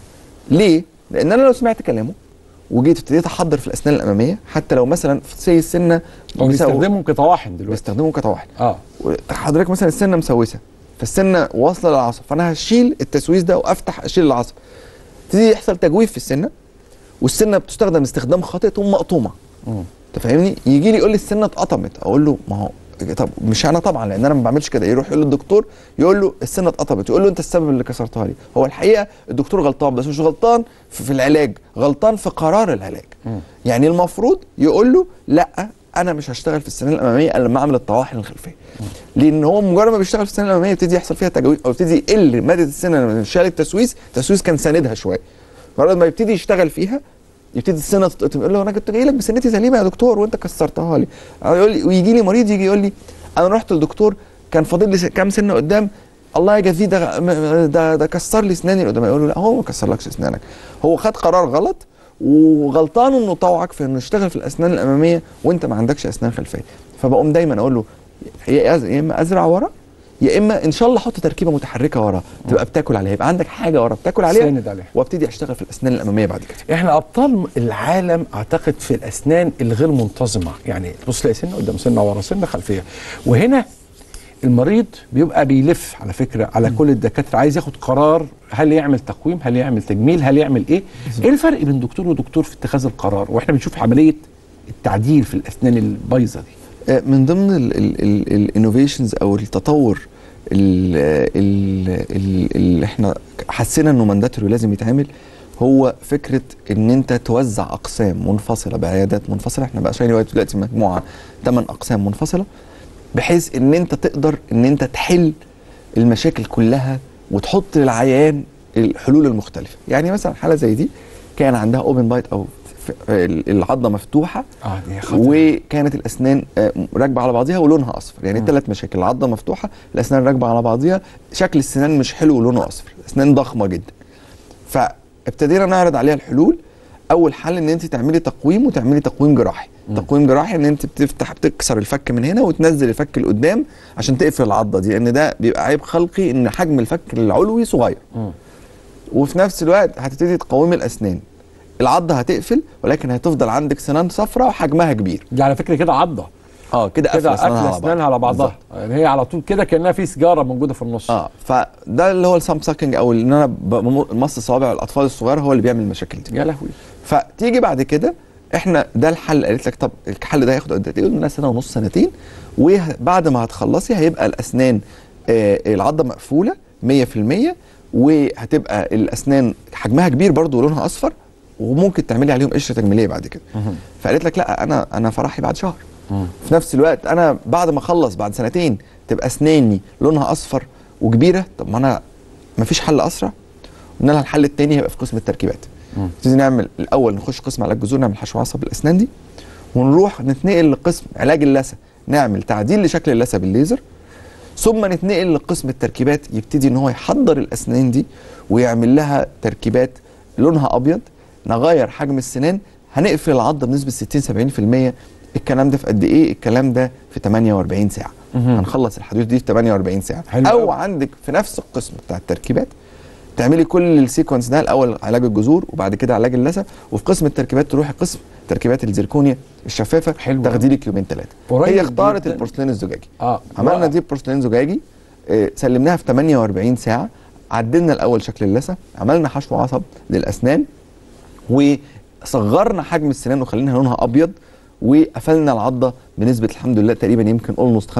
ليه لان انا لو سمعت كلامه وجيت ابتديت احضر في الاسنان الاماميه حتى لو مثلا في سي السنه هو مسو- بيستخدمهم كطواحن دلوقتي بيستخدمهم كطواحن اه حضرتك مثلا السنه مسوسه فالسنه واصله للعصب فانا هشيل التسويس ده وافتح اشيل العصب تبتدي يحصل تجويف في السنه والسنه بتستخدم استخدام خاطئ تقوم مقطومه انت فاهمني يجي لي يقول لي السنه اتقطمت اقول له ما هو طب مش انا طبعا لان انا ما بعملش كده يروح يقول للدكتور يقول له السنه اتقطمت يقول له انت السبب اللي كسرتها لي هو الحقيقه الدكتور غلطان بس مش غلطان في, في العلاج غلطان في قرار العلاج يعني المفروض يقول له لا انا مش هشتغل في السنان الاماميه الا لما اعمل الطواحن الخلفيه لان هو مجرد ما بيشتغل في السنان الاماميه يبتدي يحصل فيها تجاويف او يبتدي يقل ماده السنه لما شال التسويس التسويس كان ساندها شويه مجرد ما يبتدي يشتغل فيها يبتدي السنه تتقطم يقول له انا كنت جاي لك بسنتي سليمه يا دكتور وانت كسرتها لي أو يقول لي ويجي لي مريض يجي يقول لي انا رحت للدكتور كان فاضل لي س- كام سنه قدام الله يجازيه ده م- ده ده كسر لي اسناني اللي قدام يقول له لا هو ما كسرلكش اسنانك هو خد قرار غلط وغلطان انه طوعك في انه يشتغل في الاسنان الاماميه وانت ما عندكش اسنان خلفيه فبقوم دايما اقول له يا أز- يا اما ازرع ورا يا اما ان شاء الله احط تركيبه متحركه ورا تبقى بتاكل عليها يبقى عندك حاجه ورا بتاكل عليها ساند عليها. وابتدي اشتغل في الاسنان الاماميه بعد كده احنا ابطال العالم اعتقد في الاسنان الغير منتظمه يعني تبص تلاقي سنه قدام سنه ورا سنه خلفيه وهنا المريض بيبقى بيلف على فكره على كل الدكاتره عايز ياخد قرار هل يعمل تقويم هل يعمل تجميل هل يعمل ايه ايه الفرق بين دكتور ودكتور في اتخاذ القرار واحنا بنشوف عمليه التعديل في الاسنان البايظه دي آه، من ضمن الانوفيشنز او التطور ال- ال- ال- اللي احنا حسينا انه مانداتوري لازم يتعمل هو فكره ان انت توزع اقسام منفصله بعيادات منفصله احنا بقى شايفين دلوقتي مجموعه ثمان اقسام منفصله بحيث ان انت تقدر ان انت تحل المشاكل كلها وتحط للعيان الحلول المختلفه يعني مثلا حاله زي دي كان عندها اوبن بايت او ف- العضه مفتوحه اه دي خطر وكانت الاسنان آه، راكبه على بعضها ولونها اصفر يعني ثلاث مشاكل العضه مفتوحه الاسنان راكبه على بعضها شكل السنان مش حلو ولونه اصفر اسنان ضخمه جدا ابتدينا نعرض عليها الحلول اول حل ان انت تعملي تقويم وتعملي تقويم جراحي تقويم جراحي ان انت بتفتح بتكسر الفك من هنا وتنزل الفك لقدام عشان تقفل العضه دي لان ده بيبقى عيب خلقي ان حجم الفك العلوي صغير وفي نفس الوقت هتبتدي تقومي الاسنان العضه هتقفل ولكن هتفضل عندك سنان صفراء وحجمها كبير دي على فكره كده عضه اه كده كده قافله قافله اسنانها على بعضها يعني هي على طول كده كانها في سيجاره موجوده في النص اه فده اللي هو السام ساكنج او ان انا بمص صوابع الاطفال الصغيره هو اللي بيعمل المشاكل دي يا لهوي فتيجي بعد كده احنا ده الحل قالت لك طب الحل ده هياخد قد ايه؟ قلنا سنه ونص سنتين وبعد ما هتخلصي هيبقى الاسنان آه العضه مقفوله 100% وهتبقى الاسنان حجمها كبير برضو ولونها اصفر وممكن تعملي عليهم قشره تجميليه بعد كده فقالت لك لا انا انا فرحي بعد شهر في نفس الوقت انا بعد ما اخلص بعد سنتين تبقى اسناني لونها اصفر وكبيره طب ما انا ما فيش حل اسرع قلنا لها الحل التاني هيبقى في قسم التركيبات نبتدي نعمل الاول نخش قسم علاج جذور نعمل حشو عصب الاسنان دي ونروح نتنقل لقسم علاج اللثه نعمل تعديل لشكل اللثه بالليزر ثم نتنقل لقسم التركيبات يبتدي ان هو يحضر الاسنان دي ويعمل لها تركيبات لونها ابيض نغير حجم السنان هنقفل العضه بنسبه 60 70% الكلام ده في قد ايه الكلام ده في 48 ساعه مهم. هنخلص الحدوث دي في 48 ساعه حلو او أوي. عندك في نفس القسم بتاع التركيبات تعملي كل السيكونس ده الاول علاج الجذور وبعد كده علاج اللثه وفي قسم التركيبات تروحي قسم تركيبات الزركونيا الشفافه حلو تاخدي لك يومين ثلاثه قريب هي اختارت جداً. البورسلين الزجاجي اه عملنا رائع. دي بورسلين زجاجي آه، سلمناها في 48 ساعه عدلنا الاول شكل اللثه عملنا حشو عصب للاسنان وصغرنا حجم السنان وخلينا لونها ابيض وقفلنا العضه بنسبه الحمد لله تقريبا يمكن اولموست 85%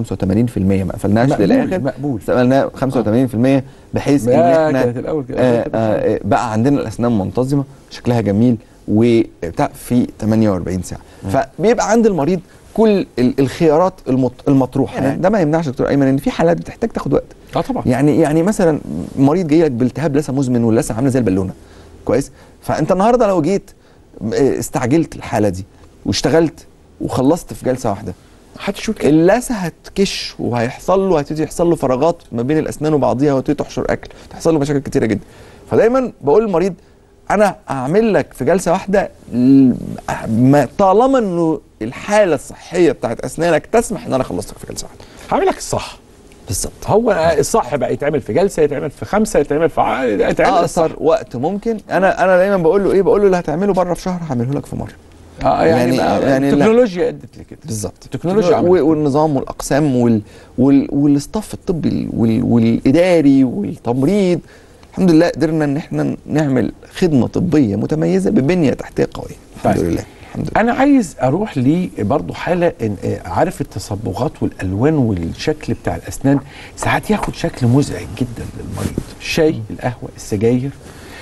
ما قفلناش مقبول، للاخر مقبول. قفلناه 85% بحيث ان يا احنا كانت الأول كده. آه آه آه، بقى عندنا الاسنان منتظمه شكلها جميل وبتاع في 48 ساعه فبيبقى عند المريض كل ال- الخيارات المط- المطروحه يعني ده ما يمنعش دكتور ايمن ان في حالات بتحتاج تاخد وقت اه طبعا يعني يعني مثلا مريض جاي لك بالتهاب لثه مزمن واللثه عامله زي البالونه كويس فانت النهارده لو جيت آه، استعجلت الحاله دي واشتغلت وخلصت في جلسه واحده هتشوف اللثه هتكش وهيحصل له هتبتدي يحصل له فراغات ما بين الاسنان وبعضيها وتبتدي تحشر اكل تحصل له مشاكل كتيره جدا فدايما بقول للمريض انا اعمل لك في جلسه واحده ل- ما طالما انه الحاله الصحيه بتاعت اسنانك تسمح ان انا اخلص لك في جلسه واحده هعمل لك الصح بالظبط هو الصح بقى يتعمل في جلسه يتعمل في خمسه يتعمل في ع- يتعمل اقصر وقت ممكن انا انا دايما بقول له ايه بقول له اللي هتعمله بره في شهر هعمله لك في مره آه يعني, يعني, يعني لا. التكنولوجيا ادت لكده بالظبط التكنولوجيا عملت و- والنظام والاقسام وال وال والاستاف الطبي وال والاداري والتمريض الحمد لله قدرنا ان احنا نعمل خدمه طبيه متميزه ببنيه تحتيه قويه الحمد طيب. لله الحمد لله انا عايز اروح لي برضو حاله إن آه، عارف التصبغات والالوان والشكل بتاع الاسنان ساعات ياخد شكل مزعج جدا للمريض الشاي القهوه السجاير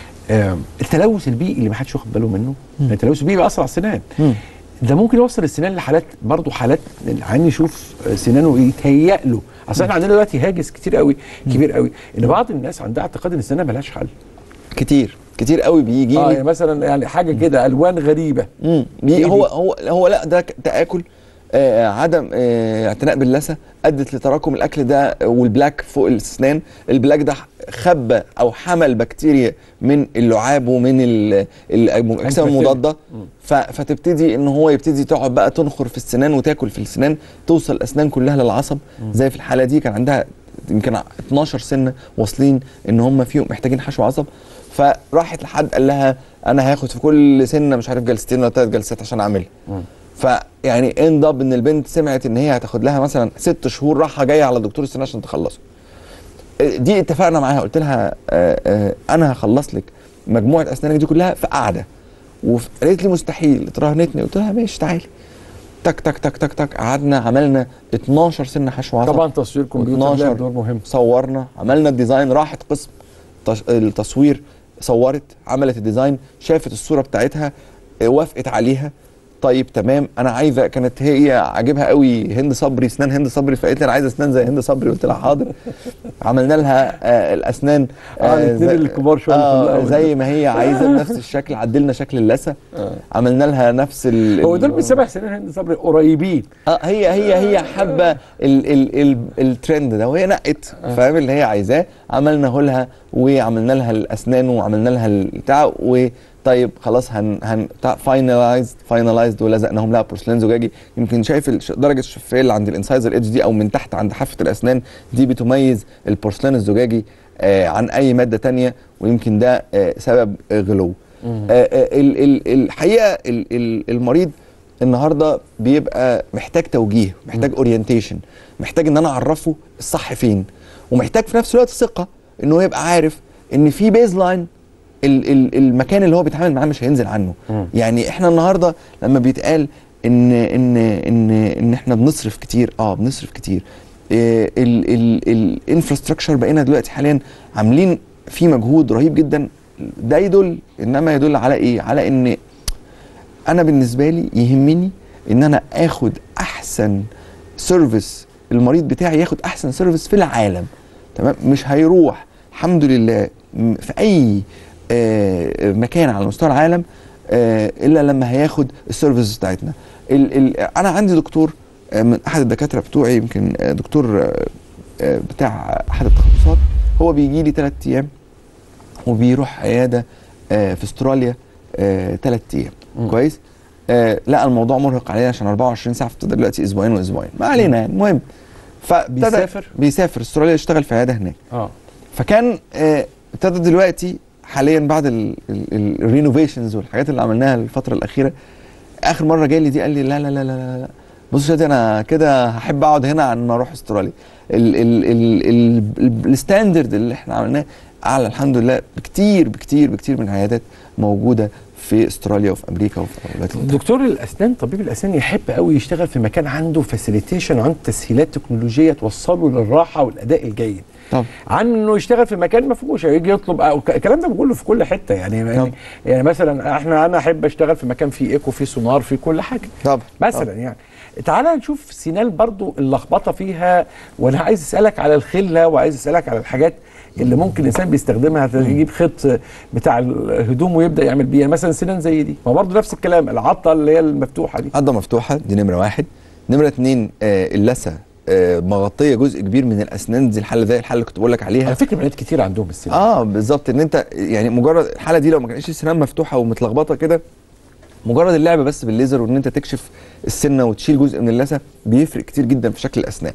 آم، التلوث البيئي اللي ما حدش واخد باله منه مم. التلوث البيئي بيأثر على السنان ده ممكن يوصل السنان لحالات برضو حالات العين يشوف آه، سنانه يتهيأ له اصل احنا عندنا دلوقتي هاجس كتير قوي كبير قوي ان بعض الناس عندها اعتقاد ان السنان ملهاش حل كتير كتير قوي بيجي اه لي يعني مثلا يعني حاجه كده الوان غريبه مم. بي هو هو هو لا ده ك- تاكل آه عدم آه اعتناء باللثه ادت لتراكم الاكل ده والبلاك فوق الاسنان البلاك ده خبى او حمل بكتيريا من اللعاب ومن ال- الاجسام بكتيريا. المضاده ف- فتبتدي ان هو يبتدي تقعد بقى تنخر في السنان وتاكل في السنان توصل الاسنان كلها للعصب زي في الحاله دي كان عندها يمكن 12 سنه واصلين ان هم فيهم محتاجين حشو عصب فراحت لحد قال لها انا هاخد في كل سنه مش عارف جلستين ولا ثلاث جلسات عشان اعملها فيعني اند اب ان البنت سمعت ان هي هتاخد لها مثلا ست شهور راحه جايه على دكتور السنان عشان تخلصه دي اتفقنا معاها قلت لها آه آه انا هخلص لك مجموعه اسنانك دي كلها في قعده وقالت لي مستحيل اترهنتني قلت لها ماشي تعالي تك تك تك تك تك قعدنا عملنا 12 سنه حشو عصب طبعا تصوير كمبيوتر لعب دور مهم صورنا عملنا الديزاين راحت قسم تش- التصوير صورت عملت الديزاين شافت الصوره بتاعتها آه، وافقت عليها طيب تمام انا عايزه كانت هي عاجبها قوي هند صبري اسنان هند صبري فقالت لي انا عايزه اسنان زي هند صبري قلت لها حاضر عملنا لها آه الاسنان آه، الاتنين الكبار شوية اللي في آه الأول. زي ما هي عايزه بنفس الشكل عدلنا شكل اللثه عملنا لها نفس ال هو ال- دول من سبع سنين هند صبري قريبين اه هي هي هي حابه ال ال ال الترند ده وهي نقت فاهم اللي هي عايزاه عملناه لها وعملنا لها الاسنان وعملنا لها البتاع وطيب خلاص هن هن فاينلايزد فاينلايزد ولزقناهم لها بورسلين زجاجي يمكن شايف الش- درجه الشفافيه اللي عند الانسايزر ايدج دي او من تحت عند حافه الاسنان دي بتميز البورسلين الزجاجي آه عن اي ماده تانية ويمكن ده آه سبب آه غلو آه آه ال- ال- الحقيقه ال- ال- المريض النهارده بيبقى محتاج توجيه محتاج اورينتيشن محتاج ان انا اعرفه الصح فين ومحتاج في نفس الوقت ثقه انه يبقى عارف ان في بيز لاين ال- ال- المكان اللي هو بيتعامل معاه مش هينزل عنه يعني احنا النهارده لما بيتقال ان ان ان ان احنا بنصرف كتير اه بنصرف كتير الانفراستراكشر بقينا دلوقتي حاليا عاملين فيه مجهود رهيب جدا ده يدل انما يدل على ايه على ان انا بالنسبه لي يهمني ان انا اخد احسن سيرفيس المريض بتاعي ياخد احسن سيرفيس في العالم تمام مش هيروح الحمد لله م- في اي آه، مكان على مستوى العالم آه، الا لما هياخد السيرفيس بتاعتنا ال ال انا عندي دكتور آه، من احد الدكاتره بتوعي يمكن آه، دكتور آه، آه، بتاع احد التخصصات هو بيجي لي ثلاث ايام وبيروح عياده آه، في استراليا ثلاث ايام كويس آه لقى الموضوع مرهق عليه عشان 24 ساعه فابتدى دلوقتي اسبوعين واسبوعين ما علينا يعني المهم فابتدى بيسافر؟ بيسافر استراليا يشتغل في عياده هناك اه فكان آه، ابتدى دلوقتي حاليا بعد الرينوفيشنز والحاجات اللي عملناها الفتره الاخيره اخر مره جاي لي دي قال لي لا لا لا لا لا, لا. بص يا شادي انا كده هحب اقعد هنا عن ما اروح استراليا ال- ال- ال- ال- ال- الستاندرد اللي احنا عملناه اعلى الحمد لله بكتير بكتير بكتير من العيادات موجوده في استراليا وفي امريكا وفي الولايات المتحده دكتور الاسنان طبيب الاسنان يحب قوي يشتغل في مكان عنده فاسيليتيشن وعنده تسهيلات تكنولوجيه توصله للراحه والاداء الجيد طبعا عن انه يشتغل في مكان ما فيهوش يجي يطلب أو ك- الكلام ده بقوله في كل حته يعني يعني, يعني مثلا احنا انا احب اشتغل في مكان فيه ايكو فيه سونار فيه كل حاجه طبعا مثلا يعني تعالى نشوف سينال برضو اللخبطه فيها وانا عايز اسالك على الخله وعايز اسالك على الحاجات اللي ممكن الانسان بيستخدمها يجيب خيط بتاع الهدوم ويبدا يعمل بيها مثلا سنان زي دي ما برضو نفس الكلام العضه اللي هي المفتوحه دي عضه مفتوحه دي نمره واحد نمره اتنين آه اللثه آه مغطيه جزء كبير من الاسنان دي الحاله زي الحاله اللي كنت بقول لك عليها على فكره بنات كتير عندهم السنان اه بالظبط ان انت يعني مجرد الحاله دي لو ما كانتش السنان مفتوحه ومتلخبطه كده مجرد اللعب بس بالليزر وان انت تكشف السنه وتشيل جزء من اللثه بيفرق كتير جدا في شكل الاسنان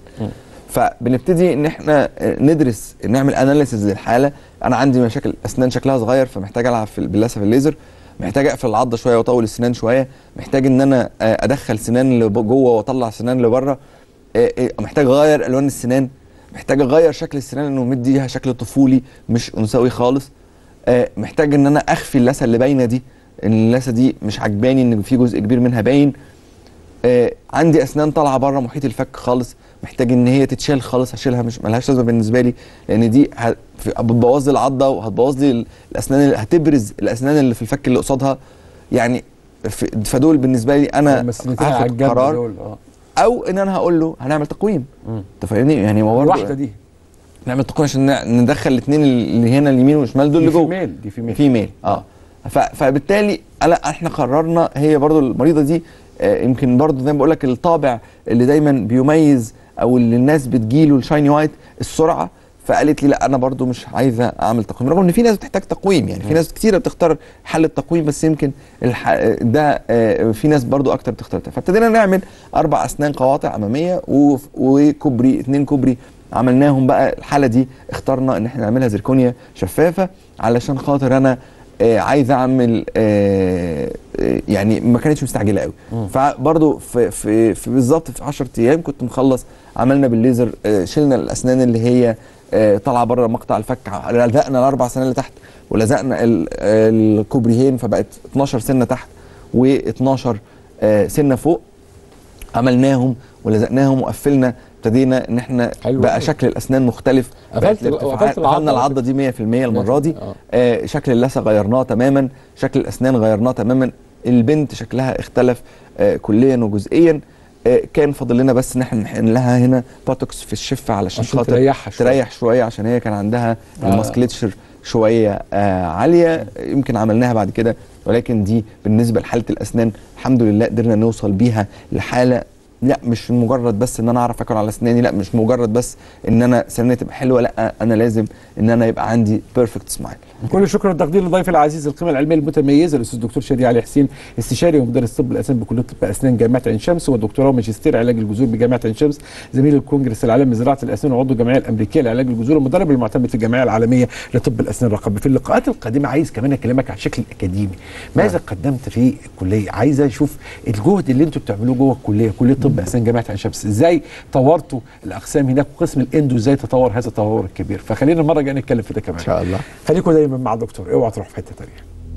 فبنبتدي ان احنا آه، ندرس نعمل اناليسيز للحاله انا عندي مشاكل اسنان شكلها صغير فمحتاج العب في باللثه في الليزر محتاج اقفل العضه شويه واطول السنان شويه محتاج ان انا آه، ادخل سنان لجوه واطلع سنان لبره آه، آه، محتاج اغير الوان السنان محتاج اغير شكل السنان انه مديها شكل طفولي مش انثوي خالص آه، محتاج ان انا اخفي اللثه اللي باينه دي ان اللثه دي مش عجباني ان في جزء كبير منها باين آه، عندي اسنان طالعه بره محيط الفك خالص محتاج ان هي تتشال خالص هشيلها مش ملهاش لازمه بالنسبه لي لان دي ه- في- بتبوظ لي العضه وهتبوظ لي ال- الاسنان اللي هتبرز الاسنان اللي في الفك اللي قصادها يعني ف- فدول بالنسبه لي انا السنتين على هاخد الجنب قرار دول اه او ان انا هقول له هنعمل تقويم انت فاهمني يعني هو برضه الواحده دي نعمل تقويم عشان نع- ندخل الاثنين اللي هنا اليمين والشمال دول دي اللي جوه فيميل دي فيميل فيميل اه ف- فبالتالي لا احنا قررنا هي برضو المريضه دي آه، يمكن برضو زي ما بقول لك الطابع اللي دايما بيميز او اللي الناس بتجيله الشايني وايت السرعه فقالت لي لا انا برضو مش عايزه اعمل تقويم رغم ان في ناس بتحتاج تقويم يعني في ناس كتيره بتختار حل التقويم بس يمكن الح... ده آه، في ناس برضو اكتر بتختار ده فابتدينا نعمل اربع اسنان قواطع اماميه و... وكوبري اتنين كوبري عملناهم بقى الحاله دي اخترنا ان احنا نعملها زركونيا شفافه علشان خاطر انا آه عايز اعمل آه آه، يعني ما كانتش مستعجله قوي فبرضه في في, في بالظبط في 10 ايام كنت مخلص عملنا بالليزر آه شلنا الاسنان اللي هي آه طالعه بره مقطع الفك لزقنا الاربع سنان اللي تحت ولزقنا ال- الكوبريهين فبقت 12 سنه تحت و12 آه سنه فوق عملناهم ولزقناهم وقفلنا ابتدينا ان احنا حلو بقى أوي. شكل الاسنان مختلف قفلت- بقت الارتفاعات- وقفلت العضة قفلنا على العضه دي 100% المره دي آه. آه شكل اللثه غيرناه تماما شكل الاسنان غيرناه تماما البنت شكلها اختلف آه، كليا وجزئيا آه، كان فاضل لنا بس ان احنا نحقن لها هنا بوتوكس في الشفه علشان عشان خاطر تريحها شوية. تريح شويه عشان هي كان عندها آه. الماسكليتشر شويه آه عاليه يمكن عملناها بعد كده ولكن دي بالنسبه لحاله الاسنان الحمد لله قدرنا نوصل بيها لحاله لا مش مجرد بس ان انا اعرف اكل على اسناني لا مش مجرد بس ان انا سناني تبقى حلوه لا انا لازم ان انا يبقى عندي بيرفكت سمايل كل الشكر والتقدير لضيف العزيز القيمه العلميه المتميزه الاستاذ الدكتور شادي علي حسين استشاري ومدرس طب الاسنان بكليه طب اسنان جامعه عين شمس ودكتوراه وماجستير علاج الجذور بجامعه عين شمس زميل الكونجرس العالمي لزراعه الاسنان وعضو الجمعيه الامريكيه لعلاج الجذور ومدرب المعتمد في الجمعيه العالميه لطب الاسنان الرقمي في اللقاءات القادمه عايز كمان اكلمك عن الشكل الاكاديمي ماذا قدمت في الكليه عايز اشوف الجهد اللي انتوا بتعملوه جوه الكليه كليه طب اسنان جامعه عين شمس ازاي طورتوا الاقسام هناك وقسم الاندو ازاي تطور هذا التطور الكبير فخلينا المره الجايه نتكلم في ده كمان ان شاء الله خليكم دايما مع الدكتور اوعى تروح في حته تانيه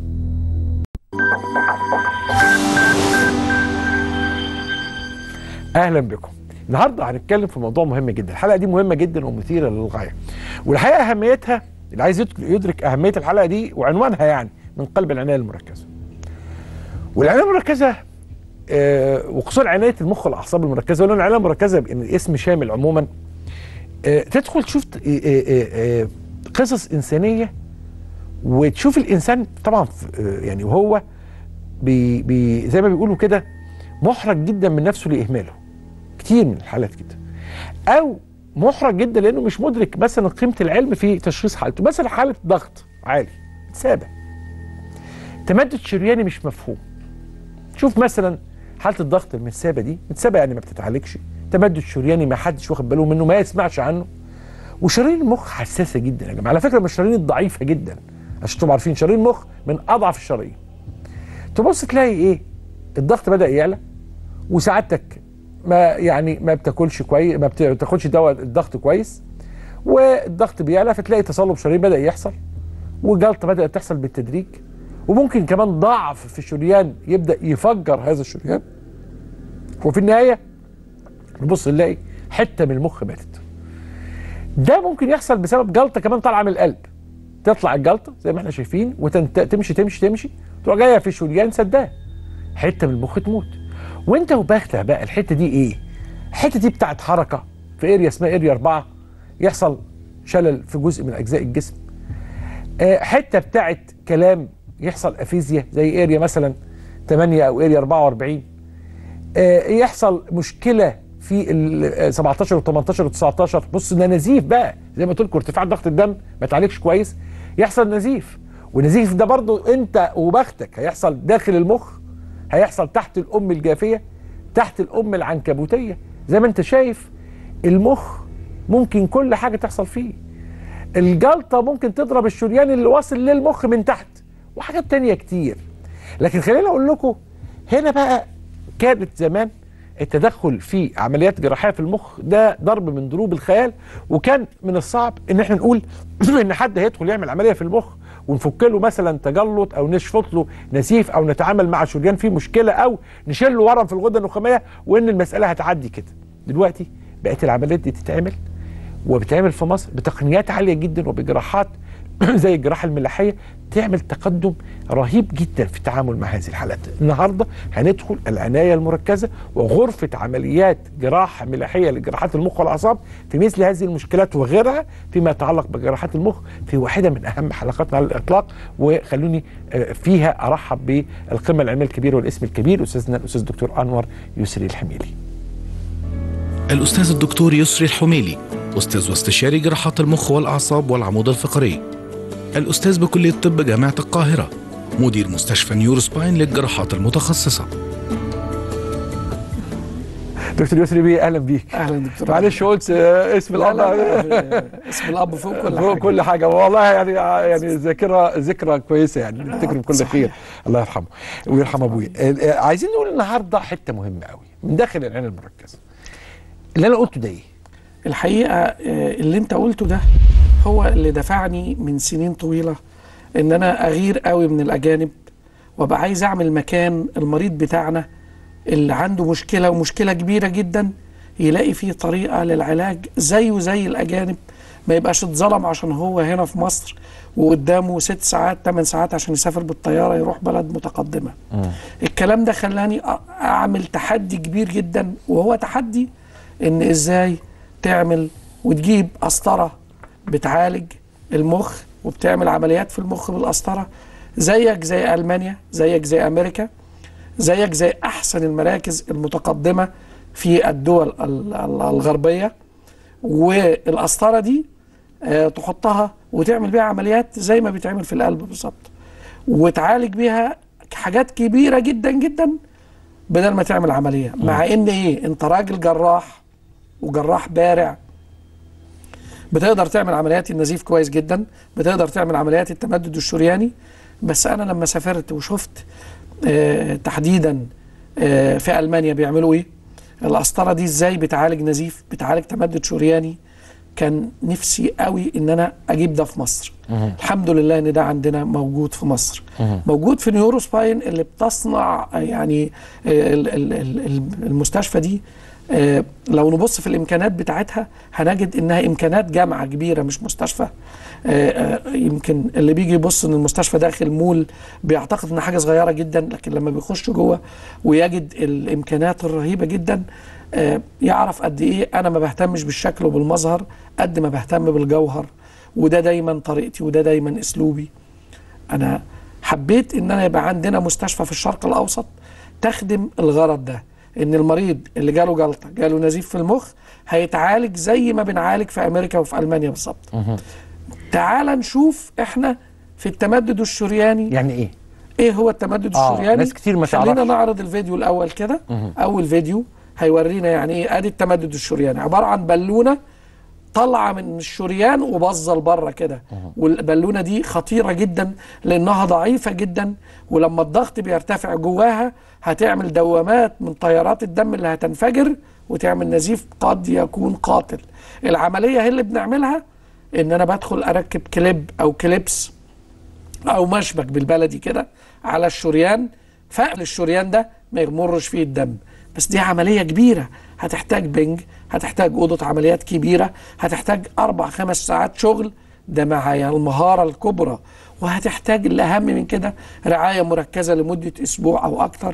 اهلا بكم النهارده هنتكلم في موضوع مهم جدا الحلقه دي مهمه جدا ومثيره للغايه والحقيقه اهميتها اللي عايز يدرك- يدرك اهميه الحلقه دي وعنوانها يعني من قلب العنايه المركزه والعنايه المركزه آه وخصوصا عنايه المخ والاعصاب المركزه ولان العنايه المركزه بان الاسم شامل عموما آه تدخل تشوف آه آه آه قصص انسانيه وتشوف الانسان طبعا في- آه، يعني وهو بي بي زي ما بيقولوا كده محرج جدا من نفسه لاهماله كتير من الحالات كده او محرج جدا لانه مش مدرك مثلا قيمه العلم في تشخيص حالته مثلا حاله ضغط عالي متسابه تمدد شرياني مش مفهوم شوف مثلا حاله الضغط المتسابه دي متسابه يعني ما بتتعالجش تمدد شرياني ما حدش واخد باله منه ما يسمعش عنه وشرايين المخ حساسه جدا يا جماعه على فكره من الشرايين الضعيفه جدا عشان تبقوا عارفين شرايين المخ من اضعف الشرايين تبص تلاقي ايه الضغط بدا يعلى وسعادتك ما يعني ما بتاكلش كويس ما بتاخدش دواء الضغط كويس والضغط بيعلى فتلاقي تصلب شرايين بدا يحصل وجلطه بدات تحصل بالتدريج وممكن كمان ضعف في الشريان يبدا يفجر هذا الشريان وفي النهايه نبص نلاقي حته من المخ ماتت ده ممكن يحصل بسبب جلطه كمان طالعه من القلب تطلع الجلطه زي ما احنا شايفين وتمشي تمشي تمشي تروح جايه في شريان سداه حته من المخ تموت وانت وبختها بقى الحته دي ايه؟ الحته دي بتاعت حركه في اريا اسمها اريا 4 يحصل شلل في جزء من اجزاء الجسم آه، حته بتاعت كلام يحصل افيزيا زي اريا مثلا 8 او اريا 44 آه، يحصل مشكله في ال 17 و18 و19 بص ده نزيف بقى زي ما قلت لكم ارتفاع ضغط الدم ما تعالجش كويس يحصل نزيف والنزيف ده برضو انت وبختك هيحصل داخل المخ هيحصل تحت الام الجافيه تحت الام العنكبوتيه زي ما انت شايف المخ ممكن كل حاجه تحصل فيه الجلطه ممكن تضرب الشريان اللي واصل للمخ من تحت وحاجات تانية كتير لكن خليني اقول لكم هنا بقى كانت زمان التدخل في عمليات جراحيه في المخ ده ضرب من ضروب الخيال وكان من الصعب ان احنا نقول ان حد هيدخل يعمل عمليه في المخ ونفك له مثلا تجلط او نشفط له نزيف او نتعامل مع شريان فيه مشكله او نشيل له ورم في الغده النخاميه وان المساله هتعدي كده دلوقتي بقت العمليات دي تتعمل وبتعمل في مصر بتقنيات عاليه جدا وبجراحات زي الجراحه الملاحيه تعمل تقدم رهيب جدا في التعامل مع هذه الحالات. النهارده هندخل العنايه المركزه وغرفه عمليات جراحه ملاحيه لجراحات المخ والاعصاب في مثل هذه المشكلات وغيرها فيما يتعلق بجراحات المخ في واحده من اهم حلقاتنا على الاطلاق وخلوني آه، فيها ارحب بالقمه العلميه الكبيره والاسم الكبير استاذنا الاستاذ الدكتور انور يسري الحميلي. الأستاذ الدكتور يسري الحميلي أستاذ واستشاري جراحات المخ والأعصاب والعمود الفقري الأستاذ بكلية طب جامعة القاهرة مدير مستشفى نيورو سباين للجراحات المتخصصة دكتور يسري بيه اهلا بيك. اهلا دكتور معلش قلت آه، اسم لا الاب لا لا اسم الاب فوق كل فوق حاجه كل حاجه والله يعني يعني ذاكره ذكرى كويسه يعني نفتكر بكل خير الله يرحمه ويرحم ابويا آه، آه، عايزين نقول النهارده حته مهمه قوي من داخل العنايه المركزه اللي انا قلته ده ايه؟ الحقيقه آه، اللي انت قلته ده هو اللي دفعني من سنين طويله ان انا اغير قوي من الاجانب وابقى عايز اعمل مكان المريض بتاعنا اللي عنده مشكله ومشكله كبيره جدا يلاقي فيه طريقه للعلاج زيه زي الاجانب ما يبقاش اتظلم عشان هو هنا في مصر وقدامه ست ساعات ثمان ساعات عشان يسافر بالطياره يروح بلد متقدمه الكلام ده خلاني أ- اعمل تحدي كبير جدا وهو تحدي ان ازاي تعمل وتجيب قسطره بتعالج المخ وبتعمل عمليات في المخ بالقسطره زيك زي المانيا زيك زي امريكا زيك زي احسن المراكز المتقدمه في الدول ال- ال- الغربيه والقسطره دي آه، تحطها وتعمل بيها عمليات زي ما بيتعمل في القلب بالظبط وتعالج بيها حاجات كبيره جدا جدا بدل ما تعمل عمليه مع ان ايه انت راجل جراح وجراح بارع بتقدر تعمل عمليات النزيف كويس جدا بتقدر تعمل عمليات التمدد الشرياني بس انا لما سافرت وشفت آه تحديدا آه في المانيا بيعملوا ايه القسطره دي ازاي بتعالج نزيف بتعالج تمدد شرياني كان نفسي قوي ان انا اجيب ده في مصر الحمد لله ان ده عندنا موجود في مصر موجود في نيورو سباين اللي بتصنع آه، يعني آه، ال- ال- ال- المستشفى دي آه، لو نبص في الامكانات بتاعتها هنجد انها امكانات جامعه كبيره مش مستشفى آه، آه، يمكن اللي بيجي يبص ان المستشفى داخل مول بيعتقد ان حاجه صغيره جدا لكن لما بيخش جوه ويجد الامكانات الرهيبه جدا آه، يعرف قد ايه انا ما بهتمش بالشكل وبالمظهر قد ما بهتم بالجوهر وده دايما طريقتي وده دايما اسلوبي انا حبيت ان انا يبقى عندنا مستشفى في الشرق الاوسط تخدم الغرض ده ان المريض اللي جاله جلطه جاله نزيف في المخ هيتعالج زي ما بنعالج في امريكا وفي المانيا بالظبط تعال نشوف احنا في التمدد الشرياني يعني ايه ايه هو التمدد آه، الشرياني ناس كتير ما خلينا تعرفش. نعرض الفيديو الاول كده مهم. اول فيديو هيورينا يعني ايه ادي التمدد الشرياني عباره عن بالونه طالعه من الشريان وبظه لبره كده والبالونه دي خطيره جدا لانها ضعيفه جدا ولما الضغط بيرتفع جواها هتعمل دوامات من تيارات الدم اللي هتنفجر وتعمل نزيف قد يكون قاتل العمليه هي اللي بنعملها ان انا بدخل اركب كليب او كليبس او مشبك بالبلدي كده على الشريان فقل الشريان ده ما يمرش فيه الدم بس دي عمليه كبيره هتحتاج بنج هتحتاج اوضه عمليات كبيره هتحتاج اربع خمس ساعات شغل ده مع المهاره الكبرى وهتحتاج الاهم من كده رعايه مركزه لمده اسبوع او اكتر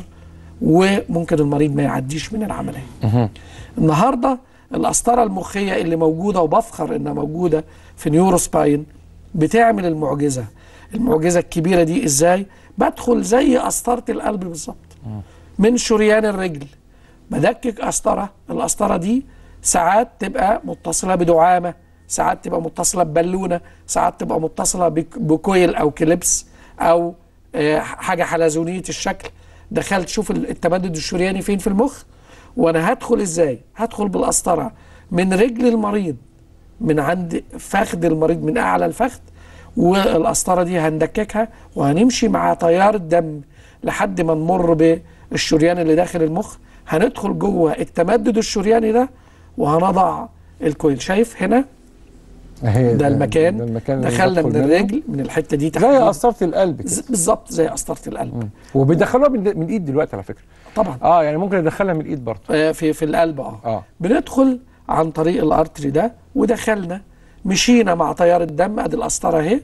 وممكن المريض ما يعديش من العمليه النهارده القسطره المخيه اللي موجوده وبفخر انها موجوده في نيورو سباين بتعمل المعجزه المعجزه الكبيره دي ازاي بدخل زي قسطره القلب بالظبط من شريان الرجل بدكك قسطره القسطره دي ساعات تبقى متصله بدعامه ساعات تبقى متصله ببالونه ساعات تبقى متصله بك- بكويل او كليبس او آه، حاجه حلزونيه الشكل دخلت شوف ال- التمدد الشرياني فين في المخ وانا هدخل ازاي هدخل بالقسطره من رجل المريض من عند فخذ المريض من اعلى الفخذ والقسطره دي هندككها وهنمشي مع تيار الدم لحد ما نمر بالشريان اللي داخل المخ هندخل جوه التمدد الشرياني ده وهنضع الكويل شايف هنا هي ده المكان ده المكان اللي دخلنا بدخل من منه. الرجل من الحته دي زي تحديداً. قسطره القلب كده ز- بالظبط زي قسطره القلب وبيدخلوها من, من الايد دلوقتي على فكره طبعا اه يعني ممكن يدخلها من الايد برضه آه، في في القلب اه اه بندخل عن طريق الارتري ده ودخلنا مشينا مع تيار الدم ادي القسطره اهي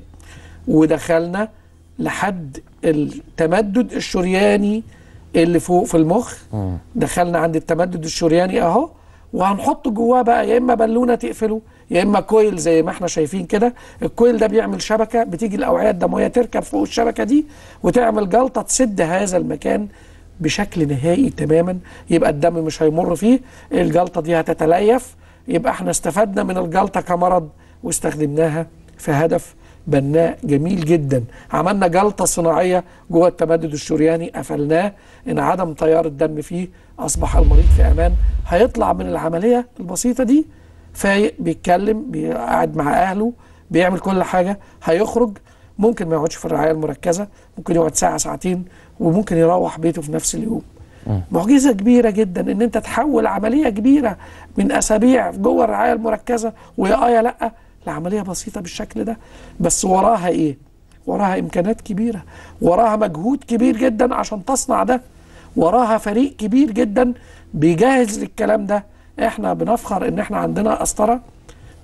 ودخلنا لحد التمدد الشرياني اللي فوق في المخ دخلنا عند التمدد الشرياني اهو وهنحط جواه بقى يا اما بالونه تقفله يا اما كويل زي ما احنا شايفين كده الكويل ده بيعمل شبكه بتيجي الاوعيه الدمويه تركب فوق الشبكه دي وتعمل جلطه تسد هذا المكان بشكل نهائي تماما يبقى الدم مش هيمر فيه الجلطه دي هتتليف يبقى احنا استفدنا من الجلطه كمرض واستخدمناها في هدف بناء جميل جدا عملنا جلطه صناعيه جوه التمدد الشرياني قفلناه انعدم تيار الدم فيه اصبح المريض في امان هيطلع من العمليه البسيطه دي فايق بيتكلم قاعد مع اهله بيعمل كل حاجه هيخرج ممكن ما يقعدش في الرعايه المركزه ممكن يقعد ساعه ساعتين وممكن يروح بيته في نفس اليوم معجزه كبيره جدا ان انت تحول عمليه كبيره من اسابيع جوه الرعايه المركزه ويا اه يا لا لعمليه بسيطه بالشكل ده بس وراها ايه؟ وراها امكانات كبيره وراها مجهود كبير جدا عشان تصنع ده وراها فريق كبير جدا بيجهز للكلام ده احنا بنفخر ان احنا عندنا قسطره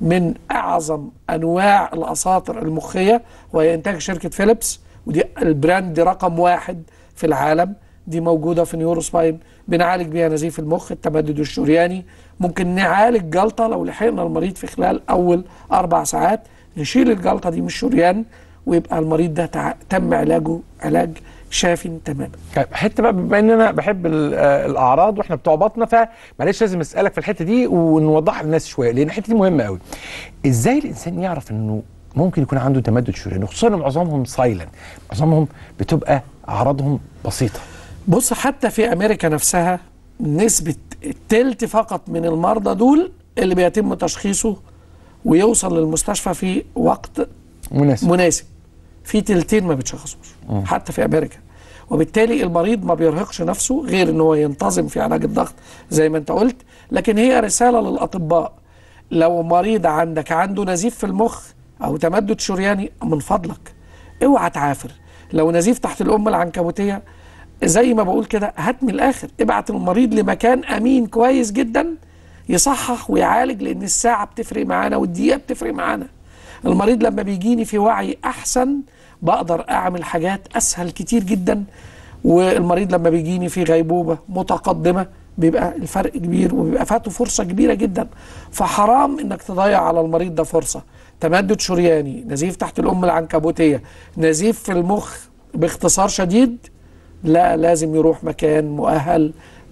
من اعظم انواع الاساطر المخيه وهي انتاج شركه فيليبس ودي البراند رقم واحد في العالم دي موجوده في نيورو سباين بنعالج بيها نزيف المخ التمدد الشرياني ممكن نعالج جلطه لو لحقنا المريض في خلال اول اربع ساعات نشيل الجلطه دي من الشريان ويبقى المريض ده تع- تم علاجه علاج شافي تماما طيب حته بقى بما ان انا بحب ال- آه، الاعراض واحنا بتوع بطنه فمعلش لازم اسالك في الحته دي ونوضحها للناس شويه لان الحته دي مهمه قوي ازاي الانسان يعرف انه ممكن يكون عنده تمدد شرياني خصوصا إن معظمهم سايلنت معظمهم بتبقى اعراضهم بسيطه بص حتى في امريكا نفسها نسبة التلت فقط من المرضى دول اللي بيتم تشخيصه ويوصل للمستشفى في وقت مناسب مناسب في تلتين ما بيتشخصوش مم. حتى في امريكا وبالتالي المريض ما بيرهقش نفسه غير ان هو ينتظم في علاج الضغط زي ما انت قلت لكن هي رساله للاطباء لو مريض عندك عنده نزيف في المخ او تمدد شرياني من فضلك اوعى تعافر لو نزيف تحت الام العنكبوتيه زي ما بقول كده هات من الاخر ابعت المريض لمكان امين كويس جدا يصحح ويعالج لان الساعه بتفرق معانا والدقيقه بتفرق معانا المريض لما بيجيني في وعي احسن بقدر اعمل حاجات اسهل كتير جدا والمريض لما بيجيني في غيبوبه متقدمه بيبقى الفرق كبير وبيبقى فاته فرصه كبيره جدا فحرام انك تضيع على المريض ده فرصه تمدد شرياني نزيف تحت الام العنكبوتيه نزيف في المخ باختصار شديد لا لازم يروح مكان مؤهل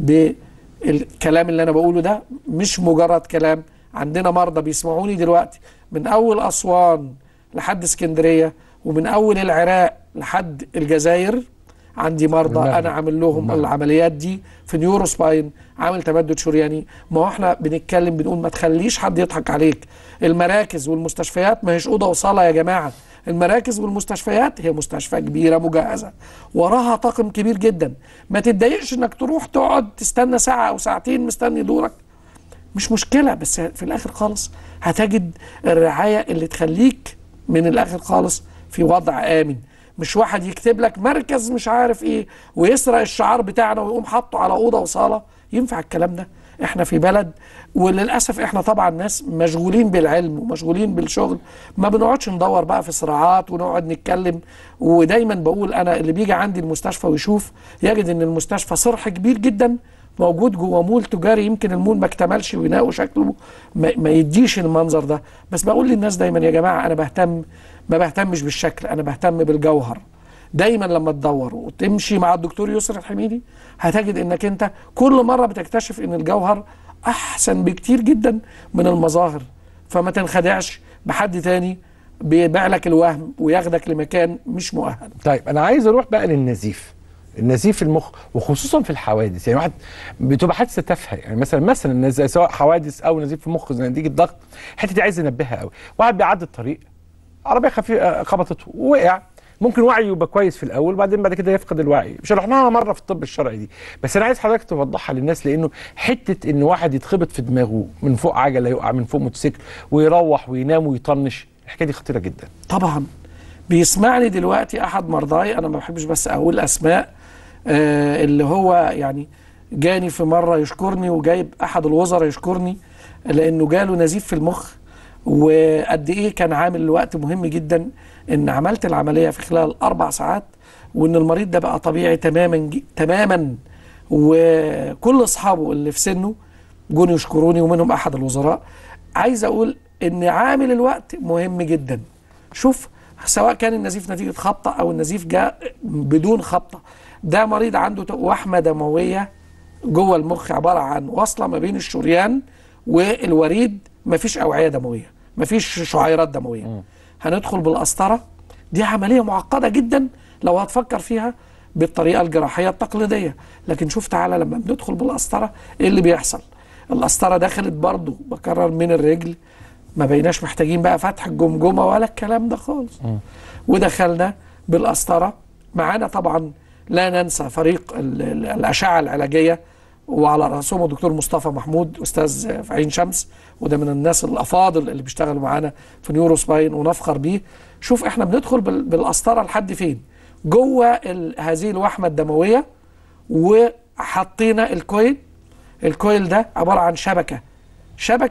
بالكلام اللي انا بقوله ده مش مجرد كلام عندنا مرضى بيسمعوني دلوقتي من اول اسوان لحد اسكندريه ومن اول العراق لحد الجزائر عندي مرضى والمغرب. انا عامل لهم والمغرب. العمليات دي في نيورو سباين عامل تمدد شرياني ما هو احنا بنتكلم بنقول ما تخليش حد يضحك عليك المراكز والمستشفيات ما هيش اوضه وصاله يا جماعه المراكز والمستشفيات هي مستشفى كبيره مجهزه وراها طاقم كبير جدا ما تتضايقش انك تروح تقعد تستنى ساعه او ساعتين مستني دورك مش مشكله بس في الاخر خالص هتجد الرعايه اللي تخليك من الاخر خالص في وضع امن مش واحد يكتب لك مركز مش عارف ايه ويسرق الشعار بتاعنا ويقوم حاطه على اوضه وصاله ينفع الكلام ده احنا في بلد وللاسف احنا طبعا ناس مشغولين بالعلم ومشغولين بالشغل ما بنقعدش ندور بقى في صراعات ونقعد نتكلم ودايما بقول انا اللي بيجي عندي المستشفى ويشوف يجد ان المستشفى صرح كبير جدا موجود جوه مول تجاري يمكن المول ما اكتملش ويناقوا شكله ما, ما يديش المنظر ده بس بقول للناس دايما يا جماعه انا بهتم ما بهتمش بالشكل انا بهتم بالجوهر دايما لما تدور وتمشي مع الدكتور يسر الحميدي هتجد انك انت كل مره بتكتشف ان الجوهر احسن بكتير جدا من المظاهر فما تنخدعش بحد تاني بيبيع لك الوهم وياخدك لمكان مش مؤهل طيب انا عايز اروح بقى للنزيف النزيف في المخ وخصوصا في الحوادث يعني واحد بتبقى حادثه تافهه يعني مثلا مثلا زي سواء حوادث او نزيف في المخ زي نتيجه ضغط الحته دي عايز انبهها قوي واحد بيعدي الطريق عربيه خفيفه خبطته ووقع ممكن وعيه يبقى كويس في الاول وبعدين بعد كده يفقد الوعي شرحناها مره في الطب الشرعي دي بس انا عايز حضرتك توضحها للناس لانه حته ان واحد يتخبط في دماغه من فوق عجله يقع من فوق موتوسيكل ويروح وينام ويطنش الحكايه دي خطيره جدا طبعا بيسمعني دلوقتي احد مرضاي انا ما بحبش بس اقول اسماء آه اللي هو يعني جاني في مره يشكرني وجايب احد الوزراء يشكرني لانه جاله نزيف في المخ وقد ايه كان عامل وقت مهم جدا ان عملت العمليه في خلال اربع ساعات وان المريض ده بقى طبيعي تماما جي- تماما وكل اصحابه اللي في سنه جون يشكروني ومنهم احد الوزراء عايز اقول ان عامل الوقت مهم جدا شوف سواء كان النزيف نتيجه خبطه او النزيف جاء بدون خبطه ده مريض عنده وحمه دمويه جوه المخ عباره عن وصله ما بين الشريان والوريد مفيش اوعيه دمويه مفيش شعيرات دمويه هندخل بالقسطره دي عمليه معقده جدا لو هتفكر فيها بالطريقه الجراحيه التقليديه لكن شوف تعالى لما بندخل بالقسطره ايه اللي بيحصل القسطره دخلت برضو بكرر من الرجل ما بقيناش محتاجين بقى فتح الجمجمه ولا الكلام ده خالص ودخلنا بالقسطره معانا طبعا لا ننسى فريق ال- ال- الاشعه العلاجيه وعلى راسهم الدكتور مصطفى محمود استاذ في عين شمس وده من الناس الافاضل اللي بيشتغلوا معانا في نيورو سباين ونفخر بيه شوف احنا بندخل بال- بالقسطره لحد فين جوه ال- هذه الوحمه الدمويه وحطينا الكويل الكويل ده عباره عن شبكه شبكه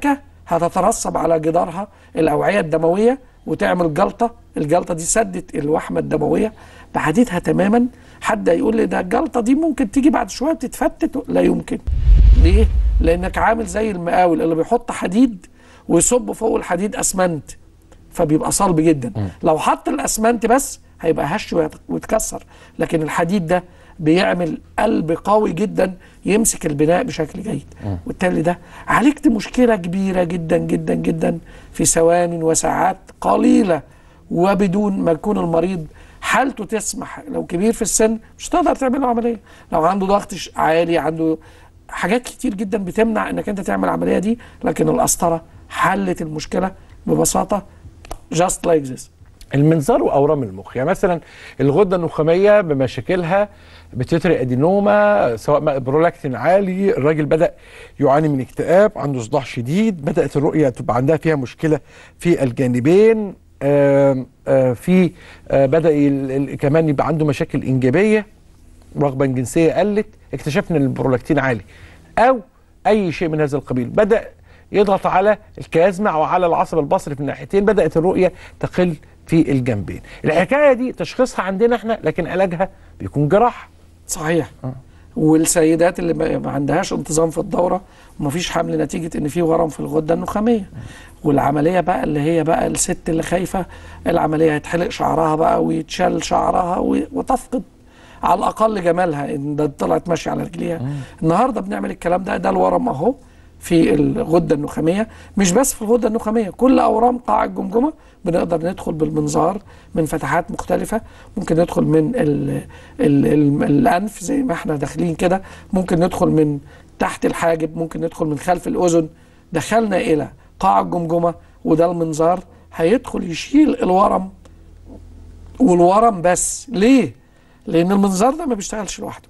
هتترسب على جدارها الاوعيه الدمويه وتعمل جلطه الجلطه دي سدت الوحمه الدمويه بعدتها تماما حد يقول لي ده الجلطه دي ممكن تيجي بعد شويه بتتفتت لا يمكن ليه لانك عامل زي المقاول اللي بيحط حديد ويصب فوق الحديد اسمنت فبيبقى صلب جدا لو حط الاسمنت بس هيبقى هش ويت- ويتكسر لكن الحديد ده بيعمل قلب قوي جدا يمسك البناء بشكل جيد وبالتالي ده عالجت مشكله كبيره جدا جدا جدا في ثوان وساعات قليله وبدون ما يكون المريض حالته تسمح لو كبير في السن مش تقدر تعمل له عمليه لو عنده ضغط ش- عالي عنده حاجات كتير جدا بتمنع انك انت تعمل العمليه دي لكن القسطره حلت المشكله ببساطه just like this المنظار واورام المخ يعني مثلا الغده النخاميه بمشاكلها بتتري ادينوما سواء بقى برولاكتين عالي الراجل بدا يعاني من اكتئاب عنده صداع شديد بدات الرؤيه تبقى عندها فيها مشكله في الجانبين آم، آه، في آه، بدا ال- ال- كمان يبقى عنده مشاكل انجابيه رغبه الجنسيه قلت اكتشفنا ان البرولاكتين عالي او اي شيء من هذا القبيل بدا يضغط على الكازمع وعلى العصب البصري في الناحيتين بدات الرؤيه تقل في الجنبين الحكايه دي تشخيصها عندنا احنا لكن علاجها بيكون جراحه صحيح والسيدات اللي ما ما عندهاش انتظام في الدوره ومفيش حمل نتيجه ان في ورم في الغده النخاميه والعمليه بقى اللي هي بقى الست اللي خايفه العمليه هيتحلق شعرها بقى ويتشال شعرها و- وتفقد على الاقل جمالها ان ده طلعت ماشيه على رجليها النهارده بنعمل الكلام ده ده الورم اهو في الغده النخاميه مش بس في الغده النخاميه كل اورام قاع الجمجمه بنقدر ندخل بالمنظار من فتحات مختلفه ممكن ندخل من ال ال ال الانف زي ما احنا داخلين كده ممكن ندخل من تحت الحاجب ممكن ندخل من خلف الاذن دخلنا الى قاع الجمجمه وده المنظار هيدخل يشيل الورم والورم بس ليه لان المنظار ده ما بيشتغلش لوحده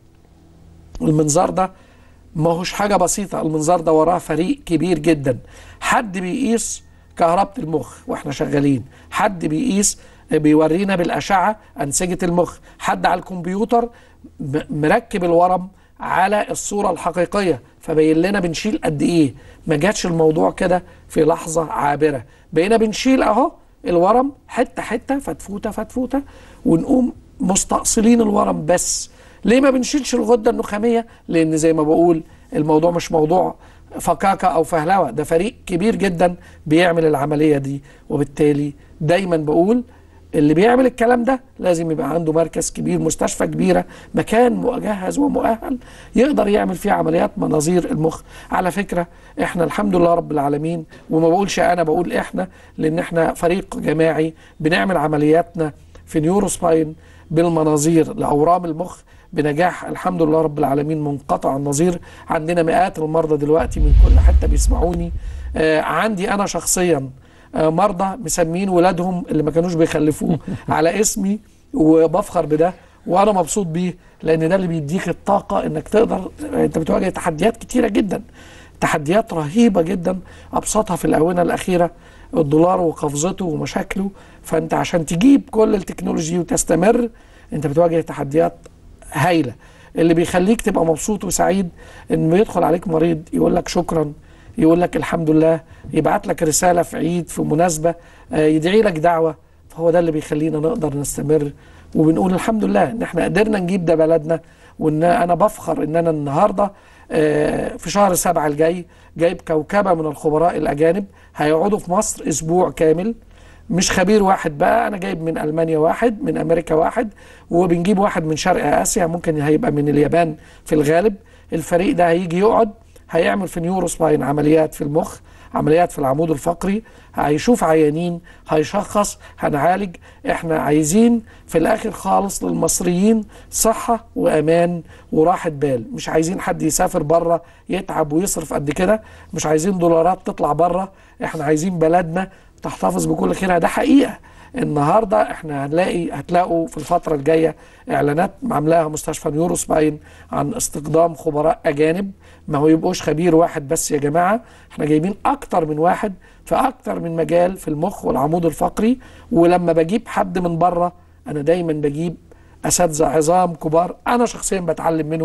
المنظار ده ما هوش حاجه بسيطه المنظار ده وراه فريق كبير جدا حد بيقيس كهربة المخ واحنا شغالين حد بيقيس بيورينا بالاشعه انسجه المخ حد على الكمبيوتر م- مركب الورم على الصوره الحقيقيه فبين لنا بنشيل قد ايه ما جاتش الموضوع كده في لحظه عابره بقينا بنشيل اهو الورم حته حته فتفوته فتفوته ونقوم مستأصلين الورم بس ليه ما بنشيلش الغده النخاميه لان زي ما بقول الموضوع مش موضوع فكاكه او فهلوه ده فريق كبير جدا بيعمل العمليه دي وبالتالي دايما بقول اللي بيعمل الكلام ده لازم يبقى عنده مركز كبير مستشفى كبيره مكان مجهز ومؤهل يقدر يعمل فيه عمليات مناظير المخ على فكره احنا الحمد لله رب العالمين وما بقولش انا بقول احنا لان احنا فريق جماعي بنعمل عملياتنا في نيورو سباين بالمناظير لاورام المخ بنجاح الحمد لله رب العالمين منقطع النظير عندنا مئات المرضى دلوقتي من كل حته بيسمعوني آه عندي انا شخصيا آه مرضى مسمين ولادهم اللي ما كانوش بيخلفوه على اسمي وبفخر بده وانا مبسوط بيه لان ده اللي بيديك الطاقه انك تقدر انت بتواجه تحديات كتيره جدا تحديات رهيبه جدا ابسطها في الاونه الاخيره الدولار وقفزته ومشاكله فانت عشان تجيب كل التكنولوجي وتستمر انت بتواجه تحديات هايله اللي بيخليك تبقى مبسوط وسعيد ان بيدخل عليك مريض يقول لك شكرا يقول لك الحمد لله يبعت لك رساله في عيد في مناسبه آه، يدعي لك دعوه فهو ده اللي بيخلينا نقدر نستمر وبنقول الحمد لله ان احنا قدرنا نجيب ده بلدنا وان انا بفخر ان انا النهارده آه، في شهر سبعة الجاي جايب كوكبه من الخبراء الاجانب هيقعدوا في مصر اسبوع كامل مش خبير واحد بقى انا جايب من المانيا واحد من امريكا واحد وبنجيب واحد من شرق اسيا ممكن هيبقى من اليابان في الغالب الفريق ده هيجي يقعد هيعمل في نيورو سباين عمليات في المخ عمليات في العمود الفقري هيشوف عيانين هيشخص هنعالج احنا عايزين في الاخر خالص للمصريين صحة وامان وراحة بال مش عايزين حد يسافر بره يتعب ويصرف قد كده مش عايزين دولارات تطلع بره احنا عايزين بلدنا تحتفظ بكل خيرها ده حقيقة النهارده احنا هنلاقي هتلاقوا في الفتره الجايه اعلانات عاملاها مستشفى نيورو سباين عن استخدام خبراء اجانب ما هو يبقوش خبير واحد بس يا جماعه احنا جايبين اكتر من واحد في اكتر من مجال في المخ والعمود الفقري ولما بجيب حد من بره انا دايما بجيب اساتذه عظام كبار انا شخصيا بتعلم منهم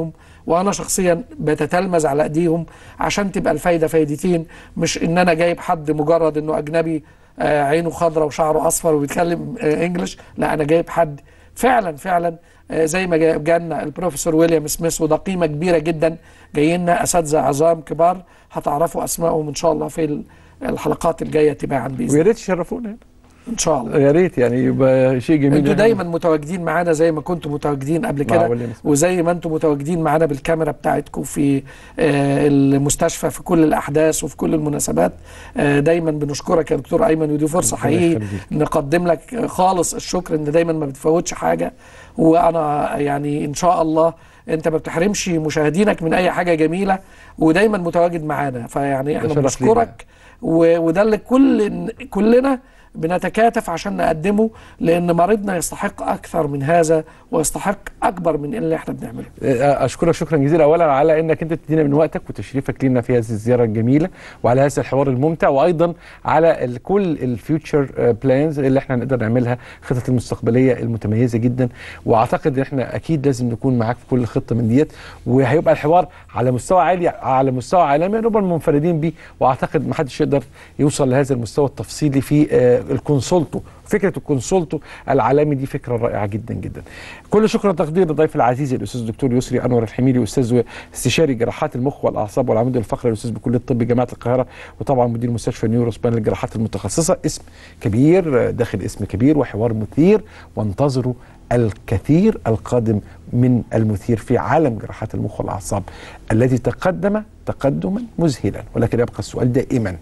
وانا شخصيا بتتلمذ على ايديهم عشان تبقى الفايده فايدتين مش ان انا جايب حد مجرد انه اجنبي آه، عينه خضراء وشعره اصفر وبيتكلم آه، انجلش لا انا جايب حد فعلا فعلا آه، زي ما جا- جانا البروفيسور ويليام سميث وده قيمه كبيره جدا جايين لنا اساتذه عظام كبار هتعرفوا اسمائهم ان شاء الله في ال- الحلقات الجايه تباعا باذن ويا ريت تشرفونا هنا ان شاء الله يا ريت يعني يبقى شيء جميل انتوا يعني. دايما متواجدين معانا زي ما كنتوا متواجدين قبل مع كده ويليام سميث. وزي ما انتوا متواجدين معانا بالكاميرا بتاعتكم في آه، المستشفى في كل الاحداث وفي كل المناسبات آه، دايما بنشكرك يا دكتور ايمن ودي فرصه ربنا حقيقي يخليك. نقدم لك خالص الشكر ان دايما ما بتفوتش حاجه وانا يعني ان شاء الله انت ما بتحرمش مشاهدينك من اي حاجه جميله ودايما متواجد معانا فيعني احنا شرف لينا. بنشكرك و- وده اللي كل كلنا بنتكاتف عشان نقدمه لان مريضنا يستحق اكثر من هذا ويستحق اكبر من اللي احنا بنعمله اشكرك شكرا جزيلا اولا على انك انت تدينا من وقتك وتشريفك لنا في هذه الزياره الجميله وعلى هذا الحوار الممتع وايضا على ال- كل الفيوتشر بلانز اللي احنا نقدر نعملها الخطط المستقبليه المتميزه جدا واعتقد ان احنا اكيد لازم نكون معاك في كل خطه من ديت وهيبقى الحوار على مستوى عالي على مستوى عالمي نبقى منفردين بيه واعتقد ما حدش يقدر يوصل لهذا المستوى التفصيلي في آه، الكونسولتو فكره الكونسولتو العالمي دي فكره رائعه جدا جدا كل شكر وتقدير لضيف العزيز الاستاذ الدكتور يسري انور الحميري استاذ استشاري جراحات المخ والاعصاب والعمود الفقري الاستاذ بكليه الطب جامعه القاهره وطبعا مدير مستشفى نيورو سبان للجراحات المتخصصه اسم كبير داخل اسم كبير وحوار مثير وانتظروا الكثير القادم من المثير في عالم جراحات المخ والاعصاب الذي تقدم تقدما مذهلا ولكن يبقى السؤال دائما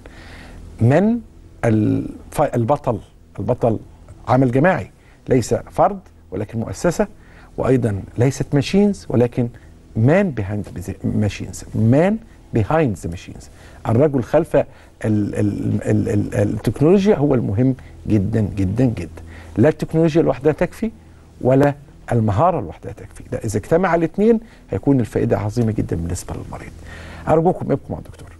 من الف- البطل البطل عمل جماعي ليس فرد ولكن مؤسسة وأيضا ليست ماشينز ولكن مان بيهايند ماشينز مان بيهايند ذا ماشينز الرجل خلف ال ال ال ال التكنولوجيا هو المهم جدا جدا جدا لا التكنولوجيا لوحدها تكفي ولا المهارة لوحدها تكفي لا إذا اجتمع الاثنين هيكون الفائدة عظيمة جدا بالنسبة للمريض أرجوكم ابقوا مع الدكتور